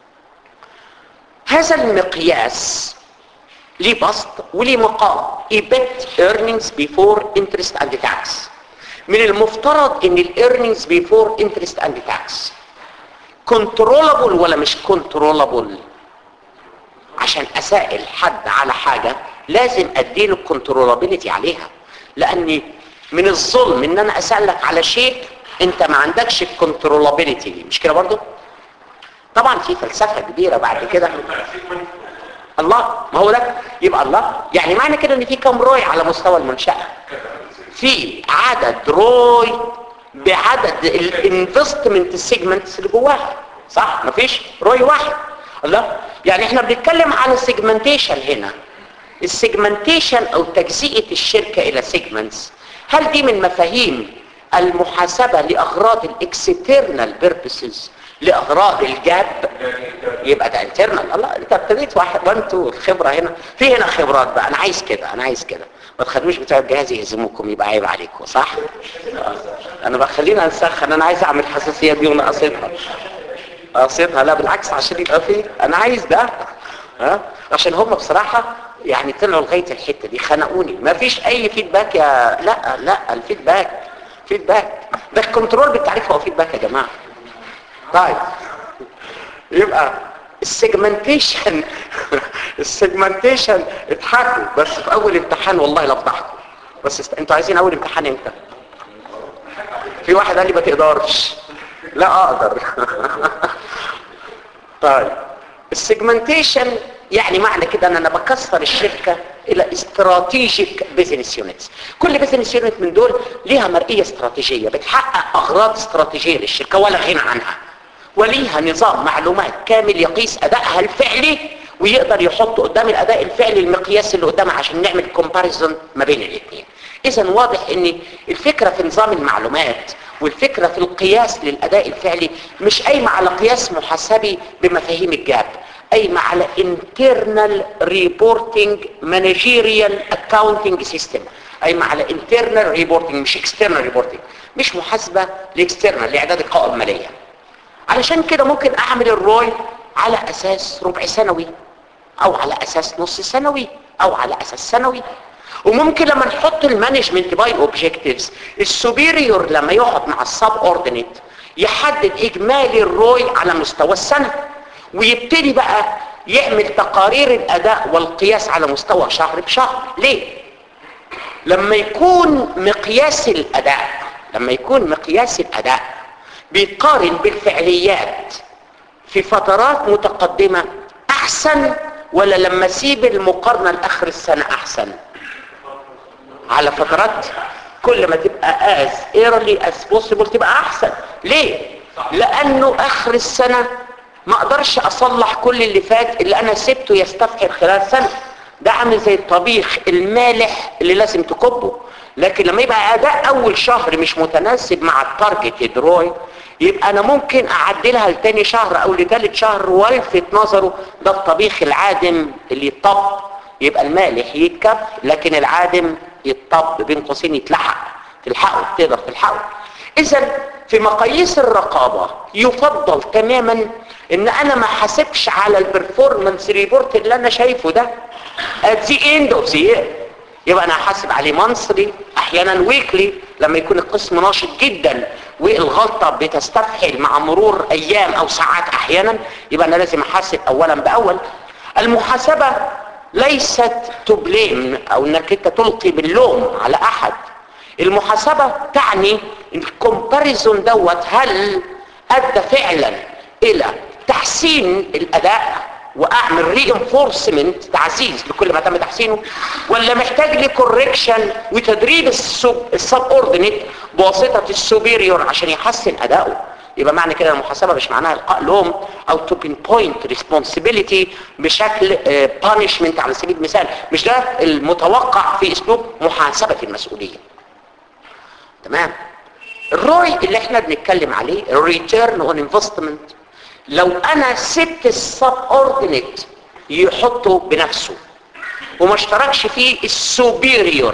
هذا المقياس ليه بسط وليه مقام EBIT earnings before interest and tax من المفترض ان الايرنينجز بيفور انترست اند تاكس كنترولابل ولا مش كنترولابل عشان اسائل حد على حاجة لازم اديله الكنترولابيلتي عليها لاني من الظلم ان انا اسألك على شيء انت ما عندكش الكنترولابيلتي مش كده برضو طبعا في فلسفة كبيرة بعد كده الله ما هو ده يبقى الله يعني معنى كده ان في كم روي على مستوى المنشأة في عدد روي بعدد الانفستمنت سيجمنتس اللي جواها صح مفيش روي واحد الله يعني احنا بنتكلم عن السيجمنتيشن هنا السيجمنتيشن او تجزئه الشركه الى سيجمنتس هل دي من مفاهيم المحاسبه لاغراض الاكسترنال بيربسز لاغراض الجاب يبقى ده انترنال الله انت ابتديت واحد وانتوا الخبره هنا في هنا خبرات بقى انا عايز كده انا عايز كده ما تخلوش بتوع الجهاز يهزموكم يبقى عيب عليكم صح انا بخلينا نسخن انا عايز اعمل حساسيه دي وانا قصيتها قصيتها لا بالعكس عشان يبقى في انا عايز ده ها عشان هم بصراحه يعني طلعوا لغايه الحته دي خنقوني ما فيش اي فيدباك يا لا لا الفيدباك فيدباك ده الكنترول بالتعريف هو فيدباك يا جماعه طيب يبقى السيجمنتيشن السيجمنتيشن اتحكوا بس في اول امتحان والله لا افضحكم بس است... انتوا عايزين اول امتحان امتى في واحد قال لي ما تقدرش لا اقدر طيب السيجمنتيشن يعني معنى كده ان انا بكسر الشركه الى استراتيجيك بيزنس يونتس كل بيزنس يونت من دول ليها مرئيه استراتيجيه بتحقق اغراض استراتيجيه للشركه ولا غنى عنها وليها نظام معلومات كامل يقيس ادائها الفعلي ويقدر يحط قدام الاداء الفعلي المقياس اللي قدامها عشان نعمل كومباريزون ما بين الاثنين اذا واضح ان الفكره في نظام المعلومات والفكره في القياس للاداء الفعلي مش قايمه على قياس محاسبي بمفاهيم الجاب قايمه على internal reporting managerial accounting system قايمه على internal reporting مش external reporting مش محاسبه لاكسترنال لاعداد القوائم الماليه علشان كده ممكن اعمل الروي على اساس ربع سنوي او على اساس نص سنوي او على اساس سنوي وممكن لما نحط المانجمنت باي اوبجكتيفز السوبيريور لما يقعد مع السب اوردينيت يحدد اجمالي الروي على مستوى السنه ويبتدي بقى يعمل تقارير الاداء والقياس على مستوى شهر بشهر ليه لما يكون مقياس الاداء لما يكون مقياس الاداء بيقارن بالفعليات في فترات متقدمة احسن ولا لما اسيب المقارنة لاخر السنة احسن على فترات كل ما تبقى as early as possible تبقى احسن ليه لانه اخر السنة ما اقدرش اصلح كل اللي فات اللي انا سبته يستفحل خلال سنة ده عامل زي الطبيخ المالح اللي لازم تكبه لكن لما يبقى اداء اول شهر مش متناسب مع التارجت روي يبقى انا ممكن اعدلها لتاني شهر او لتالت شهر والفت نظره ده الطبيخ العادم اللي يطب يبقى المالح يتكب لكن العادم يطب بين قوسين يتلحق تلحقه تقدر تلحقه اذا في مقاييس الرقابة يفضل تماما ان انا ما حاسبش على البرفورمانس ريبورت اللي انا شايفه ده at the end of the year يبقى انا هحاسب عليه مانثلي احيانا ويكلي لما يكون القسم ناشط جدا والغلطه بتستفحل مع مرور ايام او ساعات احيانا يبقى انا لازم احاسب اولا باول المحاسبه ليست تبليم او انك انت تلقي باللوم على احد المحاسبه تعني الكومباريزون دوت هل ادى فعلا الى تحسين الاداء واعمل رينفورسمنت تعزيز لكل ما تم تحسينه ولا محتاج لي كوركشن وتدريب السب اوردينيت بواسطه السوبيريور عشان يحسن اداؤه يبقى معنى كده المحاسبه مش معناها القاء لوم او تو بين بوينت ريسبونسبيلتي بشكل بانشمنت على سبيل المثال مش ده المتوقع في اسلوب محاسبه المسؤوليه تمام الروي اللي احنا بنتكلم عليه الريتيرن اون انفستمنت لو انا سبت السب اوردينيت يحطه بنفسه وما اشتركش فيه السوبيريور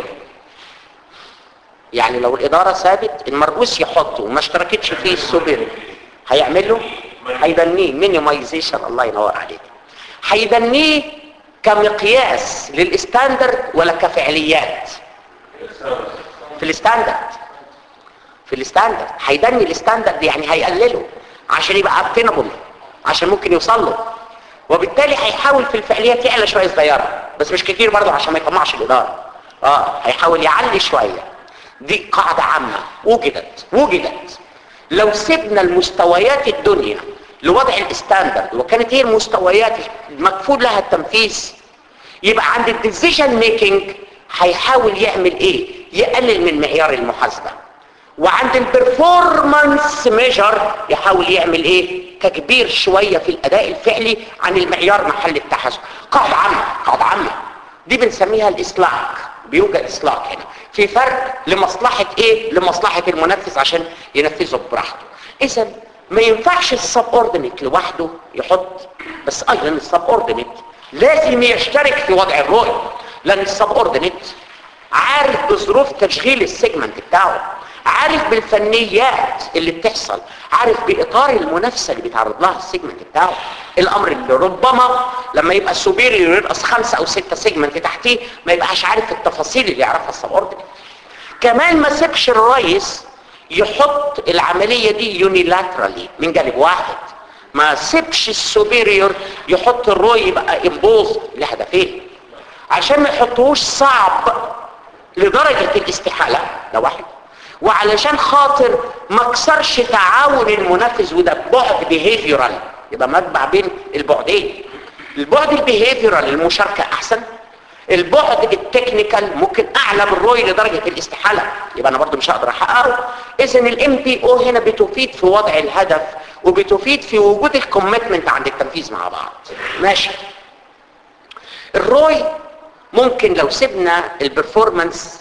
يعني لو الاداره سابت المرؤوس يحطه وما اشتركتش فيه السوبيريور هيعمل له هيدنيه مينيمايزيشن الله ينور عليك هيدنيه كمقياس للستاندرد ولا كفعليات في الستاندرد في الستاندرد هيدني الستاندرد يعني هيقلله عشان يبقى ابتنبل عشان ممكن يوصل له وبالتالي هيحاول في الفعليات يعلى شويه صغيره بس مش كتير برضه عشان ما يطمعش الاداره اه هيحاول يعلي شويه دي قاعده عامه وجدت وجدت لو سيبنا المستويات الدنيا لوضع الستاندرد وكانت هي المستويات المكفول لها التنفيذ يبقى عند الديسيجن ميكنج هيحاول يعمل ايه يقلل من معيار المحاسبه وعند البرفورمانس ميجر يحاول يعمل ايه تكبير شوية في الاداء الفعلي عن المعيار محل التحاسب قاعدة عامة قاعدة عامة دي بنسميها الاصلاح بيوجد اصلاح هنا في فرق لمصلحة ايه لمصلحة المنفذ عشان ينفذه براحته اذا ما ينفعش السب اوردينيت لوحده يحط بس ايضا السب اوردينيت لازم يشترك في وضع الرؤية لان السب اوردينيت عارف بظروف تشغيل السيجمنت بتاعه عارف بالفنيات اللي بتحصل عارف بإطار المنافسة اللي بيتعرض لها السيجمنت بتاعه الأمر اللي ربما لما يبقى السوبيريور يرقص خمسة أو ستة سيجمنت تحتيه ما يبقاش عارف التفاصيل اللي يعرفها السبوردنت كمان ما سيبش الرئيس يحط العملية دي يونيلاترالي من جانب واحد ما سيبش السوبيريور يحط الروي يبقى امبوز لهدفين عشان ما يحطوش صعب لدرجة الاستحالة ده واحد وعلشان خاطر ما كسرش تعاون المنافذ وده بعد بيهيفيورال يبقى مجمع بين البعدين البعد البيهيفيورال المشاركة احسن البعد التكنيكال ممكن اعلى من الروي لدرجة الاستحالة يبقى انا برضو مش هقدر احققه اذا الام بي او هنا بتفيد في وضع الهدف وبتفيد في وجود الكوميتمنت عند التنفيذ مع بعض ماشي الروي ممكن لو سيبنا البرفورمانس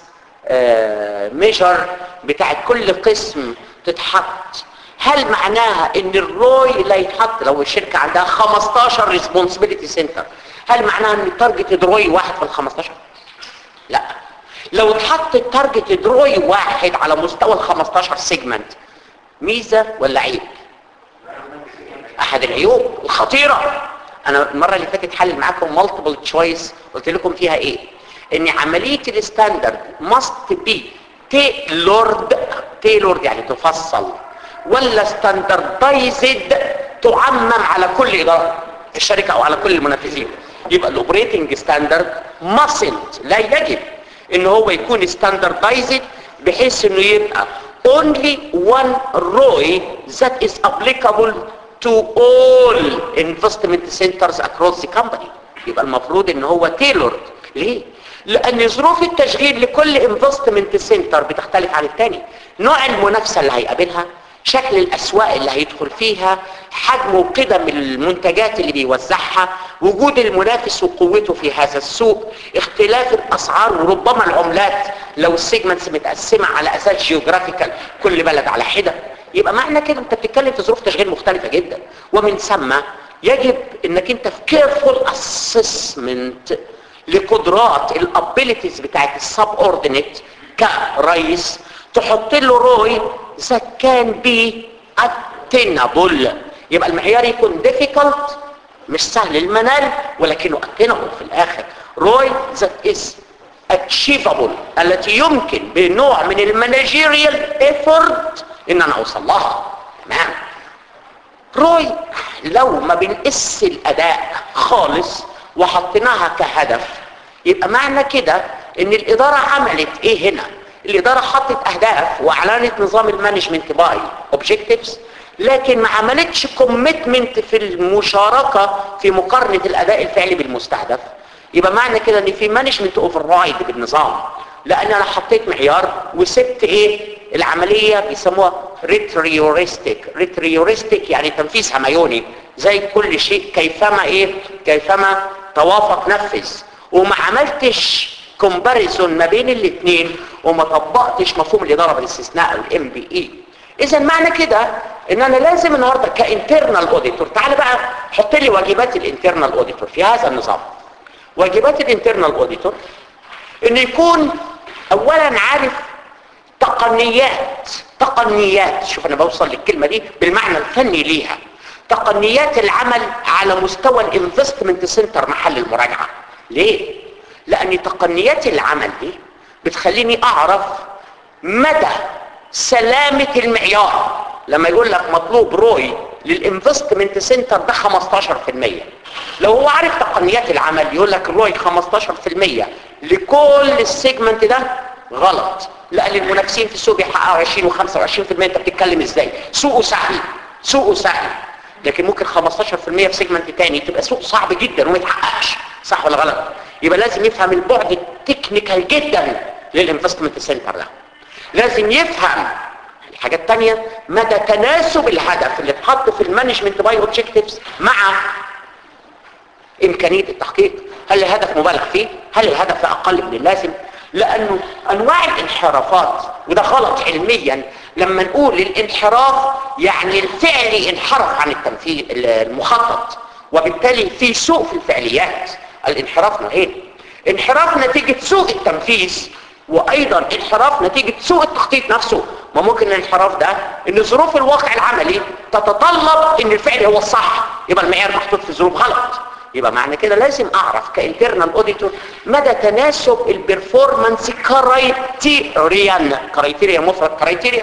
ميجر بتاعت كل قسم تتحط هل معناها ان الروي لا يتحط لو الشركة عندها 15 ريسبونسبيلتي سنتر هل معناها ان التارجت روي واحد في ال 15 لا لو اتحط التارجت روي واحد على مستوى ال 15 سيجمنت ميزة ولا عيب احد العيوب الخطيرة انا المرة اللي فاتت حلل معاكم مالتيبل تشويس قلت لكم فيها ايه ان عملية الستاندرد must be tailored tailored يعني تفصل ولا standardized تعمم على كل ادارة الشركة او على كل المنافسين يبقى الاوبريتنج ستاندرد mustn't لا يجب ان هو يكون standardized بحيث انه يبقى only one ROI that is applicable to all investment centers across the company يبقى المفروض ان هو tailored ليه؟ لان ظروف التشغيل لكل انفستمنت سنتر بتختلف عن الثاني نوع المنافسه اللي هيقابلها شكل الاسواق اللي هيدخل فيها حجم وقدم المنتجات اللي بيوزعها وجود المنافس وقوته في هذا السوق اختلاف الاسعار وربما العملات لو السيجمنتس متقسمه على اساس جيوغرافيكال كل بلد على حده يبقى معنى كده انت بتتكلم في ظروف تشغيل مختلفه جدا ومن ثم يجب انك انت في كيرفول اسسمنت لقدرات الابيليتيز بتاعت السب اوردينيت كرئيس تحط له روي اذا كان بي اتينابل يبقى المعيار يكون ديفيكولت مش سهل المنال ولكنه اتينابل في الاخر روي ذات از اتشيفابل التي يمكن بنوع من المانجيريال ايفورت ان انا اوصل لها تمام روي لو ما بنقيس الاداء خالص وحطيناها كهدف يبقى معنى كده ان الاداره عملت ايه هنا الاداره حطت اهداف واعلنت نظام المانجمنت باي اوبجكتيفز لكن ما عملتش كوميتمنت في المشاركه في مقارنه الاداء الفعلي بالمستهدف يبقى معنى كده ان في مانجمنت اوفر رايد بالنظام لان انا حطيت معيار وسبت ايه العمليه بيسموها ريتريوريستيك ريتريوريستيك يعني تنفيذ هميوني زي كل شيء كيفما ايه كيفما توافق نفذ وما عملتش كومباريزون ما بين الاثنين وما طبقتش مفهوم الاداره بالاستثناء الام بي اي اذا معنى كده ان انا لازم النهارده كانترنال اوديتور تعالى بقى حط لي واجبات الانترنال اوديتور في هذا النظام واجبات الانترنال اوديتور انه يكون اولا عارف تقنيات تقنيات شوف انا بوصل للكلمه دي بالمعنى الفني ليها تقنيات العمل على مستوى الانفستمنت سنتر محل المراجعه ليه لان تقنيات العمل دي بتخليني اعرف مدى سلامه المعيار لما يقول لك مطلوب روي للانفستمنت سنتر ده 15% لو هو عارف تقنيات العمل يقول لك الروي 15% لكل السيجمنت ده غلط لان المنافسين في السوق بيحققوا 20 و25% انت بتتكلم ازاي سوقه سهل سوقه سهل لكن ممكن 15% في سيجمنت تاني تبقى سوق صعب جدا وما يتحققش صح ولا غلط يبقى لازم يفهم البعد التكنيكال جدا للانفستمنت سنتر ده لازم يفهم الحاجة التانية مدى تناسب الهدف اللي اتحط في المانجمنت باي اوبجكتيفز مع امكانية التحقيق هل الهدف مبالغ فيه هل الهدف اقل من اللازم لانه انواع الانحرافات وده غلط علميا لما نقول الانحراف يعني الفعل انحرف عن التنفيذ المخطط وبالتالي في سوء في الفعليات الانحراف نوعين انحراف نتيجة سوء التنفيذ وايضا انحراف نتيجة سوء التخطيط نفسه ما ممكن الانحراف ده ان ظروف الواقع العملي تتطلب ان الفعل هو الصح يبقى المعيار محطوط في ظروف غلط يبقى معنى كده لازم اعرف كانترنال اوديتور مدى تناسب البرفورمانس كرايتيريان كرايتيريا مفرد كرايتيريا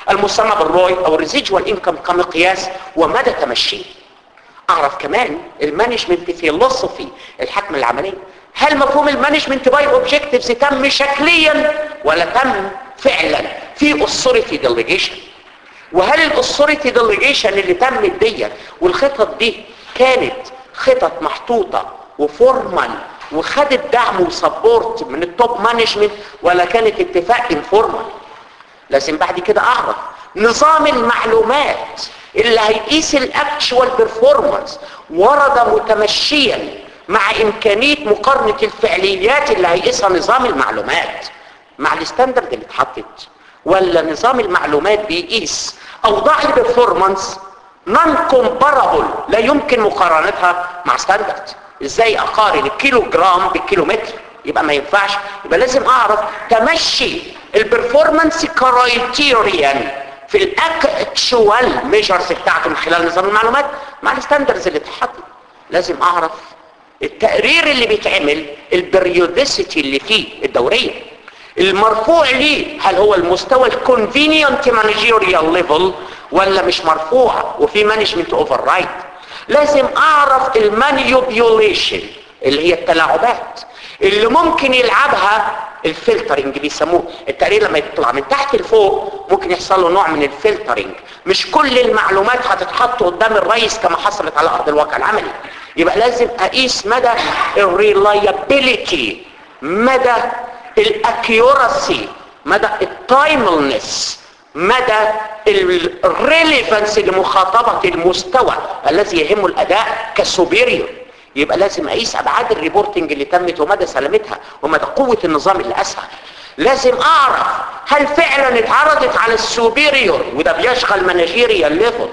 المسمى بالروي او الريزيجوال انكم كمقياس ومدى تمشيه اعرف كمان المانجمنت فيلوسفي الحكم العملي هل مفهوم المانجمنت باي اوبجكتيفز تم شكليا ولا تم فعلا في اثوريتي ديليجيشن وهل الاثوريتي ديليجيشن اللي تمت دي والخطط دي كانت خطط محطوطه وفورمال وخدت دعم وسبورت من التوب مانجمنت ولا كانت اتفاق انفورمال لازم بعد كده اعرف نظام المعلومات اللي هيقيس الاكتشوال بيرفورمانس ورد متمشيا مع امكانيه مقارنه الفعليات اللي هيقيسها نظام المعلومات مع الستاندرد اللي اتحطت ولا نظام المعلومات بيقيس اوضاع البرفورمانس نون كومبارابل لا يمكن مقارنتها مع ستاندرد ازاي اقارن الكيلو جرام بالكيلو متر يبقى ما ينفعش يبقى لازم اعرف تمشي البرفورمانس كرايتيريان في الاكتشوال ميجرز بتاعته من خلال نظام المعلومات مع الستاندرز اللي اتحطت لازم اعرف التقرير اللي بيتعمل البريوديسيتي اللي فيه الدوريه المرفوع ليه هل هو المستوى الكونفينينت مانجيريال ليفل ولا مش مرفوع وفي مانجمنت اوفر رايت لازم اعرف المانيوبيوليشن اللي هي التلاعبات اللي ممكن يلعبها الفلترنج بيسموه التقرير لما يطلع من تحت لفوق ممكن يحصل له نوع من الفلترنج مش كل المعلومات هتتحط قدام الرئيس كما حصلت على ارض الواقع العملي يبقى لازم اقيس مدى الريلايابيليتي مدى الاكيوراسي مدى التايملنس مدى الريليفنس لمخاطبة المستوى الذي يهم الاداء كسوبيريور يبقى لازم اقيس ابعاد الريبورتنج اللي تمت ومدى سلامتها ومدى قوة النظام اللي اسهل لازم اعرف هل فعلا اتعرضت على السوبيريور وده بيشغل مانجيريال ليفل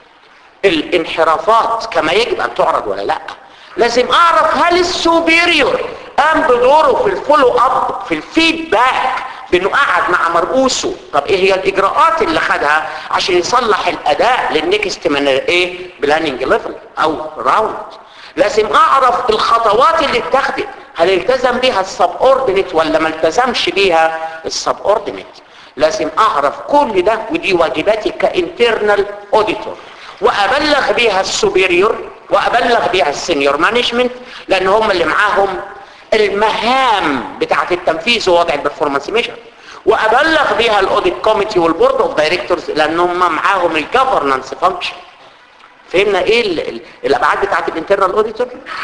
الانحرافات كما يجب ان تعرض ولا لا لازم اعرف هل السوبيريور قام بدوره في الفولو اب في الفيدباك بانه قعد مع مرؤوسه طب ايه هي الاجراءات اللي خدها عشان يصلح الاداء للنكست من ايه بلاننج ليفل او راوند لازم اعرف الخطوات اللي اتخذت هل التزم بيها السب اوردينيت ولا ما التزمش بيها السب اوردينيت لازم اعرف كل ده ودي واجباتي كانترنال اوديتور وابلغ بيها السوبيريور وابلغ بيها السينيور مانجمنت لان هم اللي معاهم المهام بتاعه التنفيذ ووضع البرفورمانس ميجر وابلغ بيها الاوديت كوميتي والبورد اوف دايركتورز لان هم معاهم الجفرنانس فانكشن فهمنا ايه ال ال الابعاد بتاعه الانترنال اوديتور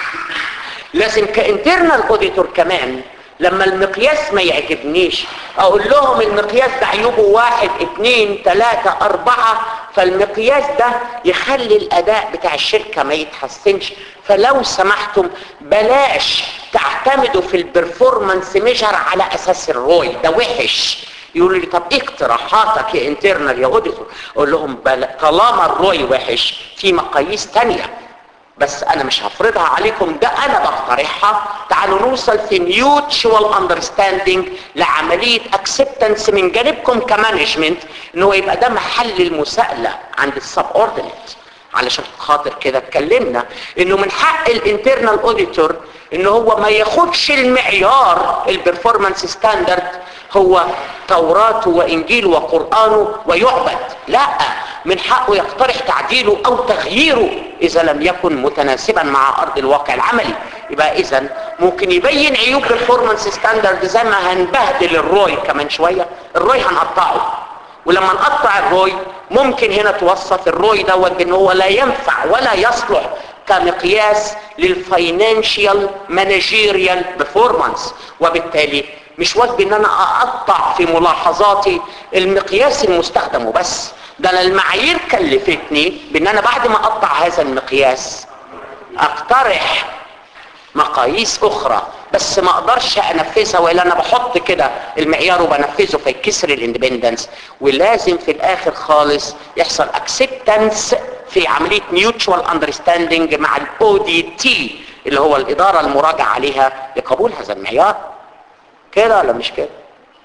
لازم كانترنال اوديتور كمان لما المقياس ما يعجبنيش اقول لهم المقياس ده عيوبه واحد اتنين تلاتة اربعة فالمقياس ده يخلي الاداء بتاع الشركة ما يتحسنش فلو سمحتم بلاش تعتمدوا في البرفورمانس ميجر على اساس الروي ده وحش يقولوا لي طب ايه اقتراحاتك يا انترنال يا اوديتور اقول لهم بل... طالما الروي وحش في مقاييس تانية بس انا مش هفرضها عليكم ده انا بقترحها تعالوا نوصل في ميوتشوال اندرستاندينج لعمليه اكسبتنس من جانبكم كمانجمنت ان هو يبقى ده محل المساءله عند السب اوردينيت علشان خاطر كده اتكلمنا انه من حق الانترنال اوديتور ان هو ما ياخدش المعيار البرفورمانس ستاندرد هو توراته وانجيله وقرانه ويعبد لا من حقه يقترح تعديله او تغييره اذا لم يكن متناسبا مع ارض الواقع العملي يبقى اذا ممكن يبين عيوب برفورمانس ستاندرد زي ما هنبهدل الروي كمان شويه الروي هنقطعه ولما نقطع الروي ممكن هنا توصف الروي دوت بان هو لا ينفع ولا يصلح كمقياس للفاينانشال مانجيريال برفورمانس وبالتالي مش واجب ان انا اقطع في ملاحظاتي المقياس المستخدم وبس ده انا المعايير كلفتني بان انا بعد ما اقطع هذا المقياس اقترح مقاييس اخرى بس ما اقدرش انفذها والا انا بحط كده المعيار وبنفذه فيكسر الاندبندنس ولازم في الاخر خالص يحصل اكسبتنس في عمليه ميوتشوال اندرستاندينج مع الاو دي تي اللي هو الاداره المراجعه عليها لقبول هذا المعيار كده ولا مش كده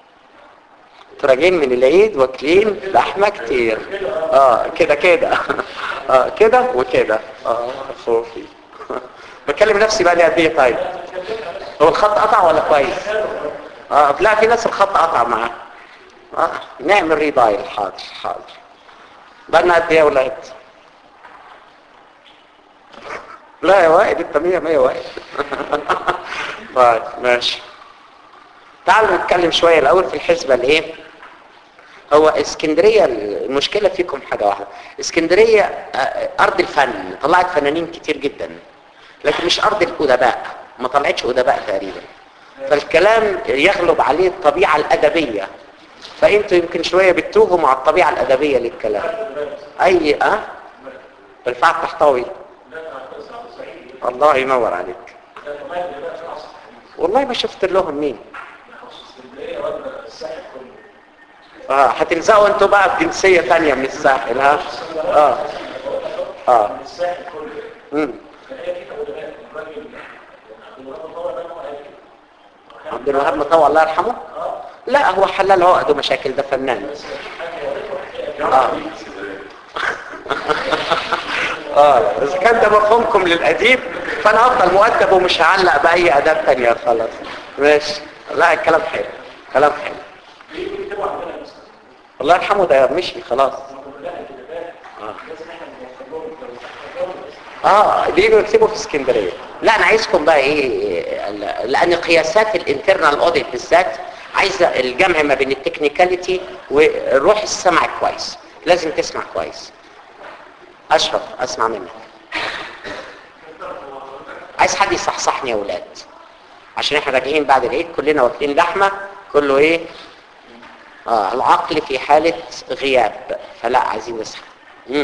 راجعين من العيد واكلين لحمه كتير اه كده كده اه كده وكده اه خوفي بكلم نفسي بقى لي قد ايه طيب هو الخط قطع ولا كويس اه لا في ناس الخط قطع معاه آه. نعمل ريدايل حاضر حاضر بقى قد ايه يا ولاد لا يا وائل انت مية مية وائل طيب ماشي تعالوا نتكلم شوية الأول في الحسبة الايه هو اسكندرية المشكلة فيكم حاجة واحدة اسكندرية آه، أرض الفن طلعت فنانين كتير جدا لكن مش أرض الأدباء ما طلعتش أدباء تقريبا فالكلام يغلب عليه الطبيعة الأدبية فأنتوا يمكن شوية بتوهوا مع الطبيعة الأدبية للكلام أي أه الفعل تحتوي الله ينور عليك والله ما شفت لهم مين اه هتلزقوا انتوا بقى بجنسية تانية من الساحل ها اه اه مم. عبد الوهاب مطوع الله يرحمه لا هو حلال عقد ومشاكل ده فنان اه اه اذا كان ده مفهومكم للاديب فانا افضل مؤدب ومش هعلق باي اداب تانية خلاص ماشي لا الكلام حلو كلام حلو الله يرحمه ده مشي خلاص اه بيجوا يكتبوا في اسكندريه لا انا عايزكم بقى ايه لان قياسات الانترنال اوديت بالذات عايزه الجمع ما بين التكنيكاليتي وروح السمع كويس لازم تسمع كويس اشرف اسمع منك عايز حد يصحصحني يا ولاد عشان احنا راجعين بعد العيد كلنا واكلين لحمه كله ايه اه العقل في حاله غياب فلا عايزين نصحى مم.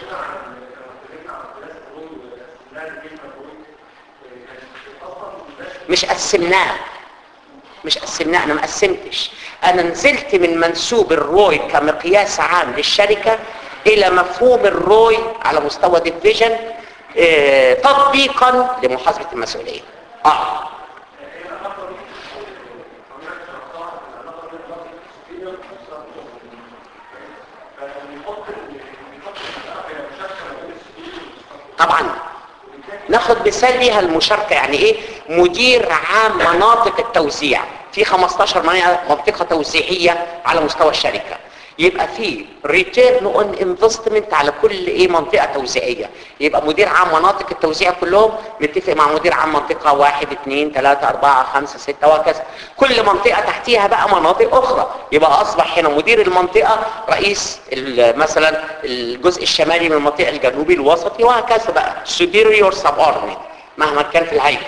مش قسمناه مش قسمناه انا ما قسمتش انا نزلت من منسوب الروي كمقياس عام للشركه الى مفهوم الروي على مستوى ديفيجن اه تطبيقا لمحاسبه المسؤوليه اه طبعا ناخد مثال ليها المشاركة يعني ايه مدير عام مناطق التوزيع في 15 منطقة توزيعية على مستوى الشركة يبقى في ريتيرن اون انفستمنت على كل ايه منطقه توزيعيه يبقى مدير عام مناطق التوزيع كلهم متفق مع مدير عام منطقه واحد اثنين ثلاثة أربعة خمسة ستة وهكذا كل منطقه تحتيها بقى مناطق اخرى يبقى اصبح هنا مدير المنطقه رئيس مثلا الجزء الشمالي من المنطقه الجنوبي الوسطي وهكذا بقى superior subordinate مهما كان في الهيئه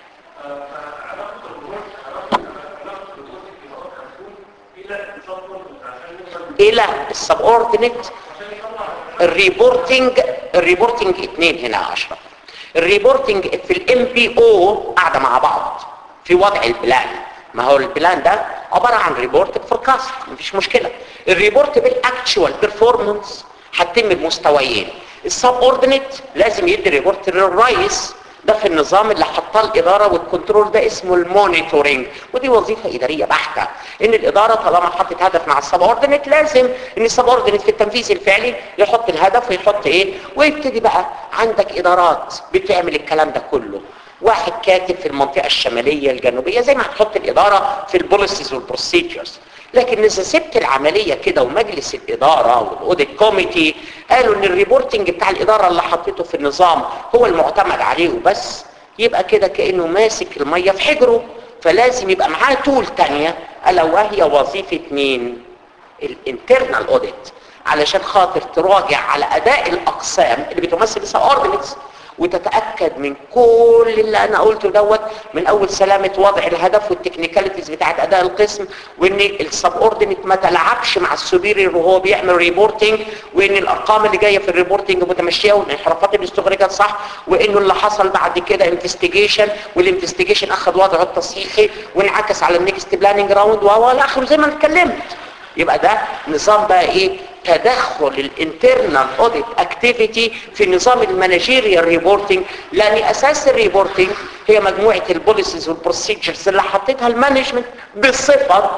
الى السبوردينيت الريبورتنج الريبورتنج اتنين هنا عشرة الريبورتنج في الام بي او قاعده مع بعض في وضع البلان ما هو البلان ده عباره عن ريبورت بفوركاست مفيش مشكله الريبورت بالاكتشوال بيرفورمانس هتتم بمستويين السب اوردينيت لازم يدي ريبورت للرئيس ده في النظام اللي حطاه الاداره والكنترول ده اسمه المونيتورنج ودي وظيفه اداريه بحته ان الاداره طالما حطت هدف مع السب اوردينيت لازم ان السب اوردينيت في التنفيذ الفعلي يحط الهدف ويحط ايه ويبتدي بقى عندك ادارات بتعمل الكلام ده كله واحد كاتب في المنطقه الشماليه الجنوبيه زي ما هتحط الاداره في البوليسيز والبروسيجرز لكن اذا سبت العمليه كده ومجلس الاداره والاوديت كوميتي قالوا ان الريبورتنج بتاع الاداره اللي حطيته في النظام هو المعتمد عليه وبس يبقى كده كانه ماسك الميه في حجره فلازم يبقى معاه تول تانية الا وهي وظيفه مين الانترنال اوديت علشان خاطر تراجع على اداء الاقسام اللي بتمثل السبوردينيتس وتتاكد من كل اللي انا قلته دوت من اول سلامه وضع الهدف والتكنيكاليتيز بتاعت اداء القسم وان السبوردينيت ما تلعبش مع السوبيريور وهو بيعمل ريبورتنج وان الارقام اللي جايه في الريبورتنج متمشيه والانحرافات اللي استخرجت صح وانه اللي حصل بعد كده انفستيجيشن والانفستيجيشن اخذ وضعه التصحيحي وانعكس على النكست بلاننج راوند والى اخره زي ما انا اتكلمت يبقى ده نظام بقى ايه تدخل الانترنال اوديت اكتيفيتي في نظام المانجيريال ريبورتنج لان اساس الريبورتنج هي مجموعه البوليسيز والبروسيجرز اللي حطيتها المانجمنت بصفه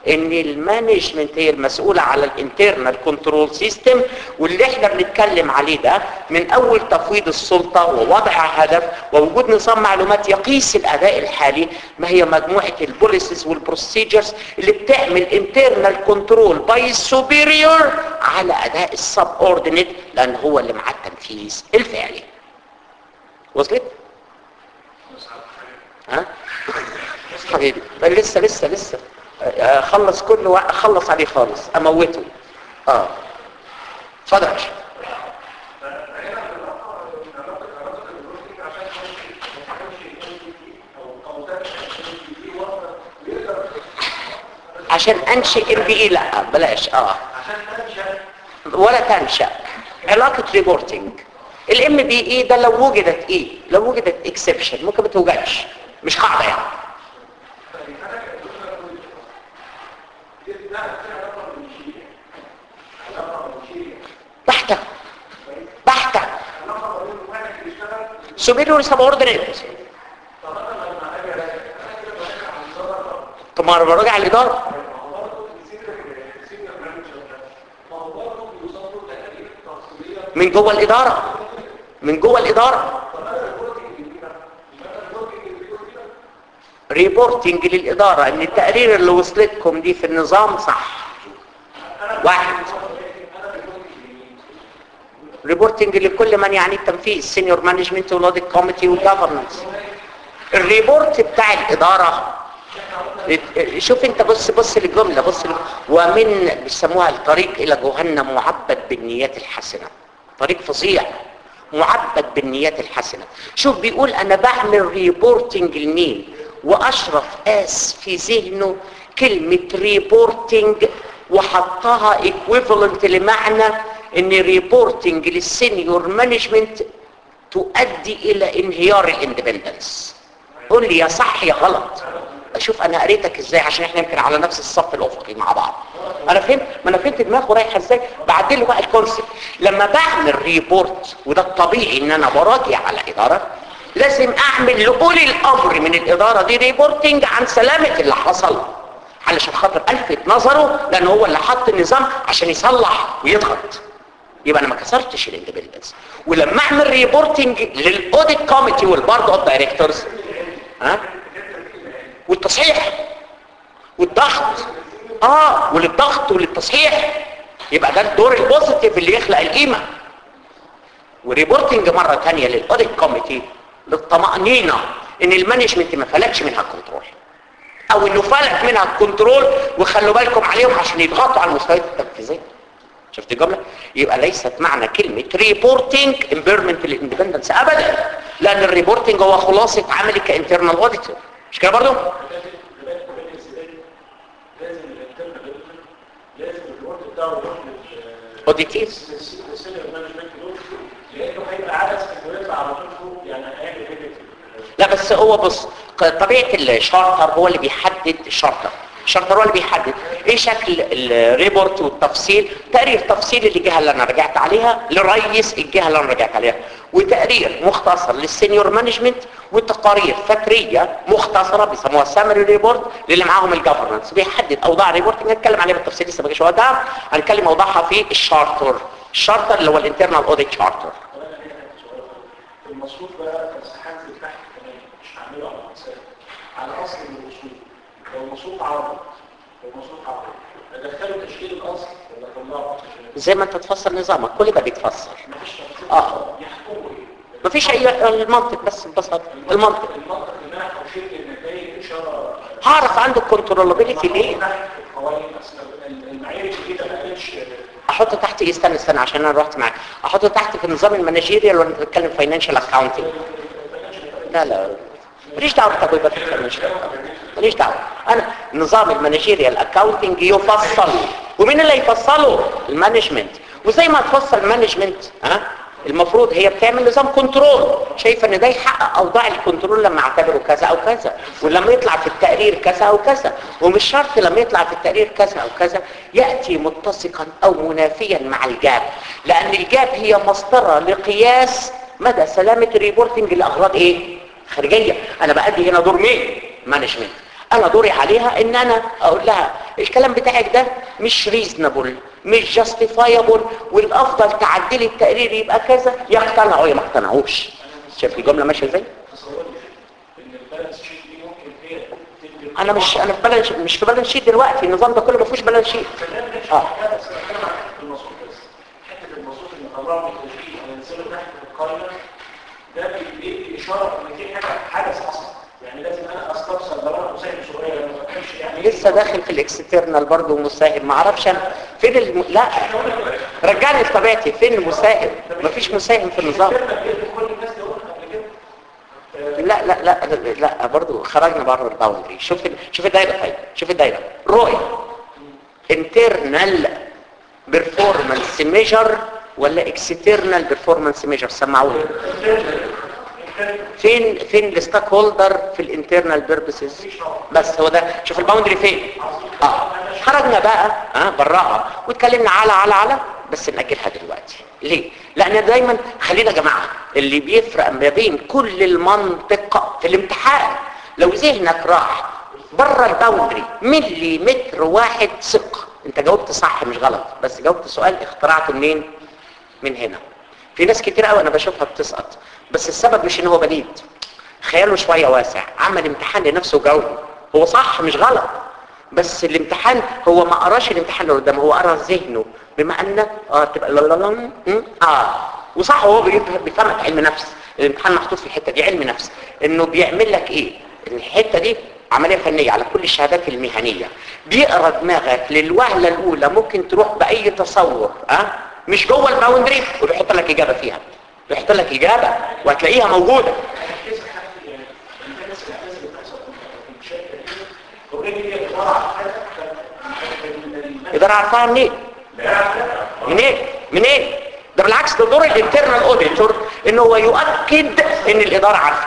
ان المانجمنت هي المسؤولة على الانترنال كنترول سيستم واللي احنا بنتكلم عليه ده من اول تفويض السلطة ووضع هدف ووجود نظام معلومات يقيس الاداء الحالي ما هي مجموعة البوليسز والبروسيجرز اللي بتعمل انترنال كنترول باي سوبيريور على اداء السب اوردينيت لان هو اللي مع التنفيذ الفعلي وصلت؟ ها؟ حبيبي طيب لسه لسه لسه اخلص كل وقت اخلص عليه خالص اموته اه اتفضل يا باشا. عشان انشئ ام بي اي لا بلاش اه ولا تنشا علاقه ريبورتنج الام بي اي ده لو وجدت ايه لو وجدت اكسبشن ممكن ما توجدش مش قاعده يعني بحتة بحتة سوبيريور سبوردينيت طب ما انا براجع الاداره من جوه الاداره من جوه الاداره ريبورتنج للاداره ان التقرير اللي وصلتكم دي في النظام صح واحد ريبورتنج لكل من يعني التنفيذ سينيور مانجمنت والاوديت كوميتي والجفرنس الريبورت بتاع الاداره شوف انت بص بص للجمله بص لل... ومن بيسموها الطريق الى جهنم معبد بالنيات الحسنه طريق فظيع معبد بالنيات الحسنه شوف بيقول انا بعمل ريبورتنج لمين واشرف قاس في ذهنه كلمه ريبورتنج وحطها ايكويفالنت لمعنى ان ريبورتنج للسينيور مانجمنت تؤدي الى انهيار الاندبندنس قول لي يا صح يا غلط اشوف انا قريتك ازاي عشان احنا يمكن على نفس الصف الافقي مع بعض انا فهمت ما انا فهمت دماغه رايحه ازاي بعدله بقى الكونسيبت لما بعمل ريبورت وده الطبيعي ان انا براجع على اداره لازم اعمل لاولي الامر من الاداره دي ريبورتنج عن سلامه اللي حصل علشان خاطر الفت نظره لان هو اللي حط النظام عشان يصلح ويضغط يبقى انا ما كسرتش الاندبندنس ولما اعمل ريبورتنج للاوديت كوميتي والبارد اوف دايركتورز ها والتصحيح والضغط اه وللضغط وللتصحيح يبقى ده الدور البوزيتيف اللي يخلق القيمه وريبورتنج مره ثانيه للاوديت كوميتي للطمانينه ان المانجمنت ما فلتش منها الكنترول او انه فلت منها الكنترول وخلوا بالكم عليهم عشان يضغطوا على المستويات التنفيذيه شفت الجمله يبقى ليست معنى كلمه ريبورتنج امبيرمنت للاندبندنس ابدا لان الريبورتنج هو خلاصه عملي كانترنال اوديتور مش كده برضه لازم الانترنال لازم الريبورت بتاعه يروح اوديتيز للسينيور مانجمنت دول لانه هيبقى عدد انه يطلع على طول فوق يعني هيعمل هيك لا بس هو بص طبيعه الشارتر هو اللي بيحدد الشارتر الشارتر هو اللي بيحدد ايه شكل الريبورت والتفصيل تقرير تفصيلي للجهه اللي انا رجعت عليها لرئيس الجهه اللي انا رجعت عليها وتقرير مختصر للسينيور مانجمنت وتقارير فكريه مختصره بيسموها سامري ريبورت للي معاهم الجفرنس بيحدد اوضاع الريبورت هنتكلم عليها بالتفصيل لسه ما جاش وقتها هنتكلم اوضاعها في الشارتر الشارتر اللي هو الانترنال اوديت شارتر المصروف بقى مساحات تحت كمان مش هعمله على حساب على اصل المصروف لو المصروف عرض لو المصروف عرض ادخله تشكيل الاصل ولا طلعه زي ما انت تفسر نظامك كل ده بيتفسر مفيش تفصيل اه يحكموا ايه مفيش اي المنطق بس ببساطه المنطق المنطق ان انا اشير النتائج اشاره هعرف عنده كنترولابيلتي ليه تحت القوانين اصلا المعايير الجديده ما قالتش احطه تحت ايه استنى استنى عشان انا رحت معاك احطه تحت في النظام المانجيريال ولا انت بتتكلم فاينانشال اكاونتنج لا لا ماليش دعوه بتبويبات الفاينانشال ماليش دعوه انا نظام المانجيريال اكاونتنج يفصل ومين اللي يفصله المانجمنت وزي ما تفصل المانجمنت ها المفروض هي بتعمل نظام كنترول شايفه ان ده يحقق اوضاع الكنترول لما اعتبره كذا او كذا ولما يطلع في التقرير كذا او كذا ومش شرط لما يطلع في التقرير كذا او كذا ياتي متسقا او منافيا مع الجاب لان الجاب هي مسطره لقياس مدى سلامه الريبورتنج لاغراض ايه خارجيه انا بادي هنا دور مين مانجمنت انا دوري عليها ان انا اقول لها الكلام بتاعك ده مش ريزنبل مش جاستيفايبل والافضل تعدلي التقرير يبقى كذا يقتنعوا يا ما اقتنعوش شايف الجمله ماشيه ازاي تصوري ان البالانس شيت دي ممكن هي تدي انا مش انا في بالانس مش في بالانس شيت دلوقتي النظام ده كله ما فيهوش بالانس شيت كلام مش آه. حاجه بس بتكلم عن حته المصروف بس حته المصروف اللي طلعوا من التشغيل وينزلوا تحت القائمه ده بيدي اشاره ان في حاجه حدث حصل يعني لازم انا استفسر لو انا مساهم صغير لو ما كانش يعني لسه داخل في الاكسترنال برضه مساهم ما اعرفش انا فين الم... لا رجعني لطبيعتي فين المساهم مفيش مساهم في النظام كل الناس دول قبل كده لا لا لا لا برضه خرجنا بره الباوندري شوف ال- شوف الدايره طيب شوف الدايره رؤيه internal performance measure ولا external performance measure سمعوني فين فين الستاك هولدر في الانترنال بيربسز بس هو ده شوف الباوندري فين اه خرجنا بقى اه براها واتكلمنا على على على بس ناجلها دلوقتي ليه لان دايما خلينا يا جماعه اللي بيفرق ما بين كل المنطق في الامتحان لو ذهنك راح بره الباوندري ملي متر واحد ثقه انت جاوبت صح مش غلط بس جاوبت سؤال اخترعته منين من هنا في ناس كتير قوي انا بشوفها بتسقط بس السبب مش ان هو بليد خياله شويه واسع عمل امتحان لنفسه وجاوب هو صح مش غلط بس الامتحان هو ما قراش الامتحان اللي قدامه هو قرا ذهنه بما ان اه تبقى لا لا لا م- اه وصح هو بيفهم- بيفهمك علم نفس الامتحان محطوط في الحته دي علم نفس انه بيعمل لك ايه الحته دي عمليه فنيه على كل الشهادات المهنيه بيقرا دماغك للوهله الاولى ممكن تروح باي تصور اه مش جوه الباوندري وبيحط لك اجابه فيها بيحط لك اجابه وهتلاقيها موجوده يقدر عارفها منين منين منين ده بالعكس ده دور الانترنال اوديتور ان هو يؤكد ان الاداره عارفه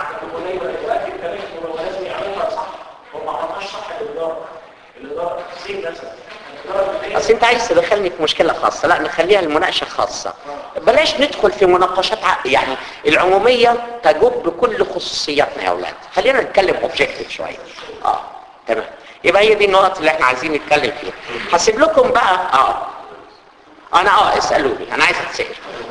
اصل انت عايز تدخلني في مشكله خاصه لا نخليها المناقشه خاصه بلاش ندخل في مناقشات ع- يعني العموميه تجب كل خصوصياتنا يا اولاد خلينا نتكلم اوبجكتيف شويه اه تمام يبقى هي دي النقط اللي احنا عايزين نتكلم فيها هسيب لكم بقى اه انا اه اسالوني انا عايز اتسال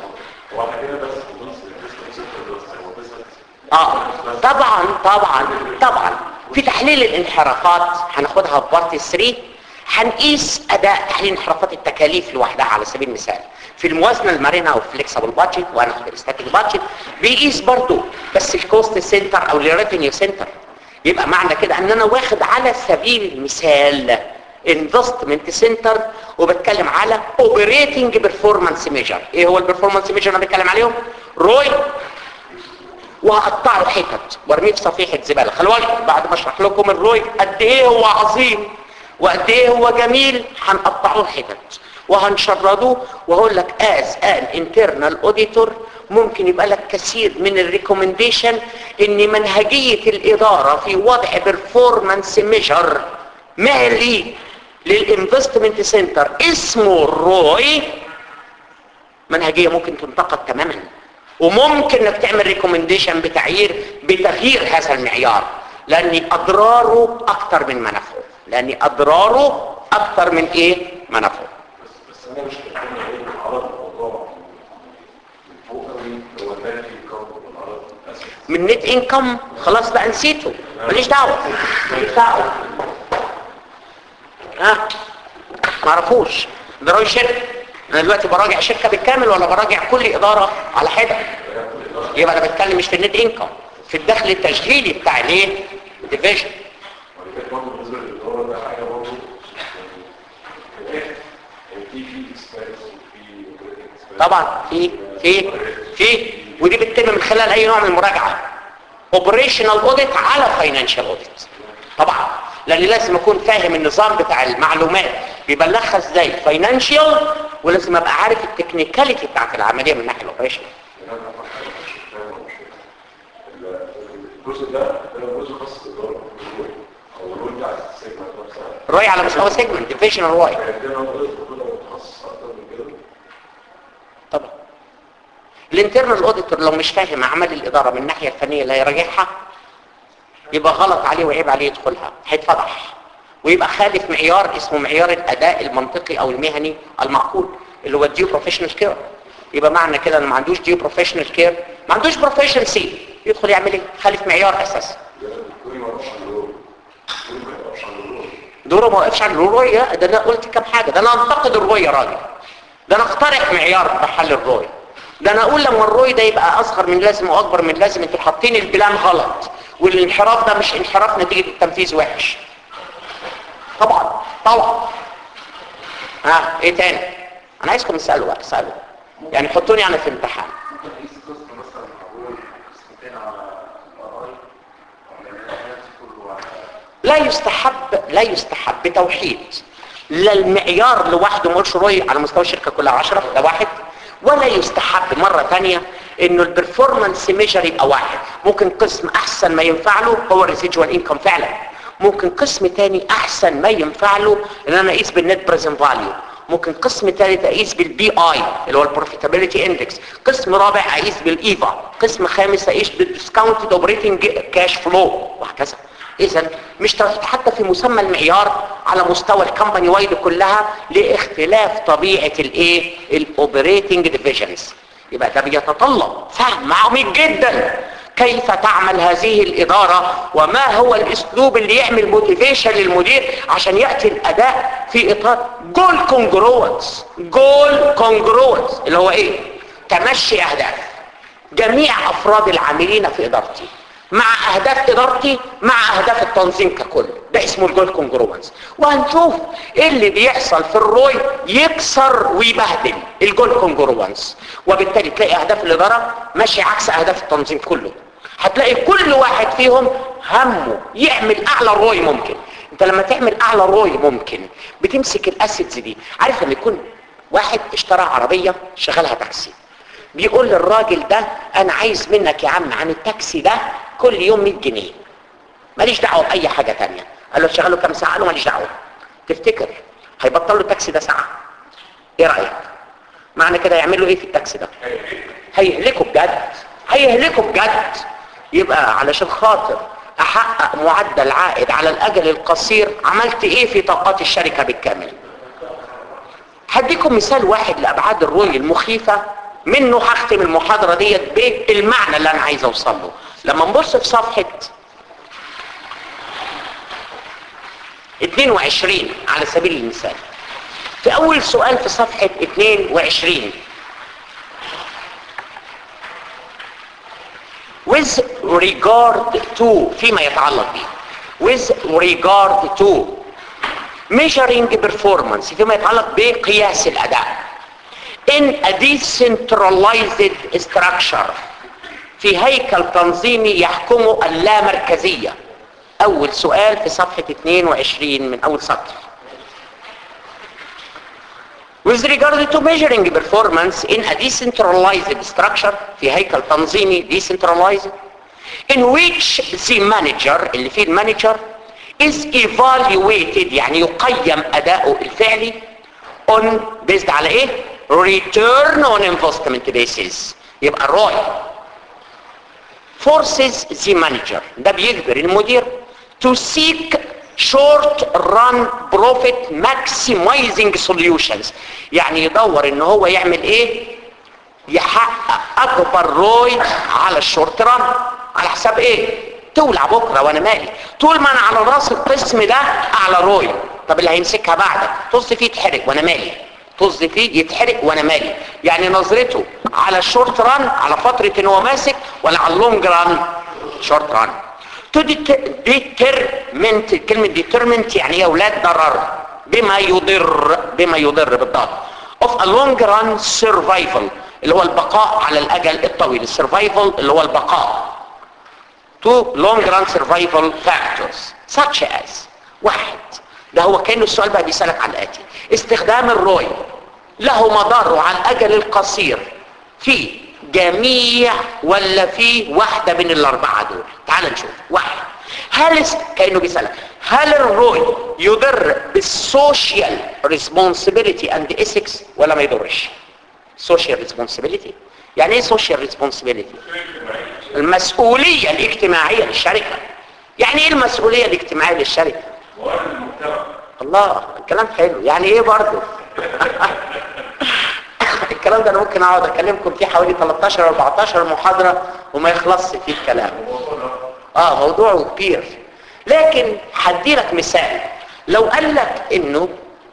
اه طبعا طبعا طبعا في تحليل الانحرافات هناخدها في بارت 3 هنقيس اداء تحليل انحرافات التكاليف لوحدها على سبيل المثال في الموازنه المرنه او فليكسبل بادجت وهناخد الستاتيك بادجت بيقيس برضو بس الكوست سنتر او الريفينيو سنتر يبقى معنى كده ان انا واخد على سبيل المثال انفستمنت سنتر وبتكلم على اوبريتنج بيرفورمانس ميجر ايه هو البرفورمانس ميجر انا بتكلم عليهم روي وهقطعه حتت وارميه في صفيحه زباله خلوا بالكم بعد ما اشرح لكم الروي قد ايه هو عظيم وقد ايه هو جميل هنقطعوه حتت وهنشردوه وهقول لك از ان انترنال اوديتور ممكن يبقى لك كثير من الريكومنديشن ان منهجيه الاداره في وضع بيرفورمانس ميجر مالي للانفستمنت سنتر اسمه الروي منهجيه ممكن تنتقد تماما وممكن انك تعمل ريكومنديشن بتغيير بتغيير هذا المعيار لان اضراره اكتر من منافعه لان اضراره اكتر من ايه منافعه بس انا مش فاهم ايه العرض الموضوع من فوق قوي هو ده في كوكب العرض للاسف من نت انكم خلاص بقى نسيته ماليش دعوه ماليش دعوه ها ما اعرفوش ده راجل شركه انا دلوقتي براجع شركه بالكامل ولا براجع كل اداره على حده يبقى انا بتكلم مش في النت انكم في الدخل التشغيلي بتاع الايه ديفيجن ولكن برضه بالنسبه للاداره ده حاجه برضه يعني في في اكسبيرينس وفي experience. طبعا في في في ودي بتتم من خلال اي نوع من المراجعه اوبريشنال اوديت على فاينانشال اوديت طبعا لان لازم اكون فاهم النظام بتاع المعلومات بيبلغها ازاي فاينانشال ولازم ابقى عارف التكنيكاليتي بتاعت العمليه من ناحيه الاوبريشنال يعني انا مش فاهم ولا مش فاهم. الجزء ده ده جزء خاص بالاداره او الرول بتاع السيجمنت نفسها راي على مستوى سيجمنت ديفيجنال راي عندنا نقطه متخصص اكتر من كده طبعا الانترنال اوديتور لو مش فاهم اعمال الاداره من الناحيه الفنيه اللي هيراجعها يبقى غلط عليه وعيب عليه يدخلها هيتفضح ويبقى خالف معيار اسمه معيار الاداء المنطقي او المهني المعقول اللي هو الديو بروفيشنال كير يبقى معنى كده انه ما عندوش ديو بروفيشنال كير ما عندوش بروفيشنسي يدخل يعمل ايه خالف معيار اساسي الدكتور ما يعرفش عن الرول الدكتور ما يعرفش عن الرول دوره ما وقفش على الرؤية ده انا قلت كام حاجة ده انا انتقد الرؤية يا راجل ده انا اقترح معيار بحل الرؤية ده انا اقول لما الرؤية ده يبقى اصغر من لازم واكبر من لازم انتوا حاطين البلان غلط والانحراف ده مش انحراف نتيجة التنفيذ وحش طبعا طبعا ها ايه تاني انا عايزكم تسالوا بقى اسالوا يعني حطوني انا في امتحان ممكن نقيس قسم مثلا معقول قسمتين على القراي ولا الناس كله على لا يستحب لا يستحب بتوحيد لا المعيار لوحده مش رؤية على مستوى الشركة كلها 10 ده واحد ولا يستحب مرة تانية انه البرفورمانس ميجر يبقى واحد ممكن قسم احسن ما ينفع له هو الريسيجوال انكم فعلا ممكن قسم تاني احسن ما ينفع له ان انا اقيس بالنت بريزنت فاليو ممكن قسم ثالث اقيس بالبي اي اللي هو البروفيتابيلتي اندكس قسم رابع اقيس بالايفا قسم خامس اقيس بالديسكاونتد اوبريتنج كاش فلو وهكذا اذا مش توحيد حتى في مسمى المعيار على مستوى الكمباني وايد كلها لاختلاف طبيعه الايه الاوبريتنج ديفيجنز يبقى ده بيتطلب فهم عميق جدا كيف تعمل هذه الإدارة وما هو الأسلوب اللي يعمل موتيفيشن للمدير عشان يأتي الأداء في إطار جول كونجروانس جول كونجروانس اللي هو إيه؟ تمشي أهداف جميع أفراد العاملين في إدارتي مع أهداف إدارتي مع أهداف التنظيم ككل ده اسمه الجول كونجروانس وهنشوف إيه اللي بيحصل في الروي يكسر ويبهدل الجول كونجروانس وبالتالي تلاقي أهداف الإدارة ماشي عكس أهداف التنظيم كله هتلاقي كل واحد فيهم همه يعمل اعلى روي ممكن انت لما تعمل اعلى روي ممكن بتمسك الاسيدز دي عارف لما يكون واحد اشترى عربية شغلها تاكسي بيقول للراجل ده انا عايز منك يا عم عن التاكسي ده كل يوم 100 جنيه ماليش دعوه باي حاجه تانية قال له شغله كام ساعه قال له ماليش دعوه تفتكر هيبطل له التاكسي ده ساعه ايه رايك معنى كده يعمل له ايه في التاكسي ده هيهلكه بجد هيهلكه بجد يبقى علشان خاطر احقق معدل عائد على الاجل القصير عملت ايه في طاقات الشركه بالكامل هديكم مثال واحد لابعاد الرؤيه المخيفه منه هختم المحاضره ديت بالمعنى اللي انا عايز اوصل له لما نبص في صفحه 22 على سبيل المثال في اول سؤال في صفحه 22 with regard to فيما يتعلق به with regard to measuring performance فيما يتعلق بقياس الأداء in a decentralized structure في هيكل تنظيمي يحكمه اللامركزية أول سؤال في صفحة 22 من أول سطر With regard to measuring performance in a decentralized structure في هيكل تنظيمي decentralized in which the manager اللي فيه المانجر is evaluated يعني يقيم أداؤه الفعلي on based على ايه؟ return on investment basis يبقى الرأي forces the manager ده بيجبر المدير to seek short run profit maximizing solutions يعني يدور ان هو يعمل ايه يحقق اكبر روي على الشورت ران على حساب ايه تولع بكره وانا مالي طول ما انا على راس القسم ده اعلى روي طب اللي هيمسكها بعدك طز فيه يتحرق وانا مالي طز فيه يتحرق وانا مالي يعني نظرته على الشورت ران على فتره ان هو ماسك ولا على اللونج ران شورت ران to determine كلمة determined يعني يا اولاد ضرر بما يضر بما يضر بالضبط of a long run survival اللي هو البقاء على الاجل الطويل السرفايفل اللي هو البقاء to long run survival factors such as واحد ده هو كأنه السؤال بقى بيسألك عن الآتي استخدام الروي له مضاره على الأجل القصير في جميع ولا في واحدة من الأربعة دول تعال نشوف واحد هل است... كأنه بيسألك هل الروي يضر بالسوشيال responsibility and ethics ولا ما يضرش social responsibility يعني ايه social responsibility المسؤولية الاجتماعية للشركة يعني ايه المسؤولية الاجتماعية للشركة موارد المجتمع الله الكلام حلو يعني ايه برضه الكلام ده انا ممكن اقعد اكلمكم فيه حوالي 13 14 محاضره وما يخلصش فيه الكلام اه موضوعه كبير لكن هدي لك مثال لو قال لك انه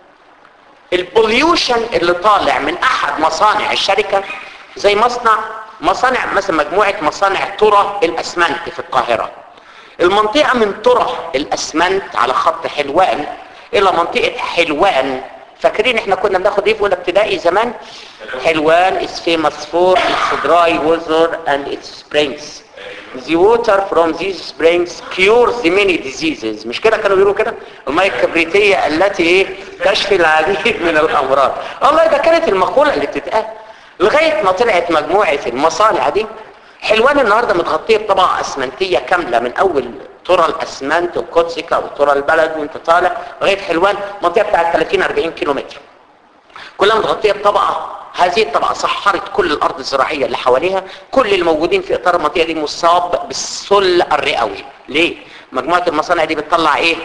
البوليوشن اللي طالع من احد مصانع الشركه زي مصنع مصانع مثلا مجموعه مصانع ترى الاسمنت في القاهره المنطقه من ترى الاسمنت على خط حلوان الى منطقه حلوان فاكرين احنا كنا بناخد ايه في اولى ابتدائي زمان حلوان is famous for its dry weather and its springs the water from these springs cures many diseases مش كده كانوا بيقولوا كده المياه الكبريتيه التي ايه تشفي العديد من الامراض والله ده كانت المقوله اللي بتتقال لغايه ما طلعت مجموعه المصانع دي حلوان النهارده متغطيه بطبقه اسمنتيه كامله من اول ترى الاسمنت وكوتسيكا وترى البلد وانت طالع لغايه حلوان منطقه بتاعت 30 40 كيلو متر كلها متغطيه بطبقه هذه الطبقه صحرت كل الارض الزراعيه اللي حواليها كل الموجودين في اطار المنطقه دي مصاب بالسل الرئوي ليه مجموعه المصانع دي بتطلع ايه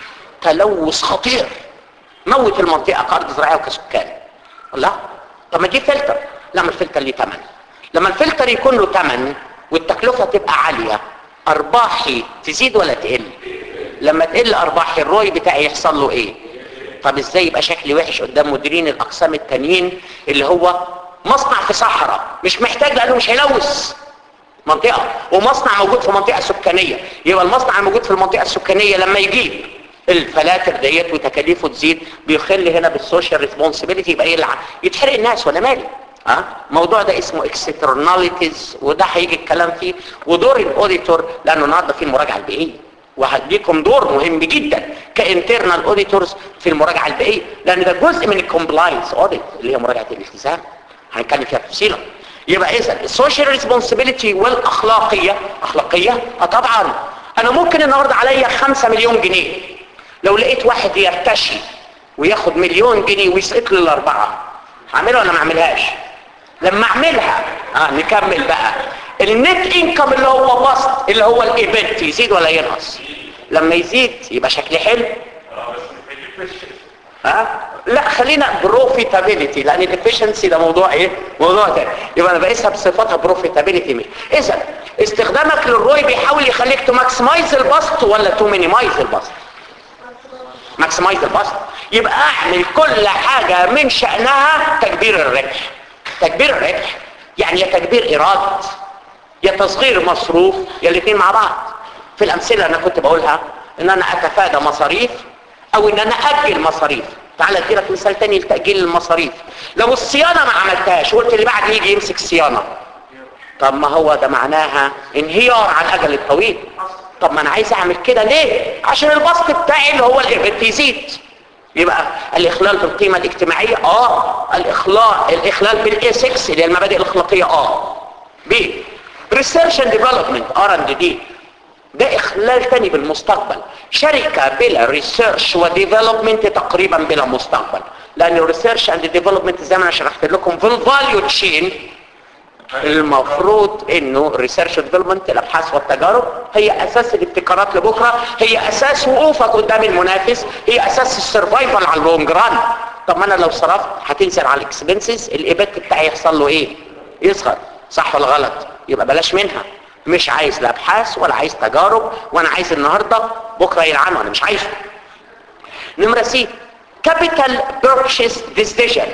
تلوث خطير موت المنطقه كارض زراعيه وكسكان لا طب ما دي فلتر لا ما الفلتر ليه ثمن لما الفلتر يكون له ثمن والتكلفه تبقى عاليه ارباحي تزيد ولا تقل لما تقل ارباحي الروي بتاعي يحصل له ايه طب ازاي يبقى شكلي وحش قدام مديرين الاقسام التانيين اللي هو مصنع في صحراء مش محتاج لانه مش هيلوث منطقه ومصنع موجود في منطقه سكانيه يبقى المصنع الموجود في المنطقه السكانيه لما يجيب الفلاتر ديت وتكاليفه تزيد بيخل هنا بالسوشيال ريسبونسبيلتي يبقى يلعب يتحرق الناس ولا مالي ها الموضوع ده اسمه اكسترناليتيز وده هيجي الكلام فيه ودور الاوديتور لانه النهارده في المراجعه البيئيه وهديكم دور مهم جدا كانترنال اوديتورز في المراجعه البيئيه لان ده جزء من الكومبلاينس اوديت اللي هي مراجعه الالتزام هنتكلم فيها تفصيلا يبقى اذا السوشيال ريسبونسبيلتي والاخلاقيه اخلاقيه اه طبعا انا ممكن النهارده عليا 5 مليون جنيه لو لقيت واحد يرتشي وياخد مليون جنيه ويسقط لي الاربعه هعملها ولا ما اعملهاش لما اعملها اه نكمل بقى النت انكم اللي هو بسط اللي هو الايبنت يزيد ولا ينقص لما يزيد يبقى شكلي حلو ها لا خلينا بروفيتابيلتي لان الافشنسي ده موضوع ايه موضوع تاني يبقى انا بقيسها بصفتها بروفيتابيلتي اذا استخدامك للروي بيحاول يخليك تو ماكسمايز البسط ولا تو مينيمايز البسط ماكسمايز البسط يبقى اعمل كل حاجه من شانها تكبير الربح تكبير الربح يعني يا تكبير ايراد يا تصغير مصروف يا الاثنين مع بعض في الامثله انا كنت بقولها ان انا اتفادى مصاريف او ان انا اجل مصاريف تعال ادي لك مثال تاني لتاجيل المصاريف لو الصيانه ما عملتهاش وقلت اللي بعد يجي يمسك الصيانه طب ما هو ده معناها انهيار على الاجل الطويل طب ما انا عايز اعمل كده ليه عشان البسط بتاعي اللي هو الايفنت يزيد يبقى الاخلال بالقيمه الاجتماعيه اه الاخلال الاخلال بالاي 6 اللي هي المبادئ الاخلاقيه اه ب ريسيرش اند ديفلوبمنت ار اند دي ده اخلال تاني بالمستقبل شركه بلا ريسيرش وديفلوبمنت تقريبا بلا مستقبل لان الريسيرش اند ديفلوبمنت زي ما انا شرحت لكم في الفاليو تشين المفروض انه الريسيرش ديفلوبمنت الابحاث والتجارب هي اساس الابتكارات لبكره هي اساس وقوفك قدام المنافس هي اساس السرفايفل على اللونج ران طب ما انا لو صرفت هتنزل على الاكسبنسز الايبات بتاعي يحصل له ايه يصغر صح ولا غلط يبقى بلاش منها مش عايز لا ابحاث ولا عايز تجارب وانا عايز النهارده بكره يلعنوا انا مش عايزه نمره سي كابيتال بيرتشيز ديسيجن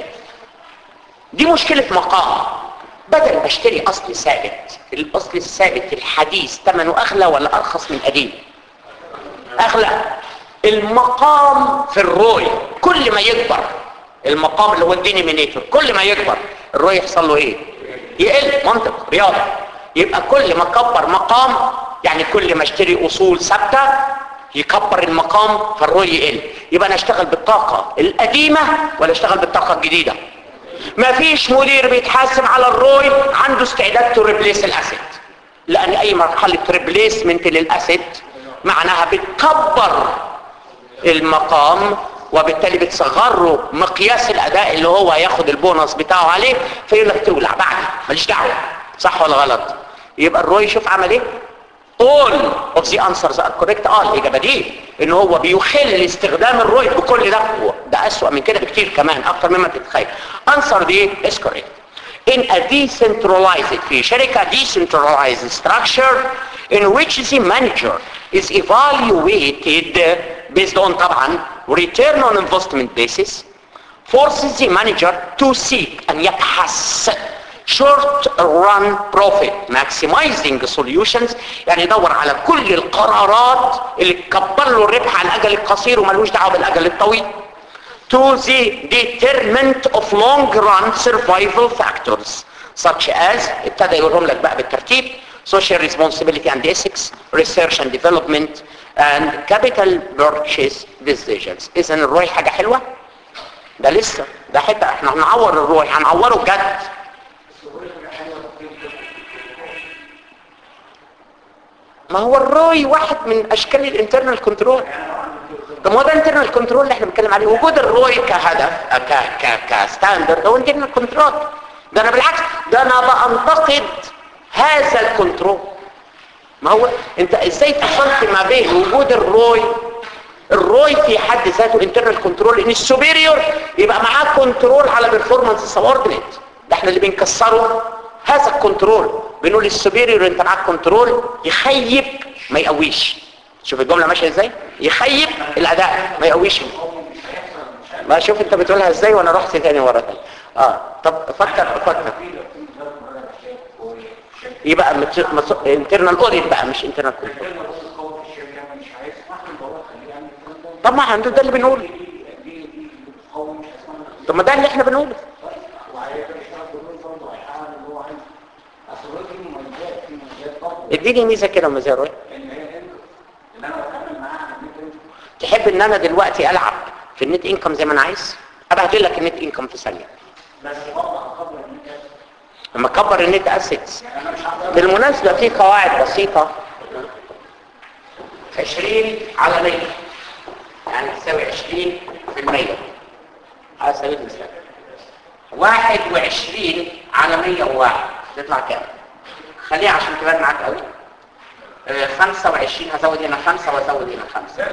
دي مشكله مقام بدل ما اشتري اصل ثابت الاصل الثابت الحديث ثمنه اغلى ولا ارخص من القديم اغلى المقام في الروي كل ما يكبر المقام اللي هو الدينيمينيتور كل ما يكبر الروي يحصل له ايه يقل منطق رياضه يبقى كل ما كبر مقام يعني كل ما اشتري اصول ثابته يكبر المقام فالروي يقل يبقى انا اشتغل بالطاقه القديمه ولا اشتغل بالطاقه الجديده ما فيش مدير بيتحاسب على الروي عنده استعداد تو ريبليس الاسيت لان اي مرحله ريبليسمنت للاسيت معناها بتكبر المقام وبالتالي بتصغر له مقياس الاداء اللي هو ياخد البونص بتاعه عليه فيقول لك تولع بعد ماليش دعوه صح ولا غلط يبقى الروي شوف عمل ايه all of of the answers are correct اه الاجابه دي ان هو بيخل استخدام الروي بكل ده ده اسوأ من كده بكتير كمان اكتر مما تتخيل answer دي is correct in a decentralized في شركة decentralized structure in which the manager is evaluated based on طبعا return on investment basis forces the manager to seek أن يبحث short run profit maximizing solutions يعني يدور على كل القرارات اللي تكبر له الربح على الأجل القصير وملوش دعوه بالأجل الطويل to the determinant of long run survival factors such as ابتدى يقولهم لك بقى بالترتيب social responsibility and ethics research and development and capital purchase decisions اذا الروي حاجة حلوة ده لسه ده حتة احنا هنعور الروي هنعوره بجد ما هو الروي واحد من اشكال الانترنال كنترول طب ما هو ده انترنال كنترول اللي احنا بنتكلم عليه وجود الروي كهدف ك ك كستاندرد هو انترنال كنترول ده انا بالعكس ده انا بنتقد هذا الكنترول ما هو انت ازاي فصلت ما بين وجود الروي الروي في حد ذاته انترنال كنترول ان السوبيريور يبقى معاه كنترول على بيرفورمانس سبوردينيت ده احنا اللي بنكسره هذا الكنترول بنقول للسوبيريور انت معاك كنترول يخيب ما يقويش شوف الجمله ماشيه ازاي يخيب الاداء ما يقويش ما شوف انت بتقولها ازاي وانا رحت تاني ورا تاني اه طب فكر فكر يبقى انترنال اوديت بقى مش انترنال كنترول طب ما عنده ده اللي بنقوله طب ما ده اللي احنا بنقوله اديني ميزه كده وميزه روي تحب ان انا دلوقتي العب في النت انكم زي ما انا عايز ابهدل لك النت انكم في ثانيه لما اكبر النت اسيتس بالمناسبه في قواعد بسيطه 20 على 100 يعني تساوي 20 في المية على سبيل المثال 21 على 101 تطلع كام خليها عشان تبان معاك قوي آه 25 هزود هنا 5 وازود هنا 5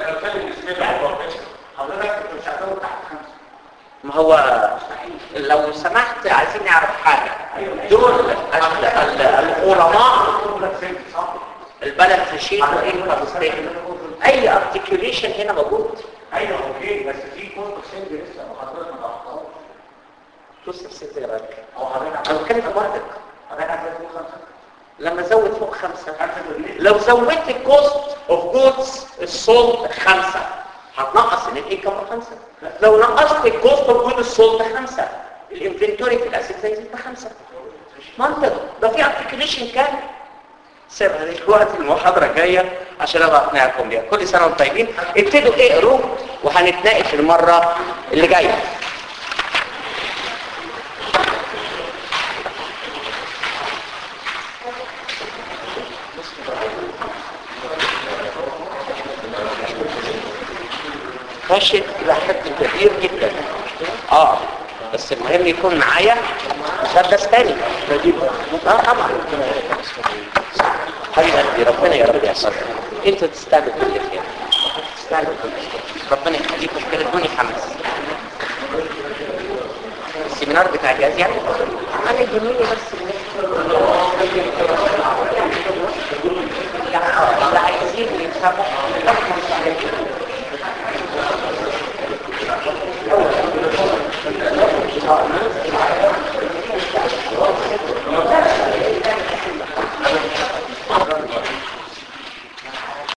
ما هو لو سمحت عايزين نعرف حاجة دول العلماء البالانس شيت والانكم ستيتمنت اي ارتكيوليشن هنا موجود ايوه اوكي بس في كونت سند لسه وحضرتك ما تعرفهاش بص الست يا راجل او حضرتك انا بتكلم في وقتك حضرتك عايز تقول خمسه لما زود فوق خمسة خمسه بالليل لو زودت الكوست اوف جودز السولد خمسة هتنقص النت انكم خمسة لو نقصت الكوست اوف جود السولد خمسة الانفنتوري في الاسيد زي زي خمسة منطق ده في ارتكيوليشن كامل سيبها دلوقتي المحاضرة الجاية عشان ابقى اقنعكم بيها كل سنة وانتم طيبين ابتدوا اقروا وهنتناقش المرة اللي جاية فاشل الى حد كبير جدا اه بس المهم يكون معايا مسدس تاني اه طبعا حبيب قلبي ربنا يا رب يحفظك انتوا تستاهلوا كل خير تستاهلوا كل خير ربنا يخليكم كده ادوني حماس السيمينار بتاع جهاز يعني انا يهمني بس يعني اه اللي عايزين يفهموا أول.